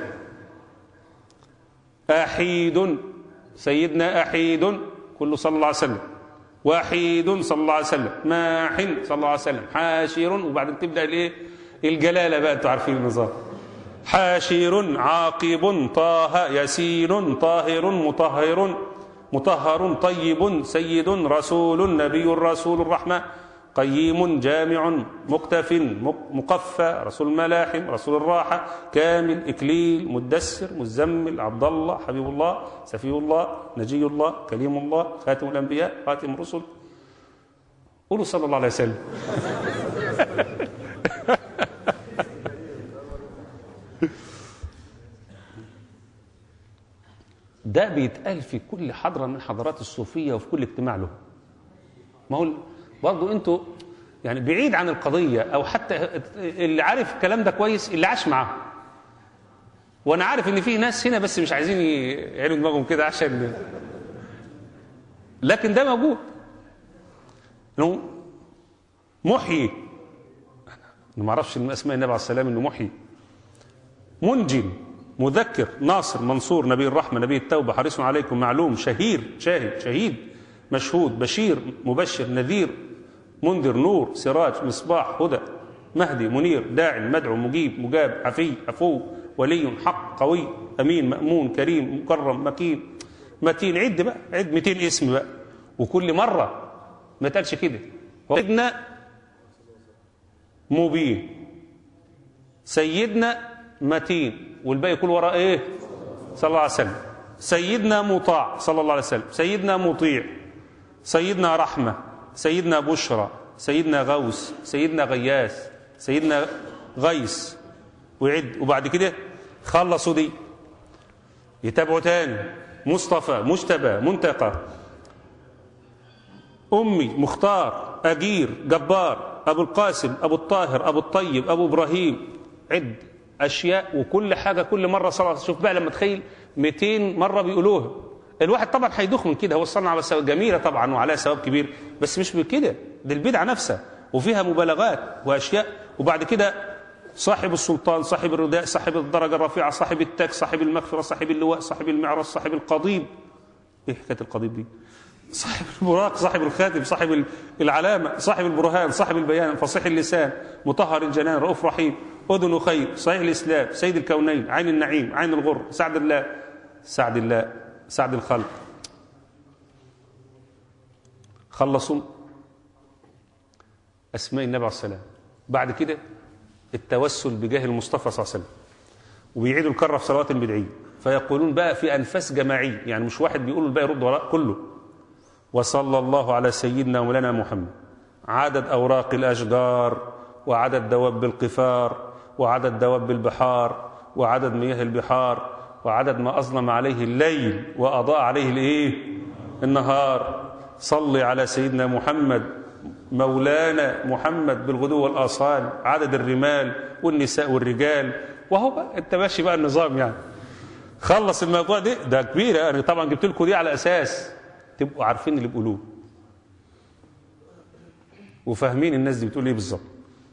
احيد سيدنا احيد كله صلى الله عليه وسلم وحيد صلى الله عليه وسلم ماح صلى الله عليه وسلم حاشر وبعدين تبدا الايه الجلاله بقى انتوا عارفين النظام حاشر عاقب طه يسير طاهر مطهر مطهر طيب سيد رسول نبي رسول الرحمة قيم جامع مقتف مقفى رسول الملاحم رسول الراحة كامل إكليل مدسر مزمل عبد الله حبيب الله سفي الله نجي الله كليم الله خاتم الأنبياء خاتم الرسل قولوا صلى الله عليه وسلم ده بيتقال في كل حضرة من حضرات الصوفية وفي كل اجتماع له ما هو برضه انتوا يعني بعيد عن القضية او حتى اللي عارف الكلام ده كويس اللي عاش معاه وانا عارف ان في ناس هنا بس مش عايزين يعينوا دماغهم كده عشان لكن ده موجود انه محيي انا ما اعرفش من اسماء النبي عليه السلام انه محيي منجي مذكر ناصر منصور نبي الرحمة نبي التوبة حريص عليكم معلوم شهير شاهد شهيد مشهود بشير مبشر نذير منذر نور سراج مصباح هدى مهدي منير داع مدعو مجيب مجاب عفي عفو ولي حق قوي أمين مأمون كريم مكرم مكين متين عد بقى عد 200 اسم بقى وكل مرة ما تقالش كده سيدنا مبين سيدنا متين والباقي كل وراء ايه صلى الله عليه وسلم سيدنا مطاع صلى الله عليه وسلم سيدنا مطيع سيدنا رحمة سيدنا بشرى سيدنا غوث سيدنا غياث سيدنا غيث وعد وبعد كده خلصوا دي يتابعوا تاني مصطفى مجتبى منتقى أمي مختار أجير جبار أبو القاسم أبو الطاهر أبو الطيب أبو إبراهيم عد اشياء وكل حاجه كل مره صلاه شوف بقى لما تخيل 200 مره بيقولوها الواحد طبعا هيدوخ من كده هو الصنعه بس جميله طبعا وعليها ثواب كبير بس مش بكده دي البدعه نفسها وفيها مبالغات واشياء وبعد كده صاحب السلطان صاحب الرداء صاحب الدرجه الرفيعه صاحب التاج صاحب المغفره صاحب اللواء صاحب المعرس صاحب القضيب ايه حكايه القضيب دي صاحب البراق صاحب الخاتم صاحب العلامة صاحب البرهان صاحب البيان فصيح اللسان مطهر الجنان رؤوف رحيم أذن خير صحيح الإسلام سيد الكونين عين النعيم عين الغر سعد الله سعد الله سعد الخلق خلصوا أسماء النبي عليه السلام بعد كده التوسل بجاه المصطفى صلى الله عليه وسلم وبيعيدوا الكرة في صلوات البدعية فيقولون بقى في أنفاس جماعية يعني مش واحد بيقول الباقي يرد وراء كله وصلى الله على سيدنا مولانا محمد عدد أوراق الأشجار وعدد دواب القفار وعدد دواب البحار وعدد مياه البحار وعدد ما أظلم عليه الليل وأضاء عليه الإيه النهار صل على سيدنا محمد مولانا محمد بالغدو والآصال عدد الرمال والنساء والرجال وهو بقى انت ماشي بقى النظام يعني خلص الموضوع ده ده كبير انا طبعا جبت لكم دي على اساس تبقوا عارفين اللي بيقولوه وفاهمين الناس دي بتقول ايه بالظبط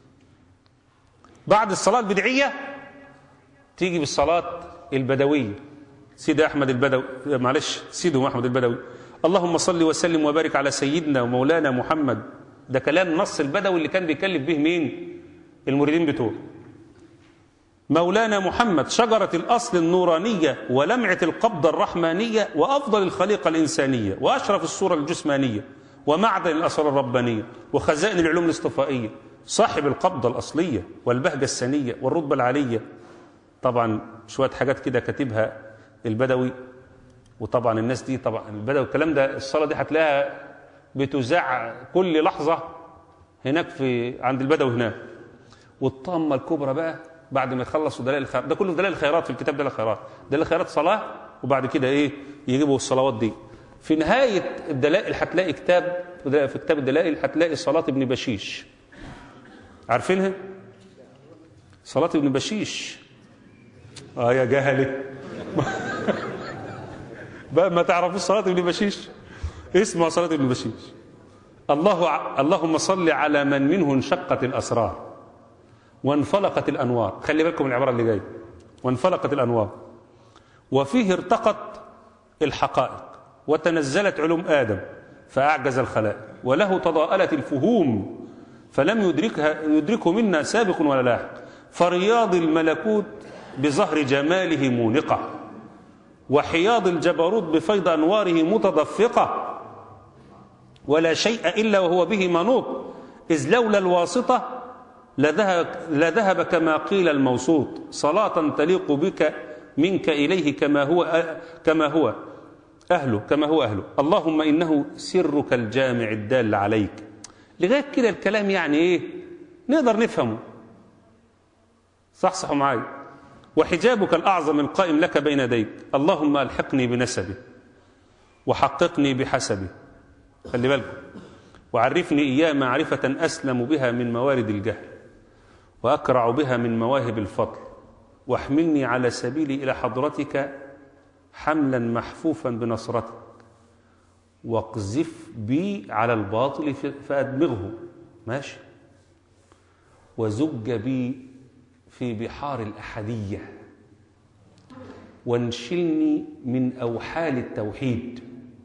بعد الصلاه البدعيه تيجي بالصلاه البدويه سيدي احمد البدوي معلش سيدهم احمد البدوي اللهم صل وسلم وبارك على سيدنا ومولانا محمد ده كلام نص البدوي اللي كان بيكلف به مين المريدين بتوعه مولانا محمد شجرة الأصل النورانية ولمعة القبضة الرحمانية وأفضل الخليقة الإنسانية وأشرف الصورة الجسمانية ومعدن الأسرار الربانية وخزائن العلوم الاصطفائية صاحب القبضة الأصلية والبهجة السنية والرتبة العالية طبعا شوية حاجات كده كاتبها البدوي وطبعا الناس دي طبعا البدوي الكلام ده الصلاة دي هتلاقيها بتذاع كل لحظة هناك في عند البدوي هناك والطامة الكبرى بقى بعد ما يخلصوا دلائل الخيرات ده كله دلائل الخيرات في الكتاب دلائل الخيرات دلائل الخيرات صلاة وبعد كده ايه يجيبوا الصلوات دي في نهاية الدلائل هتلاقي كتاب في كتاب الدلائل هتلاقي صلاة ابن بشيش عارفينها صلاة ابن بشيش اه يا جهله بقى ما تعرفوش صلاة ابن بشيش اسمها صلاة ابن بشيش الله ع... اللهم صل على من منه انشقت الأسرار وانفلقت الأنوار خلي بالكم من العبارة اللي جاية وانفلقت الأنوار وفيه ارتقت الحقائق وتنزلت علوم آدم فأعجز الخلائق وله تضاءلت الفهوم فلم يدركها يدركه منا سابق ولا لاحق فرياض الملكوت بظهر جماله مونقة وحياض الجبروت بفيض أنواره متدفقة ولا شيء إلا وهو به منوط إذ لولا الواسطة لذهب, لذهب كما قيل الموسوط صلاة تليق بك منك إليه كما هو كما هو أهله كما هو أهله اللهم إنه سرك الجامع الدال عليك لغاية كده الكلام يعني إيه نقدر نفهمه صح صح معاي وحجابك الأعظم القائم لك بين يديك اللهم ألحقني بنسبه وحققني بحسبه خلي بالكم وعرفني إياه معرفة أسلم بها من موارد الجهل وأكرع بها من مواهب الفضل واحملني على سبيلي إلى حضرتك حملا محفوفا بنصرتك واقذف بي على الباطل فأدمغه ماشي وزج بي في بحار الأحدية وانشلني من أوحال التوحيد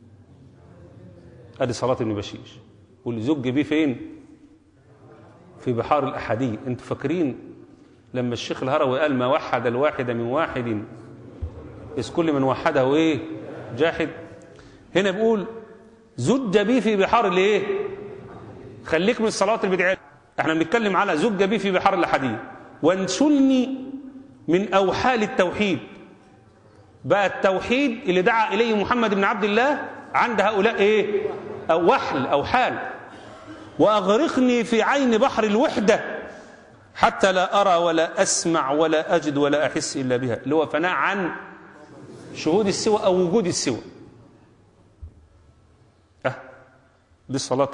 ادي صلاة ابن بشيش واللي زج بيه فين في بحار الأحدية انتوا فاكرين لما الشيخ الهروي قال ما وحد الواحد من واحد إذ كل من وحده ايه جاحد هنا بيقول زج بيه في بحار الايه خليك من الصلوات البدعيه احنا بنتكلم على زج بيه في بحار الاحاديه وانشلني من اوحال التوحيد بقى التوحيد اللي دعا اليه محمد بن عبد الله عند هؤلاء ايه أو وحل او حال واغرقني في عين بحر الوحده حتى لا ارى ولا اسمع ولا اجد ولا احس الا بها اللي هو فناء عن شهود السوى او وجود السوى أه دي صلاة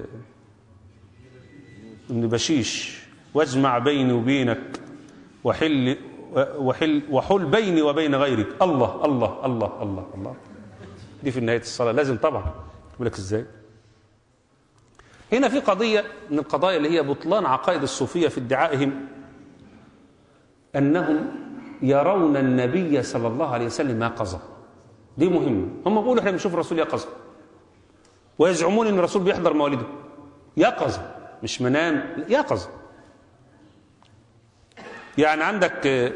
ابن بشيش واجمع بيني وبينك وحل وحل وحل بيني وبين غيرك الله الله الله الله الله دي في نهاية الصلاة لازم طبعا يقول لك ازاي هنا في قضية من القضايا اللي هي بطلان عقائد الصوفية في ادعائهم أنهم يرون النبي صلى الله عليه وسلم يقظة دي مهمة هم بيقولوا احنا بنشوف الرسول يقظة ويزعمون ان الرسول بيحضر موالده يقظة مش منام يقظة يعني عندك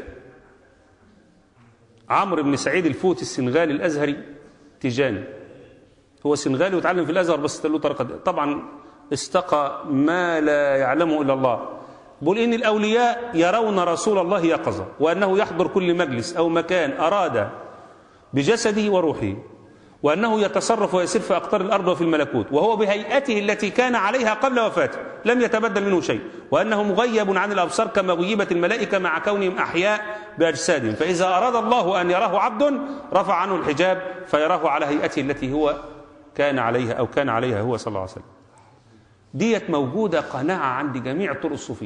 عمرو بن سعيد الفوتي السنغالي الازهري تيجاني هو سنغالي وتعلم في الازهر بس له طريقه طبعا استقى ما لا يعلمه الا الله بيقول ان الاولياء يرون رسول الله يقظه وانه يحضر كل مجلس او مكان اراد بجسده وروحه وأنه يتصرف ويسير في أقطار الأرض وفي الملكوت وهو بهيئته التي كان عليها قبل وفاته لم يتبدل منه شيء وأنه مغيب عن الأبصار كما غيبت الملائكة مع كونهم أحياء بأجسادهم فإذا أراد الله أن يراه عبد رفع عنه الحجاب فيراه على هيئته التي هو كان عليها أو كان عليها هو صلى الله عليه وسلم ديت موجودة قناعة عند جميع الطرق الصوفية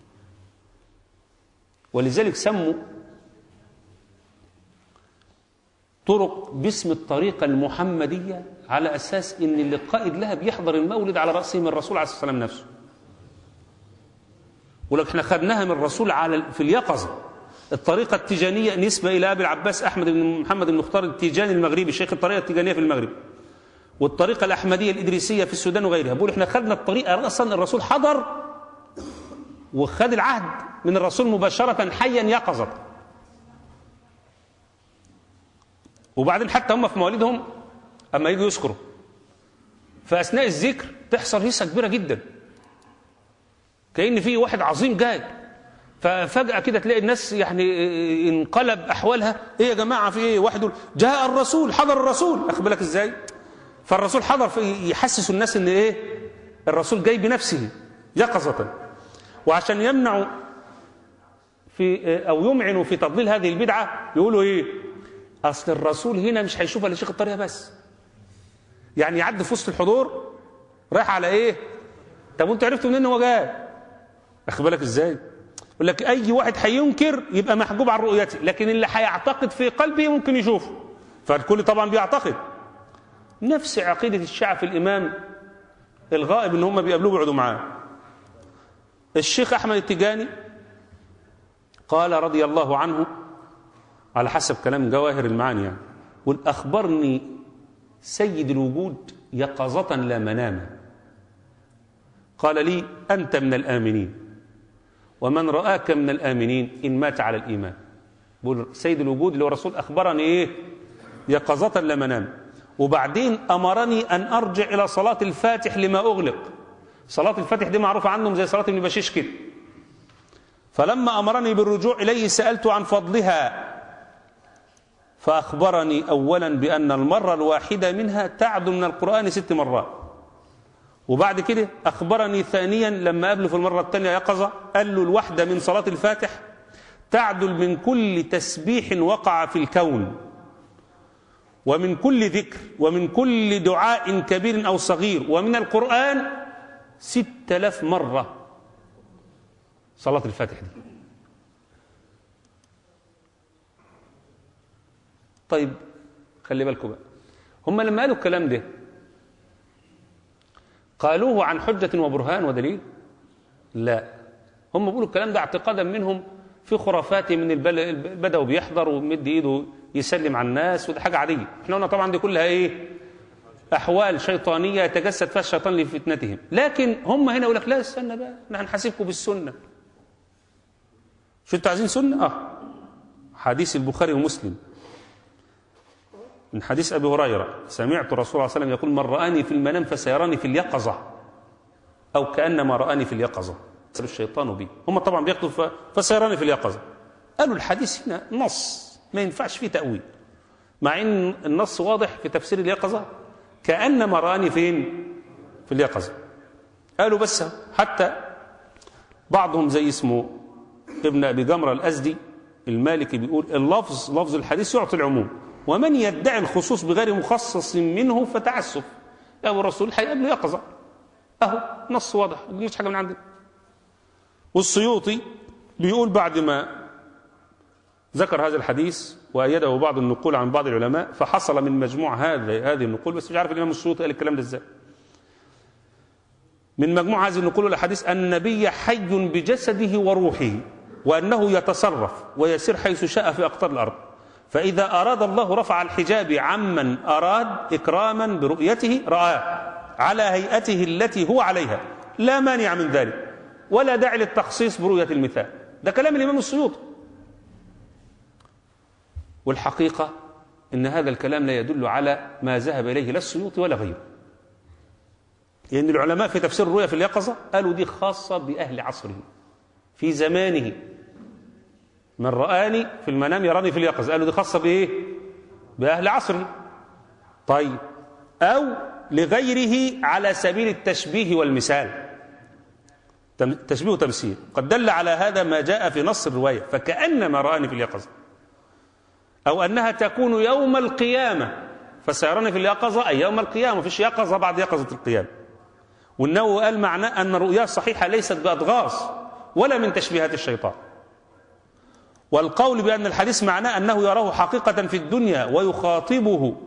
ولذلك سموا طرق باسم الطريقة المحمدية على أساس إن اللي قائد لها بيحضر المولد على رأسه من الرسول عليه الصلاة والسلام نفسه ولكن احنا خدناها من الرسول على في اليقظة الطريقة التيجانية نسبة إلى أبي العباس أحمد بن محمد بن مختار التيجاني المغربي شيخ الطريقة التيجانية في المغرب والطريقة الأحمدية الإدريسية في السودان وغيرها بقول احنا خدنا الطريقة أصلا الرسول حضر وخد العهد من الرسول مباشرة حيا يقظة وبعدين حتى هم في مواليدهم أما يجوا يذكروا فأثناء الذكر تحصل هيصة كبيرة جدا كأن في واحد عظيم جاي ففجأة كده تلاقي الناس يعني انقلب أحوالها إيه يا جماعة في إيه واحد يقول جاء الرسول حضر الرسول أخد بالك إزاي فالرسول حضر في يحسسوا الناس إن إيه الرسول جاي بنفسه يقظة وعشان يمنعوا في أو يمعنوا في تضليل هذه البدعة يقولوا إيه أصل الرسول هنا مش هيشوف إلا شيخ الطريقة بس يعني يعدي في وسط الحضور رايح على إيه طب وأنت عرفتوا منين هو جاي أخد بالك إزاي يقول لك أي واحد هينكر يبقى محجوب عن رؤيته لكن اللي هيعتقد في قلبه ممكن يشوفه فالكل طبعا بيعتقد نفس عقيدة الشيعة في الإمام الغائب ان هم بيقابلوه ويقعدوا معاه الشيخ احمد التجاني قال رضي الله عنه على حسب كلام جواهر المعاني يعني قل اخبرني سيد الوجود يقظة لا مناما قال لي انت من الامنين ومن راك من الامنين ان مات على الايمان بقول سيد الوجود اللي هو الرسول اخبرني ايه يقظة لا مناما وبعدين أمرني أن أرجع إلى صلاة الفاتح لما أغلق صلاة الفاتح دي معروفة عنهم زي صلاة ابن بشيش كده فلما أمرني بالرجوع إليه سألت عن فضلها فأخبرني أولا بأن المرة الواحدة منها تعدل من القرآن ست مرات وبعد كده أخبرني ثانيا لما قابله في المرة الثانية يقظة قال له الواحدة من صلاة الفاتح تعدل من كل تسبيح وقع في الكون ومن كل ذكر ومن كل دعاء كبير أو صغير ومن القرآن ستة آلاف مرة صلاة الفاتح دي طيب خلي بالكم بقى هم لما قالوا الكلام ده قالوه عن حجة وبرهان ودليل لا هم بيقولوا الكلام ده اعتقادا منهم في خرافات من البل... بدأوا بيحضر ومد ايده يسلم على الناس وده حاجة عادية احنا قلنا طبعا دي كلها ايه احوال شيطانية يتجسد فيها الشيطان لفتنتهم لكن هم هنا يقول لك لا استنى بقى احنا هنحاسبكم بالسنة شو انتوا عايزين سنة اه حديث البخاري ومسلم من حديث ابي هريرة سمعت الرسول صلى الله عليه وسلم يقول من رآني في المنام فسيراني في اليقظة او كأنما رآني في اليقظة الشيطان بي هم طبعا بياخدوا ف... فسيراني في اليقظة قالوا الحديث هنا نص ما ينفعش فيه تأويل مع ان النص واضح في تفسير اليقظة كأنما رآني فين في اليقظة قالوا بس حتى بعضهم زي اسمه ابن أبي جمرة الأزدي المالكي بيقول اللفظ لفظ الحديث يعطي العموم ومن يدعي الخصوص بغير مخصص منه فتعسف أبو الرسول هيقابله يقظة أهو نص واضح ما تجيش حاجة من عندنا والسيوطي بيقول بعد ما ذكر هذا الحديث وأيده بعض النقول عن بعض العلماء فحصل من مجموع هذه هذه النقول بس مش عارف الإمام السيوطي قال الكلام ده ازاي من مجموع هذه النقول والأحاديث أن النبي حي بجسده وروحه وأنه يتصرف ويسير حيث شاء في أقطار الأرض فإذا أراد الله رفع الحجاب عمن أراد إكراما برؤيته رآه على هيئته التي هو عليها لا مانع من ذلك ولا داعي للتخصيص برؤية المثال ده كلام الإمام السيوطي والحقيقة إن هذا الكلام لا يدل على ما ذهب إليه لا السيوطي ولا غيره لأن يعني العلماء في تفسير الرؤيا في اليقظة قالوا دي خاصة بأهل عصره في زمانه من رآني في المنام يراني في اليقظة قالوا دي خاصة بإيه بأهل عصره طيب أو لغيره على سبيل التشبيه والمثال تشبيه وتمثيل قد دل على هذا ما جاء في نص الرواية فكأنما رآني في اليقظة أو أنها تكون يوم القيامة فسيراني في اليقظة أي يوم القيامة فيش يقظة بعد يقظة القيامة والنووي قال معناه أن الرؤيا صحيحة ليست بأضغاص ولا من تشبيهات الشيطان والقول بأن الحديث معناه أنه يراه حقيقة في الدنيا ويخاطبه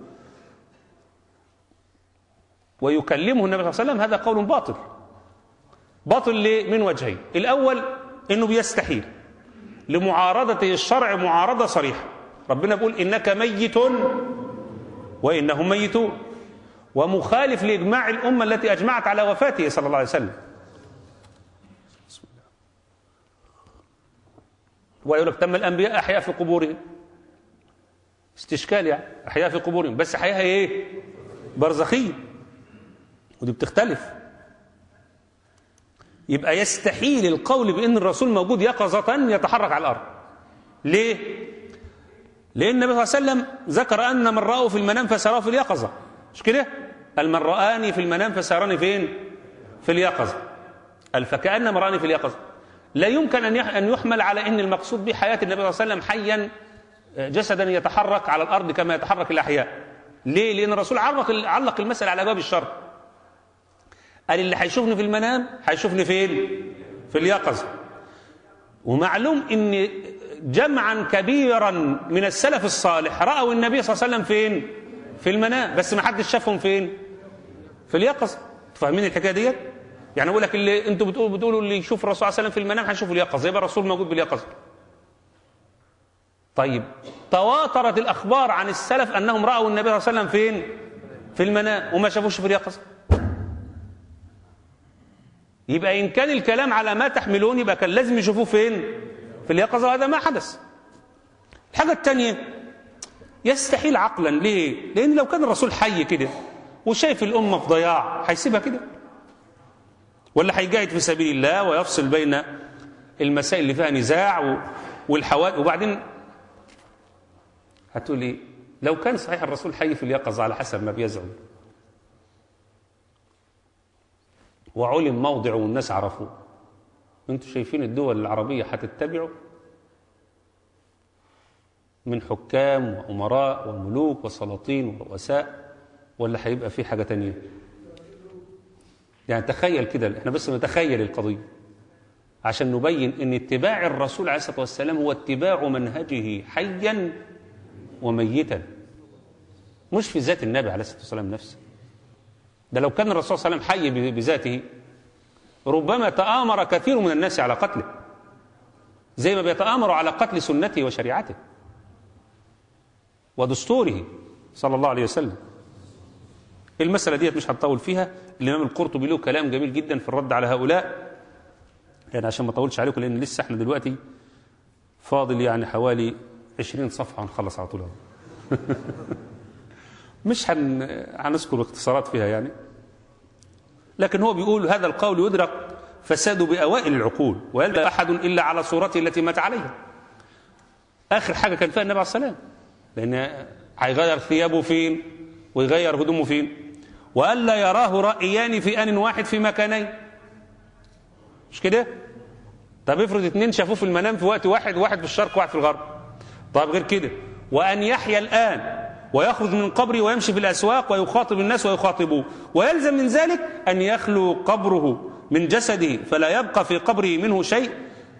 ويكلمه النبي صلى الله عليه وسلم هذا قول باطل باطل ليه؟ من وجهين الأول أنه بيستحيل لمعارضته الشرع معارضة صريحة ربنا بيقول إنك ميت وإنهم ميتون ومخالف لإجماع الأمة التي أجمعت على وفاته صلى الله عليه وسلم ويقول لك تم الأنبياء أحياء في قبورهم استشكال يعني أحياء في قبورهم بس أحياء إيه برزخية ودي بتختلف يبقى يستحيل القول بأن الرسول موجود يقظة يتحرك على الأرض ليه؟ لأن النبي صلى الله عليه وسلم ذكر أن من رأوا في المنام فسراه في اليقظة مش كده؟ قال من رآني في المنام فسراني فين؟ في اليقظة قال فكأن من رآني في اليقظة لا يمكن أن أن يحمل على أن المقصود به حياة النبي صلى الله عليه وسلم حيا جسدا يتحرك على الأرض كما يتحرك الأحياء ليه؟ لأن الرسول علق علق المسألة على باب الشر قال اللي هيشوفني في المنام هيشوفني فين؟ في اليقظة ومعلوم ان جمعا كبيرا من السلف الصالح رأوا النبي صلى الله عليه وسلم فين؟ في المنام بس ما حدش شافهم فين؟ في اليقظة فاهمين الحكايه ديت؟ يعني اقول لك اللي انتوا بتقولوا بتقولوا اللي يشوف الرسول صلى الله عليه وسلم في المنام هنشوف اليقظه يبقى الرسول موجود باليقظه. طيب تواترت الاخبار عن السلف انهم راوا النبي صلى الله عليه وسلم فين؟ في المنام وما شافوش في اليقظه. يبقى ان كان الكلام على ما تحملون يبقى كان لازم يشوفوه فين؟ في اليقظه وهذا ما حدث. الحاجه الثانيه يستحيل عقلا ليه؟ لان لو كان الرسول حي كده وشايف الامه في ضياع هيسيبها كده؟ ولا هيجاهد في سبيل الله ويفصل بين المسائل اللي فيها نزاع والحوادث وبعدين هتقول ايه لو كان صحيح الرسول حي في اليقظه على حسب ما بيزعم وعلم موضعه والناس عرفوه انتوا شايفين الدول العربيه هتتبعه من حكام وامراء وملوك وسلاطين ورؤساء ولا هيبقى في حاجه تانية يعني تخيل كده احنا بس نتخيل القضيه عشان نبين ان اتباع الرسول عليه الصلاه والسلام هو اتباع منهجه حيا وميتا مش في ذات النبي عليه الصلاه والسلام نفسه ده لو كان الرسول صلى الله عليه وسلم حي بذاته ربما تآمر كثير من الناس على قتله زي ما بيتآمروا على قتل سنته وشريعته ودستوره صلى الله عليه وسلم المسألة ديت مش هنطول فيها الإمام القرطبي له كلام جميل جدا في الرد على هؤلاء يعني عشان ما اطولش عليكم لأن لسه احنا دلوقتي فاضل يعني حوالي 20 صفحة هنخلص على طول مش هن... هنذكر اختصارات فيها يعني لكن هو بيقول هذا القول يدرك فساده بأوائل العقول ويلقى أحد إلا على صورته التي مات عليها آخر حاجة كان فيها النبي عليه السلام لأن هيغير ثيابه فين ويغير هدومه فين وألا يراه رأيان في آن واحد في مكانين مش كده طب افرض اتنين شافوه في المنام في وقت واحد واحد في الشرق وواحد في الغرب طب غير كده وأن يحيا الآن ويخرج من قبره ويمشي في الأسواق ويخاطب الناس ويخاطبوه ويلزم من ذلك أن يخلو قبره من جسده فلا يبقى في قبره منه شيء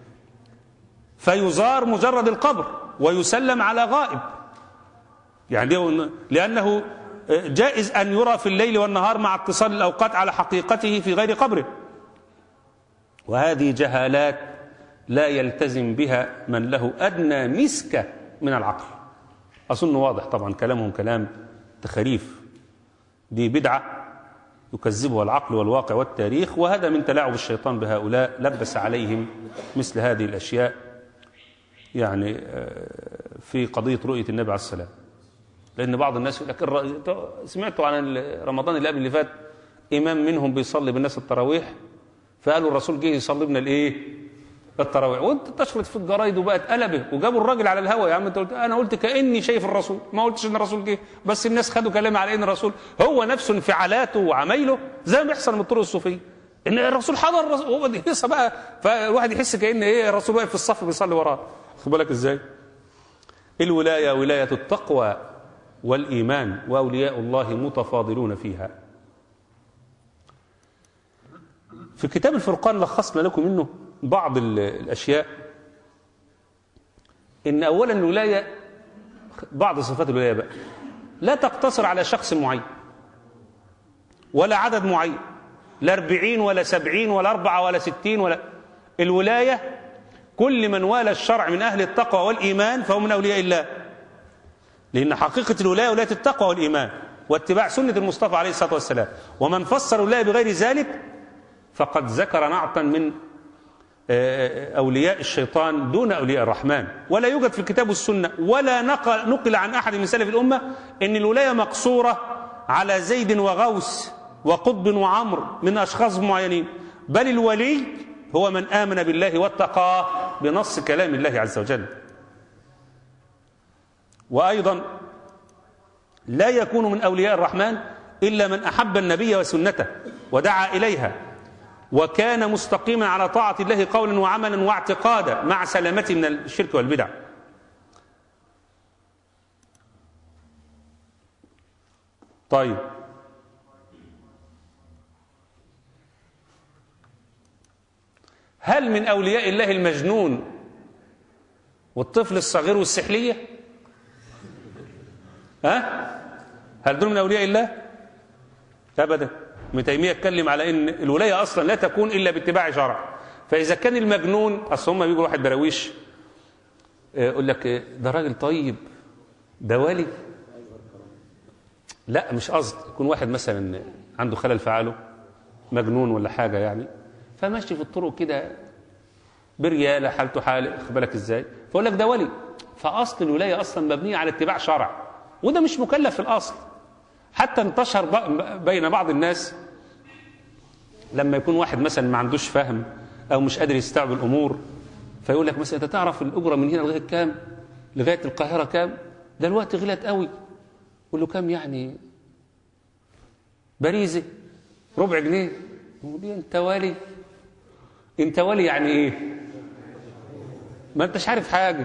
فيزار مجرد القبر ويسلم على غائب يعني لأنه جائز أن يرى في الليل والنهار مع اتصال الأوقات على حقيقته في غير قبره وهذه جهالات لا يلتزم بها من له أدنى مسكة من العقل أظن واضح طبعا كلامهم كلام تخريف دي بدعة يكذبها العقل والواقع والتاريخ وهذا من تلاعب الشيطان بهؤلاء لبس عليهم مثل هذه الأشياء يعني في قضية رؤية النبي عليه السلام لأن بعض الناس يقول لك سمعتوا عن رمضان اللي قبل اللي فات إمام منهم بيصلي بالناس التراويح فقالوا الرسول جه يصلي بنا الإيه؟ التراويح وانت تشرط في الجرايد وبقت قلبه وجابوا الراجل على الهوا يا عم انت قلت انا قلت كاني شايف الرسول ما قلتش ان الرسول جه بس الناس خدوا كلام على ان الرسول هو نفسه انفعالاته وعمايله زي ما بيحصل من الطرق الصوفيه ان الرسول حضر الرسول هو دي قصه بقى فالواحد يحس كان ايه الرسول واقف في الصف بيصلي وراه خد بالك ازاي الولايه ولايه التقوى والايمان واولياء الله متفاضلون فيها في كتاب الفرقان لخصنا لكم منه بعض الأشياء إن أولا الولاية بعض صفات الولاية بقى لا تقتصر على شخص معين ولا عدد معين لا أربعين ولا سبعين ولا أربعة ولا ستين ولا الولاية كل من والى الشرع من أهل التقوى والإيمان فهو من أولياء الله لأن حقيقة الولاية ولاية التقوى والإيمان واتباع سنة المصطفى عليه الصلاة والسلام ومن فسر الولاية بغير ذلك فقد ذكر نعتا من آه، أولياء الشيطان دون أولياء الرحمن ولا يوجد في الكتاب والسنة ولا نقل, نقل عن أحد من سلف الأمة أن الولاية مقصورة على زيد وغوث وقطب وعمر من أشخاص معينين بل الولي هو من آمن بالله واتقاه بنص كلام الله عز وجل وأيضا لا يكون من أولياء الرحمن إلا من أحب النبي وسنته ودعا إليها وكان مستقيما على طاعة الله قولا وعملا واعتقادا مع سلامته من الشرك والبدع طيب هل من أولياء الله المجنون والطفل الصغير والسحلية ها هل دول من أولياء الله أبدا ابن تيمية اتكلم على أن الولاية أصلا لا تكون إلا باتباع شرع فإذا كان المجنون أصل هم بيجوا واحد دراويش يقول لك ده راجل طيب ده ولي لا مش قصد يكون واحد مثلا عنده خلل في عقله مجنون ولا حاجة يعني فماشي في الطرق كده بريالة حالته حال خد بالك ازاي فيقول لك ده ولي فأصل الولاية أصلا مبنية على اتباع شرع وده مش مكلف في الأصل حتى انتشر بين بعض الناس لما يكون واحد مثلا ما عندوش فهم أو مش قادر يستوعب الأمور فيقول لك مثلا أنت تعرف الأجرة من هنا لغاية كام لغاية القاهرة كام ده الوقت غلت قوي يقول له كام يعني باريزة ربع جنيه يقول لي انت ولي انت ولي يعني ايه ما انتش عارف حاجة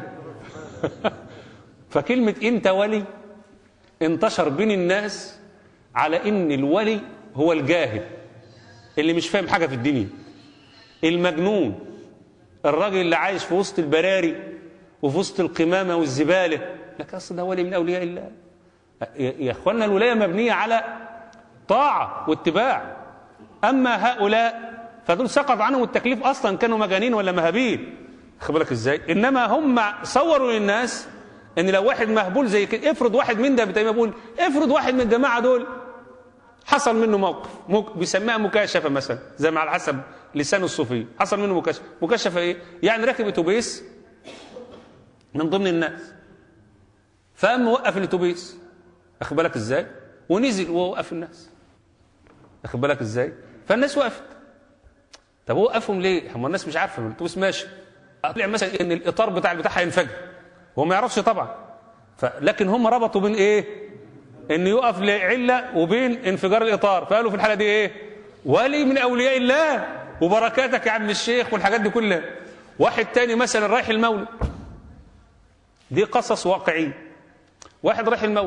فكلمة انت ولي انتشر بين الناس على ان الولي هو الجاهل اللي مش فاهم حاجة في الدنيا المجنون الراجل اللي عايش في وسط البراري وفي وسط القمامة والزبالة لك أصل ده ولي من أولياء الله يا اخوانا الولايه مبنيه على طاعه واتباع اما هؤلاء فدول سقط عنهم التكليف اصلا كانوا مجانين ولا مهابيل خد بالك ازاي انما هم صوروا للناس ان لو واحد مهبول زي كده افرض واحد من ده بتاع بقول افرض واحد من الجماعه دول حصل منه موقف مك... بيسميها مكاشفه مثلا زي ما على حسب لسان الصوفيه حصل منه مكاشفه مكاشفه ايه يعني راكب اتوبيس من ضمن الناس فقام وقف الاتوبيس اخد بالك ازاي ونزل ووقف الناس اخد بالك ازاي فالناس وقفت طب وقفهم ليه هم الناس مش عارفه الاتوبيس ماشي طلع مثلا ان الاطار بتاع البتاع هينفجر هو ما يعرفش طبعا لكن هم ربطوا بين ايه ان يقف لعله وبين انفجار الاطار فقالوا في الحاله دي ايه ولي من اولياء الله وبركاتك يا عم الشيخ والحاجات دي كلها واحد تاني مثلا رايح المولد دي قصص واقعيه واحد رايح المولد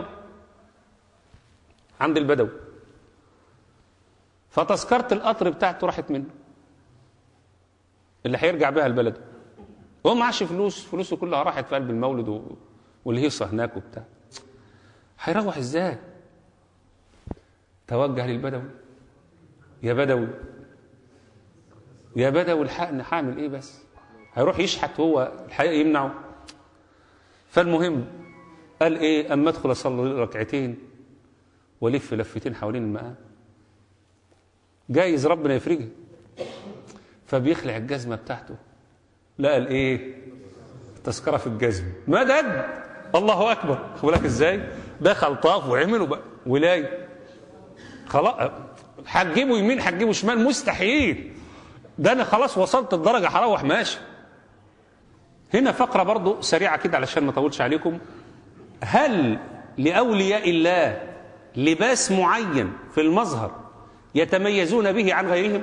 عند البدوي فتذكرة القطر بتاعته راحت منه اللي هيرجع بها البلد هو معاش فلوس فلوسه كلها راحت في قلب المولد و... والهيصة هناك وبتاع هيروح ازاي توجه للبدوي يا بدوي يا بدوي الحقني هعمل ايه بس هيروح يشحت هو الحقيقة يمنعه فالمهم قال ايه اما ادخل اصلي ركعتين والف لفتين حوالين المقام جايز ربنا يفرجها فبيخلع الجزمه بتاعته لقى الايه التذكره في الجزمه مدد الله اكبر خد بالك ازاي دخل طاف وعمل وبقى ولايه خلاص هتجيبه يمين هتجيبه شمال مستحيل ده انا خلاص وصلت الدرجه هروح ماشي هنا فقره برضو سريعه كده علشان ما اطولش عليكم هل لاولياء الله لباس معين في المظهر يتميزون به عن غيرهم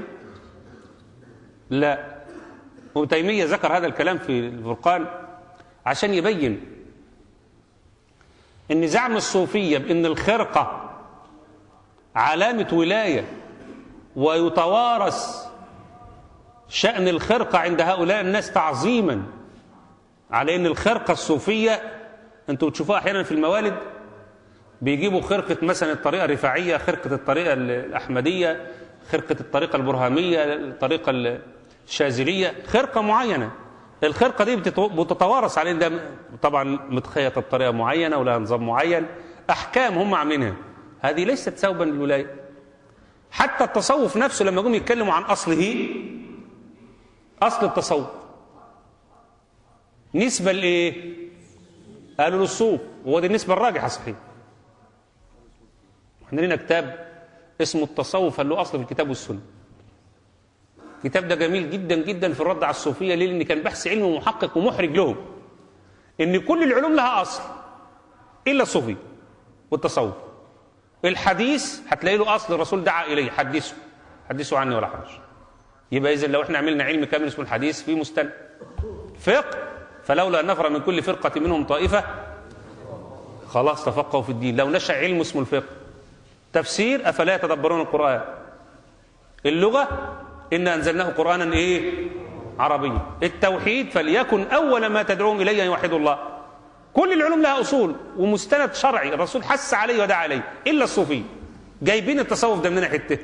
لا ابن تيمية ذكر هذا الكلام في الفرقان عشان يبين ان زعم الصوفية بان الخرقة علامة ولاية ويتوارث شأن الخرقة عند هؤلاء الناس تعظيما على ان الخرقة الصوفية انتوا بتشوفوها احيانا في الموالد بيجيبوا خرقة مثلا الطريقة الرفاعية خرقة الطريقة الأحمدية خرقة الطريقة البرهامية الطريقة الشاذلية خرقة معينة الخرقة دي بتتوارث على ده طبعا متخيطة بطريقة معينة ولا نظام معين أحكام هم عاملينها هذه ليست ثوبا للولاية حتى التصوف نفسه لما جم يتكلموا عن أصله أصل التصوف نسبة لإيه؟ قالوا للصوف وهو دي النسبة الراجحة صحيح احنا لنا كتاب اسمه التصوف اللي له أصل في الكتاب والسنة الكتاب ده جميل جدا جدا في الرد على الصوفية ليه؟ لأن كان بحث علمي ومحقق ومحرج لهم إن كل العلوم لها أصل إلا الصوفية والتصوف الحديث هتلاقي له أصل الرسول دعا إليه حدثوا حدثوا عني ولا حرج يبقى إذا لو احنا عملنا علم كامل اسمه الحديث في مستند فقه فلولا أن نفر من كل فرقة منهم طائفة خلاص تفقهوا في الدين لو نشأ علم اسمه الفقه تفسير أفلا يتدبرون القرآن اللغة إن أنزلناه قرآنا إيه عربيا التوحيد فليكن أول ما تدعوهم إليه أن يوحدوا الله كل العلوم لها أصول ومستند شرعي الرسول حس عليه ودعا عليه إلا الصوفية جايبين التصوف ده مننا حتة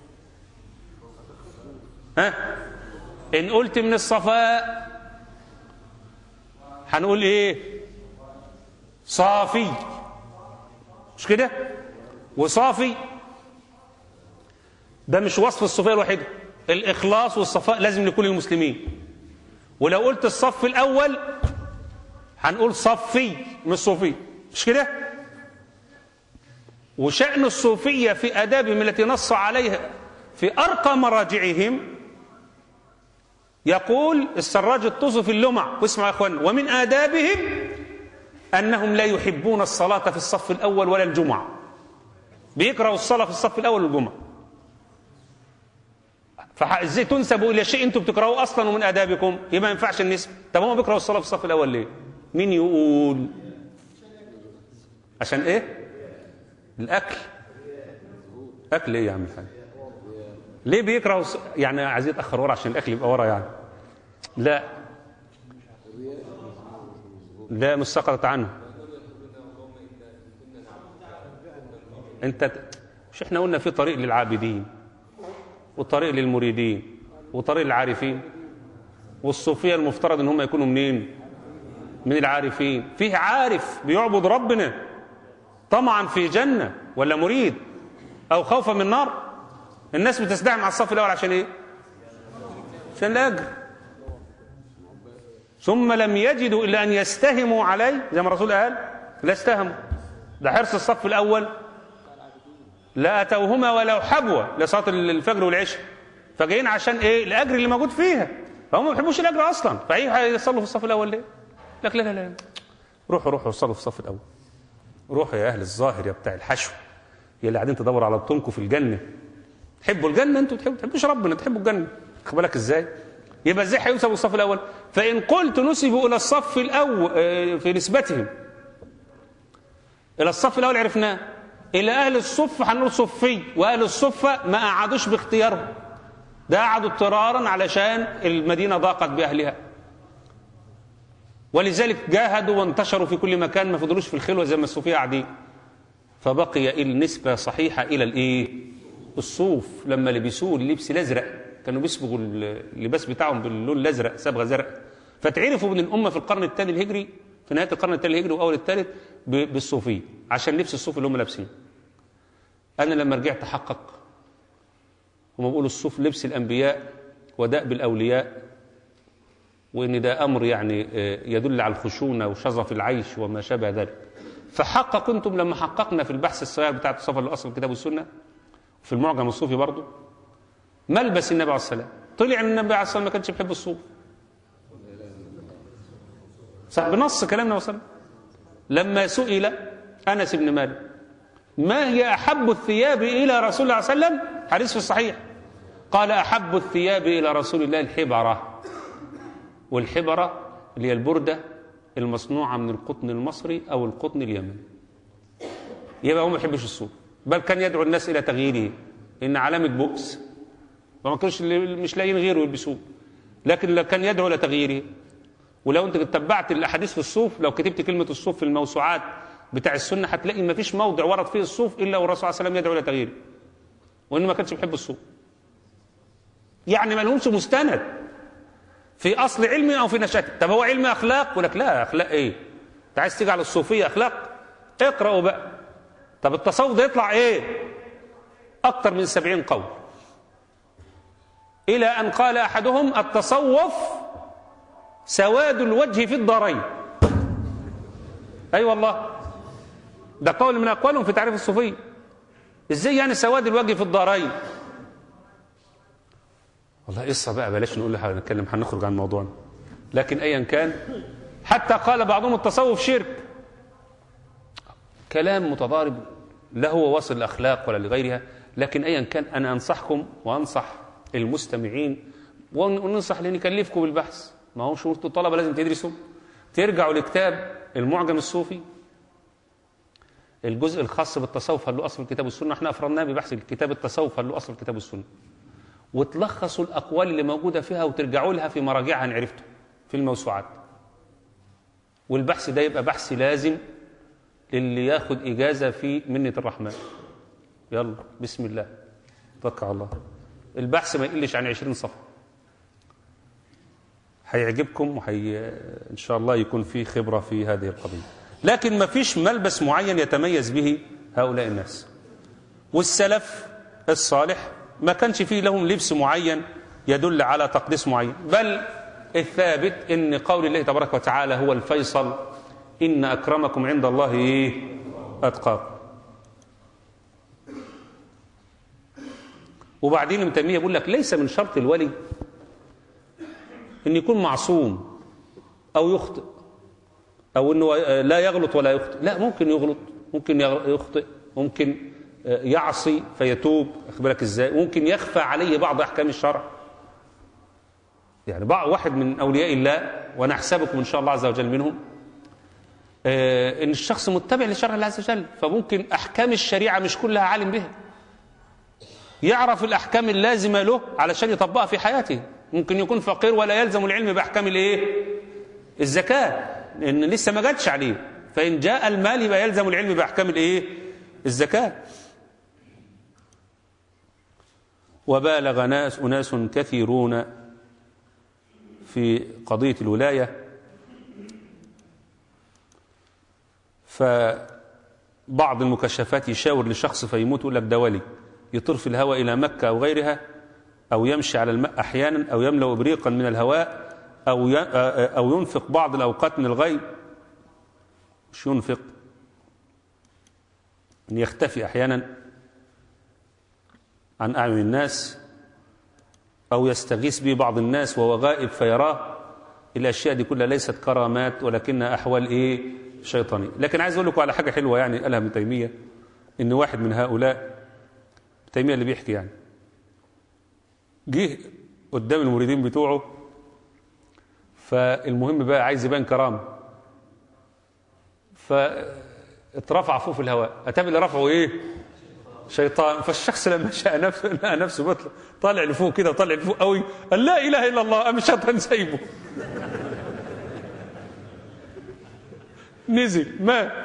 ها إن قلت من الصفاء هنقول إيه صافي مش كده وصافي ده مش وصف الصوفيه الوحيد الاخلاص والصفاء لازم لكل المسلمين ولو قلت الصف الاول هنقول صفي مش صوفي مش كده وشأن الصوفية في آدابهم التي نص عليها في أرقى مراجعهم يقول السراج الطز في اللمع واسمع يا اخوان ومن آدابهم أنهم لا يحبون الصلاة في الصف الأول ولا الجمعة بيكرهوا الصلاة في الصف الأول والجمعة فازاي تنسبوا إلى شيء أنتم بتكرهوه أصلا ومن آدابكم يبقى ما ينفعش النسب طب هم بيكرهوا الصلاة في الصف الأول ليه؟ مين يقول؟ عشان إيه؟ الأكل أكل إيه يا عم الحاج؟ ليه بيكرهوا الص- يعني عايزين يتأخر ورا عشان الأكل يبقى ورا يعني لا لا مش سقطت عنه انت ت- مش احنا قلنا في طريق للعابدين وطريق للمريدين وطريق للعارفين والصوفيه المفترض ان هم يكونوا منين من العارفين فيه عارف بيعبد ربنا طمعا في جنه ولا مريد او خوفا من نار الناس بتستدعي مع الصف الاول عشان ايه عشان الاجر ثم لم يجدوا الا ان يستهموا عليه زي ما الرسول قال لا استهموا ده حرص الصف الاول لا اتوهما ولو حبوه لصلاه الفجر والعشاء فجايين عشان ايه الاجر اللي موجود فيها فهم ما بيحبوش الاجر اصلا فايه هيصلوا في الصف الاول ليه لك لا لا لا روحوا روحوا صلوا في الصف الاول روحوا يا اهل الظاهر يا بتاع الحشو يا اللي قاعدين تدوروا على بطونكم في الجنه تحبوا الجنه انتوا تحبوا تحبوش ربنا تحبوا الجنه خد بالك ازاي يبقى ازاي هينسبوا الصف الاول فان قلت نسبوا الى الصف الاول آه، في نسبتهم الى الصف الاول عرفناه الى اهل الصف هنقول صفي واهل الصفه ما قعدوش باختيارهم ده قعدوا اضطرارا علشان المدينه ضاقت باهلها ولذلك جاهدوا وانتشروا في كل مكان ما فضلوش في الخلوه زي ما الصوفيه قاعدين فبقي النسبه صحيحه الى الايه الصوف لما لبسوه اللبس الازرق كانوا بيصبغوا اللباس بتاعهم باللون الازرق صبغه زرق فتعرفوا من الامه في القرن الثاني الهجري في نهايه القرن الثاني الهجري واول الثالث ب- بالصوفيه عشان لبس الصوف اللي هم لابسينه انا لما رجعت احقق هم بيقولوا الصوف لبس الانبياء ودأب الاولياء وان ده امر يعني آه، يدل على الخشونه وشظف العيش وما شابه ذلك فحقق انتم لما حققنا في البحث الصغير بتاع الصفر الاصل الكتاب والسنه في المعجم الصوفي برضه ملبس النبي عليه الصلاه والسلام طلع ان النبي عليه الصلاه والسلام ما كانش بيحب الصوف صح بنص كلامنا صلى الله عليه وسلم لما سئل انس بن مالك ما هي احب الثياب الى رسول الله صلى الله عليه وسلم حديث في الصحيح قال احب الثياب الى رسول الله الحبره والحبره اللي هي البرده المصنوعه من القطن المصري او القطن اليمني يبقى هو ما يحبش الصوف بل كان يدعو الناس الى تغييره ان علامه بؤس وما كانوش اللي- مش لاقيين غيره يلبسوه لكن لا كان يدعو الى تغييره ولو انت تتبعت الاحاديث في الصوف لو كتبت كلمه الصوف في الموسوعات بتاع السنه هتلاقي ما فيش موضع ورد فيه الصوف الا والرسول صلى الله عليه وسلم يدعو الى تغييره وانه ما كانش بيحب الصوف يعني ما لهمش مستند في اصل علمي او في نشاته طب هو علم اخلاق يقول لك لا اخلاق ايه انت عايز تيجي على الصوفيه اخلاق اقرأوا بقى طب التصوف ده يطلع ايه اكتر من سبعين قول إلى أن قال أحدهم التصوف سواد الوجه في الدارين أي أيوة والله ده قول من أقوالهم في تعريف الصوفية إزاي يعني سواد الوجه في الدارين والله قصة بقى بلاش نقول لها نتكلم هنخرج عن موضوعنا لكن أيا كان حتى قال بعضهم التصوف شرك كلام متضارب لا هو واصل الأخلاق ولا لغيرها لكن أيا كان أنا أنصحكم وأنصح المستمعين وننصح لنكلفكم بالبحث ما هو شروط الطلبة لازم تدرسوا ترجعوا لكتاب المعجم الصوفي الجزء الخاص بالتصوف هل له أصل الكتاب والسنة احنا أفرناه ببحث الكتاب التصوف هل له أصل الكتاب والسنة وتلخصوا الأقوال اللي موجودة فيها وترجعوا لها في مراجعها إن عرفتوا في الموسوعات والبحث ده يبقى بحث لازم للي ياخد إجازة في منة الرحمن يلا بسم الله توكل على الله البحث ما يقلش عن 20 صفحة هيعجبكم وحي إن شاء الله يكون فيه خبرة في هذه القضية لكن ما فيش ملبس معين يتميز به هؤلاء الناس والسلف الصالح ما كانش فيه لهم لبس معين يدل على تقديس معين بل الثابت ان قول الله تبارك وتعالى هو الفيصل ان اكرمكم عند الله ايه اتقاكم وبعدين ابن تيميه بيقول لك ليس من شرط الولي ان يكون معصوم او يخطئ او انه لا يغلط ولا يخطئ لا ممكن يغلط ممكن يخطئ ممكن يعصي فيتوب اخد بالك ازاي ممكن يخفى عليه بعض احكام الشرع يعني بعض واحد من اولياء الله ونحسبكم ان شاء الله عز وجل منهم آه ان الشخص متبع لشرع الله عز وجل فممكن احكام الشريعه مش كلها عالم بها يعرف الاحكام اللازمه له علشان يطبقها في حياته ممكن يكون فقير ولا يلزم العلم باحكام الايه الزكاه لان لسه ما جاتش عليه فان جاء المال يبقى يلزم العلم باحكام الايه الزكاه وبالغ ناس اناس كثيرون في قضيه الولايه فبعض المكشفات يشاور لشخص فيموت يقول لك ده ولي يطير في الهواء الى مكه او غيرها او يمشي على الماء احيانا او يملا ابريقا من الهواء او او ينفق بعض الاوقات من الغيب مش ينفق ان يختفي احيانا عن اعين الناس او يستغيث به بعض الناس وهو غائب فيراه الاشياء دي كلها ليست كرامات ولكنها احوال ايه شيطانيه لكن عايز اقول لكم على حاجه حلوه يعني قالها ابن تيميه ان واحد من هؤلاء ابن تيميه اللي بيحكي يعني جه قدام المريدين بتوعه فالمهم بقى عايز يبان كرامه فاترفع فوق في الهواء اتى اللي رفعه ايه شيطان فالشخص لما شاء نفسه لقى نفسه بطلع طالع لفوق كده طالع لفوق قوي قال لا اله الا الله قام الشيطان سايبه نزل مات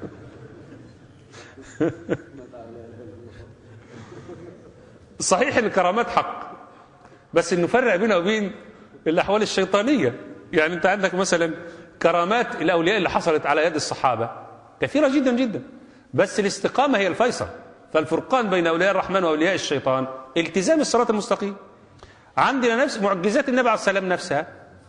صحيح الكرامات حق بس نفرق بينها وبين الاحوال الشيطانيه يعني انت عندك مثلا كرامات الاولياء اللي حصلت على يد الصحابه كثيره جدا جدا بس الاستقامه هي الفيصل فالفرقان بين اولياء الرحمن واولياء الشيطان التزام الصراط المستقيم عندنا نفس معجزات النبي عليه السلام نفسها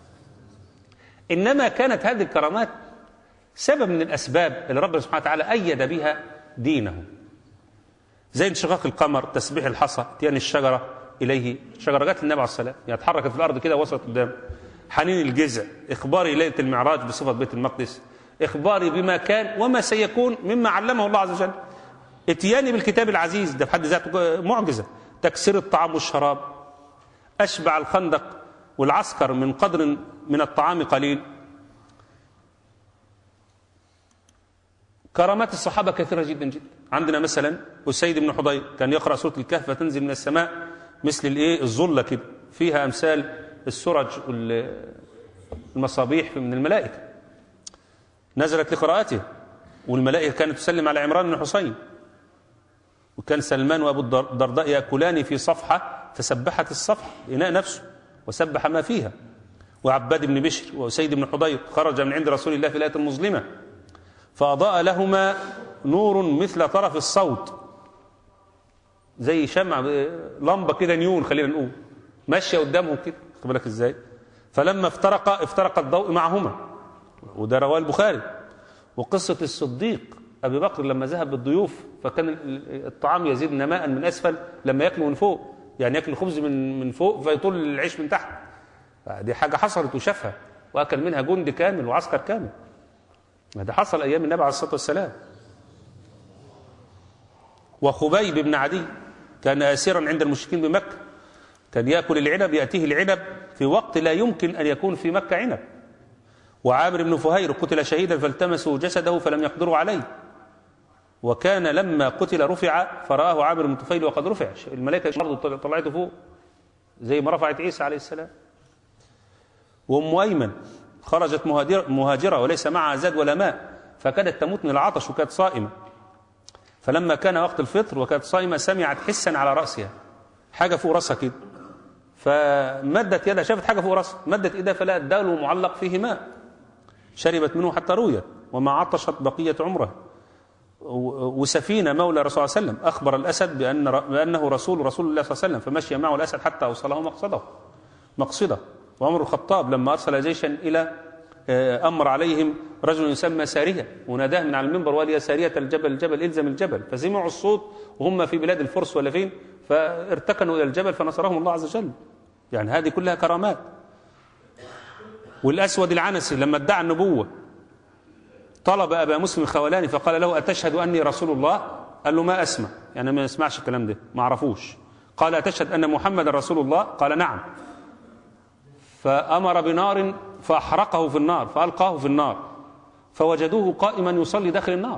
انما كانت هذه الكرامات سبب من الاسباب اللي ربنا سبحانه وتعالى ايد بها دينه زي انشقاق القمر تسبيح الحصى اتيان الشجره اليه شجره جت للنبي عليه السلام يعني اتحركت في الارض كده وصلت قدام حنين الجزع اخباري ليله المعراج بصفه بيت المقدس اخباري بما كان وما سيكون مما علمه الله عز وجل اتياني بالكتاب العزيز ده بحد ذاته معجزه تكسير الطعام والشراب اشبع الخندق والعسكر من قدر من الطعام قليل كرامات الصحابه كثيره جدا جدا عندنا مثلا أسيد بن حضير كان يقرا سوره الكهف فتنزل من السماء مثل الايه الظله كده فيها امثال السرج والمصابيح من الملائكه نزلت لقراءته والملائكه كانت تسلم على عمران بن حسين وكان سلمان وابو الدرداء ياكلان في صفحه فسبحت الصفحه الاناء نفسه وسبح ما فيها وعباد بن بشر وسيد بن حضير خرج من عند رسول الله في الايه المظلمه فاضاء لهما نور مثل طرف الصوت زي شمع لمبه كده نيون خلينا نقول ماشيه قدامهم كده خد بالك ازاي فلما افترق افترق الضوء معهما وده رواه البخاري وقصه الصديق ابي بكر لما ذهب بالضيوف فكان ال- الطعام يزيد نماء من اسفل لما ياكلوا من فوق يعني ياكل الخبز من من فوق فيطول العيش من تحت دي حاجه حصلت وشافها واكل منها جند كامل وعسكر كامل ده حصل ايام النبي عليه الصلاه والسلام وخبيب بن عدي كان اسيرا عند المشركين بمكه كان ياكل العنب ياتيه العنب في وقت لا يمكن ان يكون في مكه عنب وعامر بن فهير قتل شهيدا فالتمسوا جسده فلم يقدروا عليه وكان لما قتل رفع فرآه عامر بن طفيل وقد رفع الملائكة برضه طلعته فوق زي ما رفعت عيسى عليه السلام وأم أيمن خرجت مهاجرة, مهاجرة وليس معها زاد ولا ماء فكادت تموت من العطش وكانت صائمة فلما كان وقت الفطر وكانت صائمة سمعت حسا على رأسها حاجة فوق رأسها كده فمدت يدها شافت حاجة فوق رأسها مدت إيدها فلقت دال معلق فيه ماء شربت منه حتى رويت وما عطشت بقية عمرها وسفينة مولى الرسول صلى الله عليه وسلم أخبر الأسد بأن بأنه رسول رسول الله صلى الله عليه وسلم فمشي معه الأسد حتى أوصله مقصده مقصده وعمر الخطاب لما أرسل جيشا إلى أمر عليهم رجل يسمى سارية وناداه من على المنبر وقال يا سارية الجبل الجبل إلزم الجبل فسمعوا الصوت وهم في بلاد الفرس ولا فين فارتكنوا إلى الجبل فنصرهم الله عز وجل يعني هذه كلها كرامات والأسود العنسي لما ادعى النبوة طلب أبا مسلم الخولاني فقال له أتشهد أني رسول الله قال له ما أسمع يعني ما يسمعش الكلام ده ما عرفوش قال أتشهد أن محمد رسول الله قال نعم فأمر بنار فأحرقه في النار فألقاه في النار فوجدوه قائما يصلي داخل النار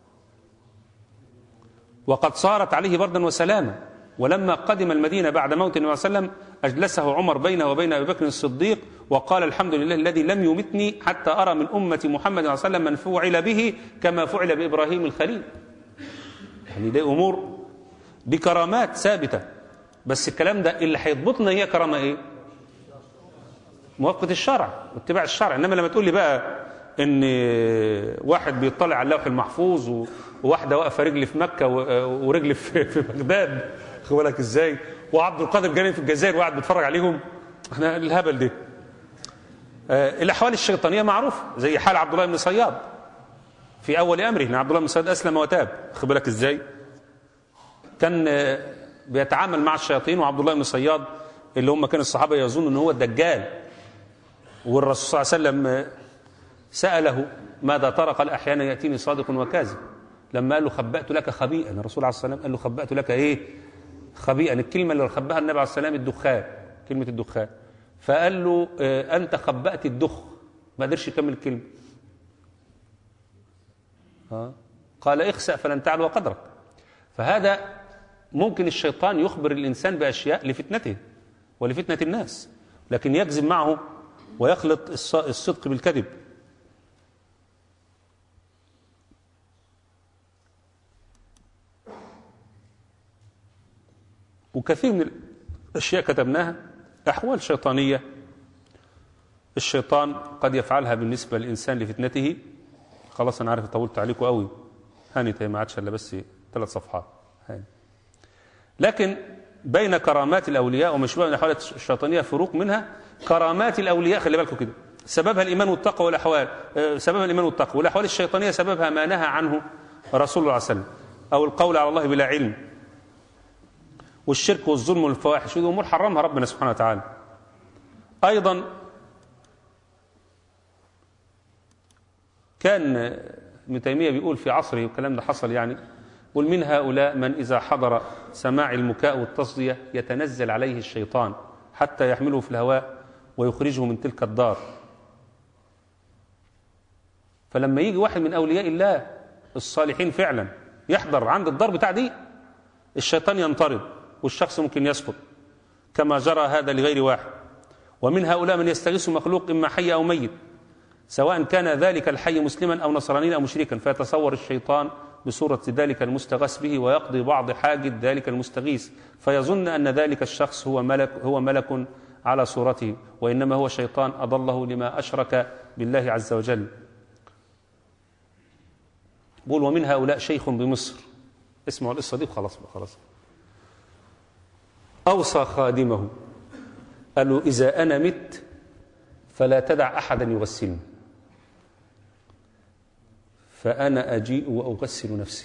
وقد صارت عليه بردا وسلاما ولما قدم المدينة بعد موت النبي صلى الله عليه وسلم أجلسه عمر بينه وبين أبي بكر الصديق وقال الحمد لله الذي لم يمتني حتى أرى من أمة محمد صلى الله عليه وسلم من فعل به كما فعل بإبراهيم الخليل يعني دي أمور بكرامات ثابتة بس الكلام ده اللي هيضبطنا هي كرامة إيه موافقة الشرع واتباع الشرع إنما لما تقول لي بقى ان واحد بيطلع على اللوح المحفوظ وواحده واقفه رجل في مكه ورجل في في بغداد خد بالك ازاي وعبد القادر جاني في الجزائر وقاعد بيتفرج عليهم احنا الهبل ده آه الاحوال الشيطانيه معروفه زي حال عبد الله بن صياد في اول امره ان عبد الله بن صياد اسلم وتاب خد بالك ازاي كان آه بيتعامل مع الشياطين وعبد الله بن صياد اللي هم كان الصحابه يظنوا ان هو الدجال والرسول صلى الله عليه وسلم سأله ماذا ترى قال أحيانا يأتيني صادق وكاذب لما قال له خبأت لك خبيئا الرسول عليه الصلاة والسلام قال له خبأت لك إيه خبيئا الكلمة اللي خبأها النبي عليه الصلاة والسلام الدخان كلمة الدخان فقال له آه أنت خبأت الدخ ما قدرش يكمل الكلمة آه. قال اخسأ فلن تعلو قدرك فهذا ممكن الشيطان يخبر الإنسان بأشياء لفتنته ولفتنة الناس لكن يكذب معه ويخلط الصدق بالكذب وكثير من الأشياء كتبناها أحوال شيطانية الشيطان قد يفعلها بالنسبة للإنسان لفتنته خلاص أنا عارف طولت عليكم قوي هاني ما عادش إلا بس ثلاث صفحات هاني لكن بين كرامات الأولياء وما شبه من الأحوال الشيطانية فروق منها كرامات الأولياء خلي بالكم كده سببها الإيمان والتقوى والأحوال سببها الإيمان والتقوى والأحوال الشيطانية سببها ما نهى عنه رسول الله صلى الله عليه وسلم أو القول على الله بلا علم والشرك والظلم والفواحش ودي امور حرمها ربنا سبحانه وتعالى ايضا كان ابن تيميه بيقول في عصره والكلام ده حصل يعني قل من هؤلاء من اذا حضر سماع المكاء والتصديه يتنزل عليه الشيطان حتى يحمله في الهواء ويخرجه من تلك الدار فلما يجي واحد من اولياء الله الصالحين فعلا يحضر عند الدار بتاع دي الشيطان ينطرد والشخص ممكن يسقط كما جرى هذا لغير واحد ومن هؤلاء من يستغيث مخلوق إما حي أو ميت سواء كان ذلك الحي مسلما أو نصرانيا أو مشركا فيتصور الشيطان بصورة ذلك المستغاث به ويقضي بعض حاجة ذلك المستغيث فيظن أن ذلك الشخص هو ملك هو ملك على صورته وإنما هو شيطان أضله لما أشرك بالله عز وجل بقول ومن هؤلاء شيخ بمصر اسمعوا القصة دي خلاص خلاص أوصى خادمه قال له إذا أنا مت فلا تدع أحدا يغسلني فأنا أجيء وأغسل نفسي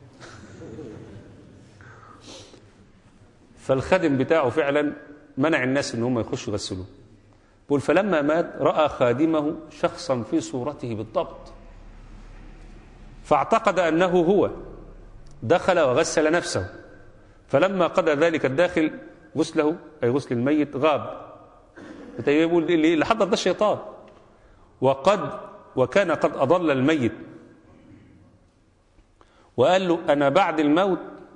فالخادم بتاعه فعلا منع الناس ان هم يخشوا يغسلوه بيقول فلما مات راى خادمه شخصا في صورته بالضبط فاعتقد انه هو دخل وغسل نفسه فلما قضى ذلك الداخل غسله اي غسل الميت غاب يقول اللي حضر ده الشيطان وقد وكان قد اضل الميت وقال له انا بعد الموت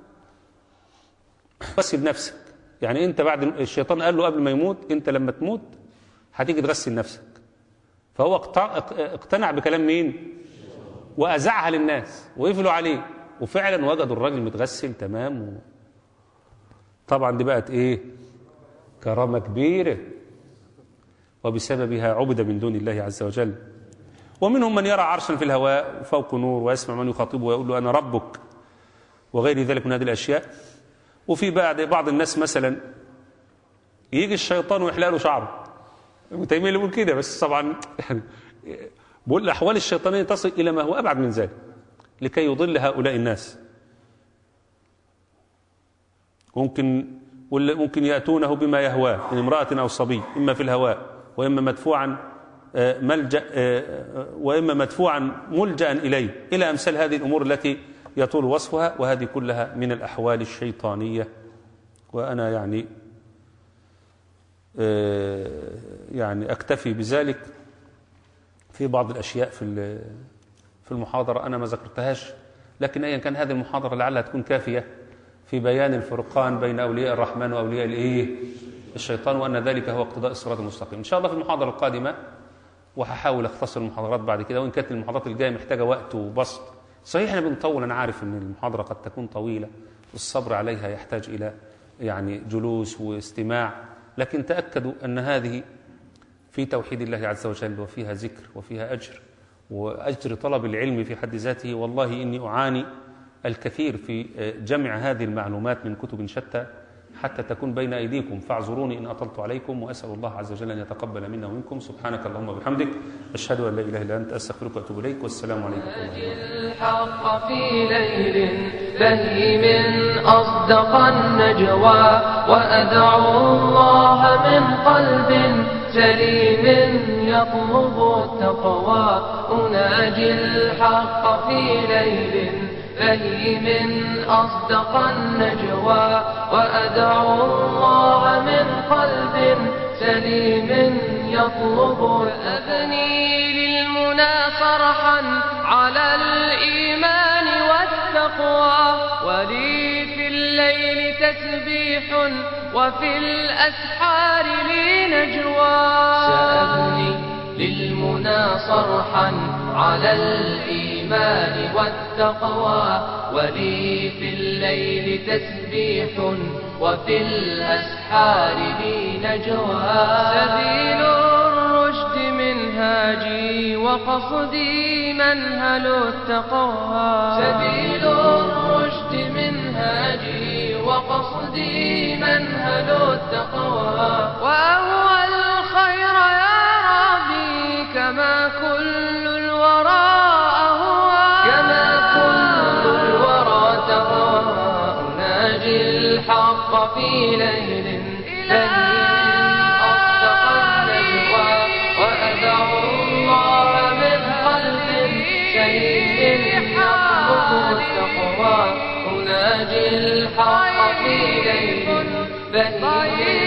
غسل نفسك يعني انت بعد الشيطان قال له قبل ما يموت انت لما تموت هتيجي تغسل نفسك فهو اقتنع بكلام مين واذاعها للناس وقفلوا عليه وفعلا وجدوا الراجل متغسل تمام و... طبعا دي بقت ايه كرامه كبيره وبسببها عبد من دون الله عز وجل ومنهم من يرى عرشا في الهواء فوق نور ويسمع من يخاطبه ويقول له انا ربك وغير ذلك من هذه الاشياء وفي بعد بعض الناس مثلا يجي الشيطان ويحلق له شعره ابن تيميه اللي بيقول كده بس طبعا يعني بقول الاحوال الشيطانيه تصل الى ما هو ابعد من ذلك لكي يضل هؤلاء الناس ممكن ممكن ياتونه بما يهواه من امراه او صبي اما في الهواء واما مدفوعا ملجا واما مدفوعا ملجا اليه الى امثال هذه الامور التي يطول وصفها وهذه كلها من الأحوال الشيطانية وأنا يعني يعني أكتفي بذلك في بعض الأشياء في في المحاضرة أنا ما ذكرتهاش لكن أيا كان هذه المحاضرة لعلها تكون كافية في بيان الفرقان بين أولياء الرحمن وأولياء الإيه الشيطان وأن ذلك هو اقتضاء الصراط المستقيم إن شاء الله في المحاضرة القادمة وهحاول أختصر المحاضرات بعد كده وإن كانت المحاضرات الجاية محتاجة وقت وبسط صحيح احنا بنطول انا عارف ان المحاضره قد تكون طويله الصبر عليها يحتاج الى يعني جلوس واستماع لكن تاكدوا ان هذه في توحيد الله عز وجل وفيها ذكر وفيها اجر واجر طلب العلم في حد ذاته والله اني اعاني الكثير في جمع هذه المعلومات من كتب شتى حتى تكون بين ايديكم فاعذروني ان اطلت عليكم واسال الله عز وجل ان يتقبل منا ومنكم سبحانك اللهم وبحمدك اشهد ان لا اله الا انت استغفرك واتوب اليك والسلام عليكم ورحمه الله الحق في ليل بهيم أصدق النجوى وأدعو الله من قلب سليم يطلب التقوى أناجي الحق في ليل بهيم أصدق النجوى وأدعو الله من قلب سليم يطلب أبني للمنى فرحا على الإيمان والتقوى ولي في الليل تسبيح وفي الأسحار لي نجوى سأبني للمنى صرحا على الإيمان والتقوى ولي في الليل تسبيح وفي الأسحار لي نجوى سبيل الرشد منهاجي وقصدي منهل التقوى سبيل الرشد منهاجي وقصدي منهل التقوى وأهوى الخير يا ربي كما كل الورى أهوى كما كل الورى تهوى أناجي الحق في ليل بهيم أصدق النجوى وأدعو الله من قلب سليم يطلب التقوى أناجي الحق في ليل بهيم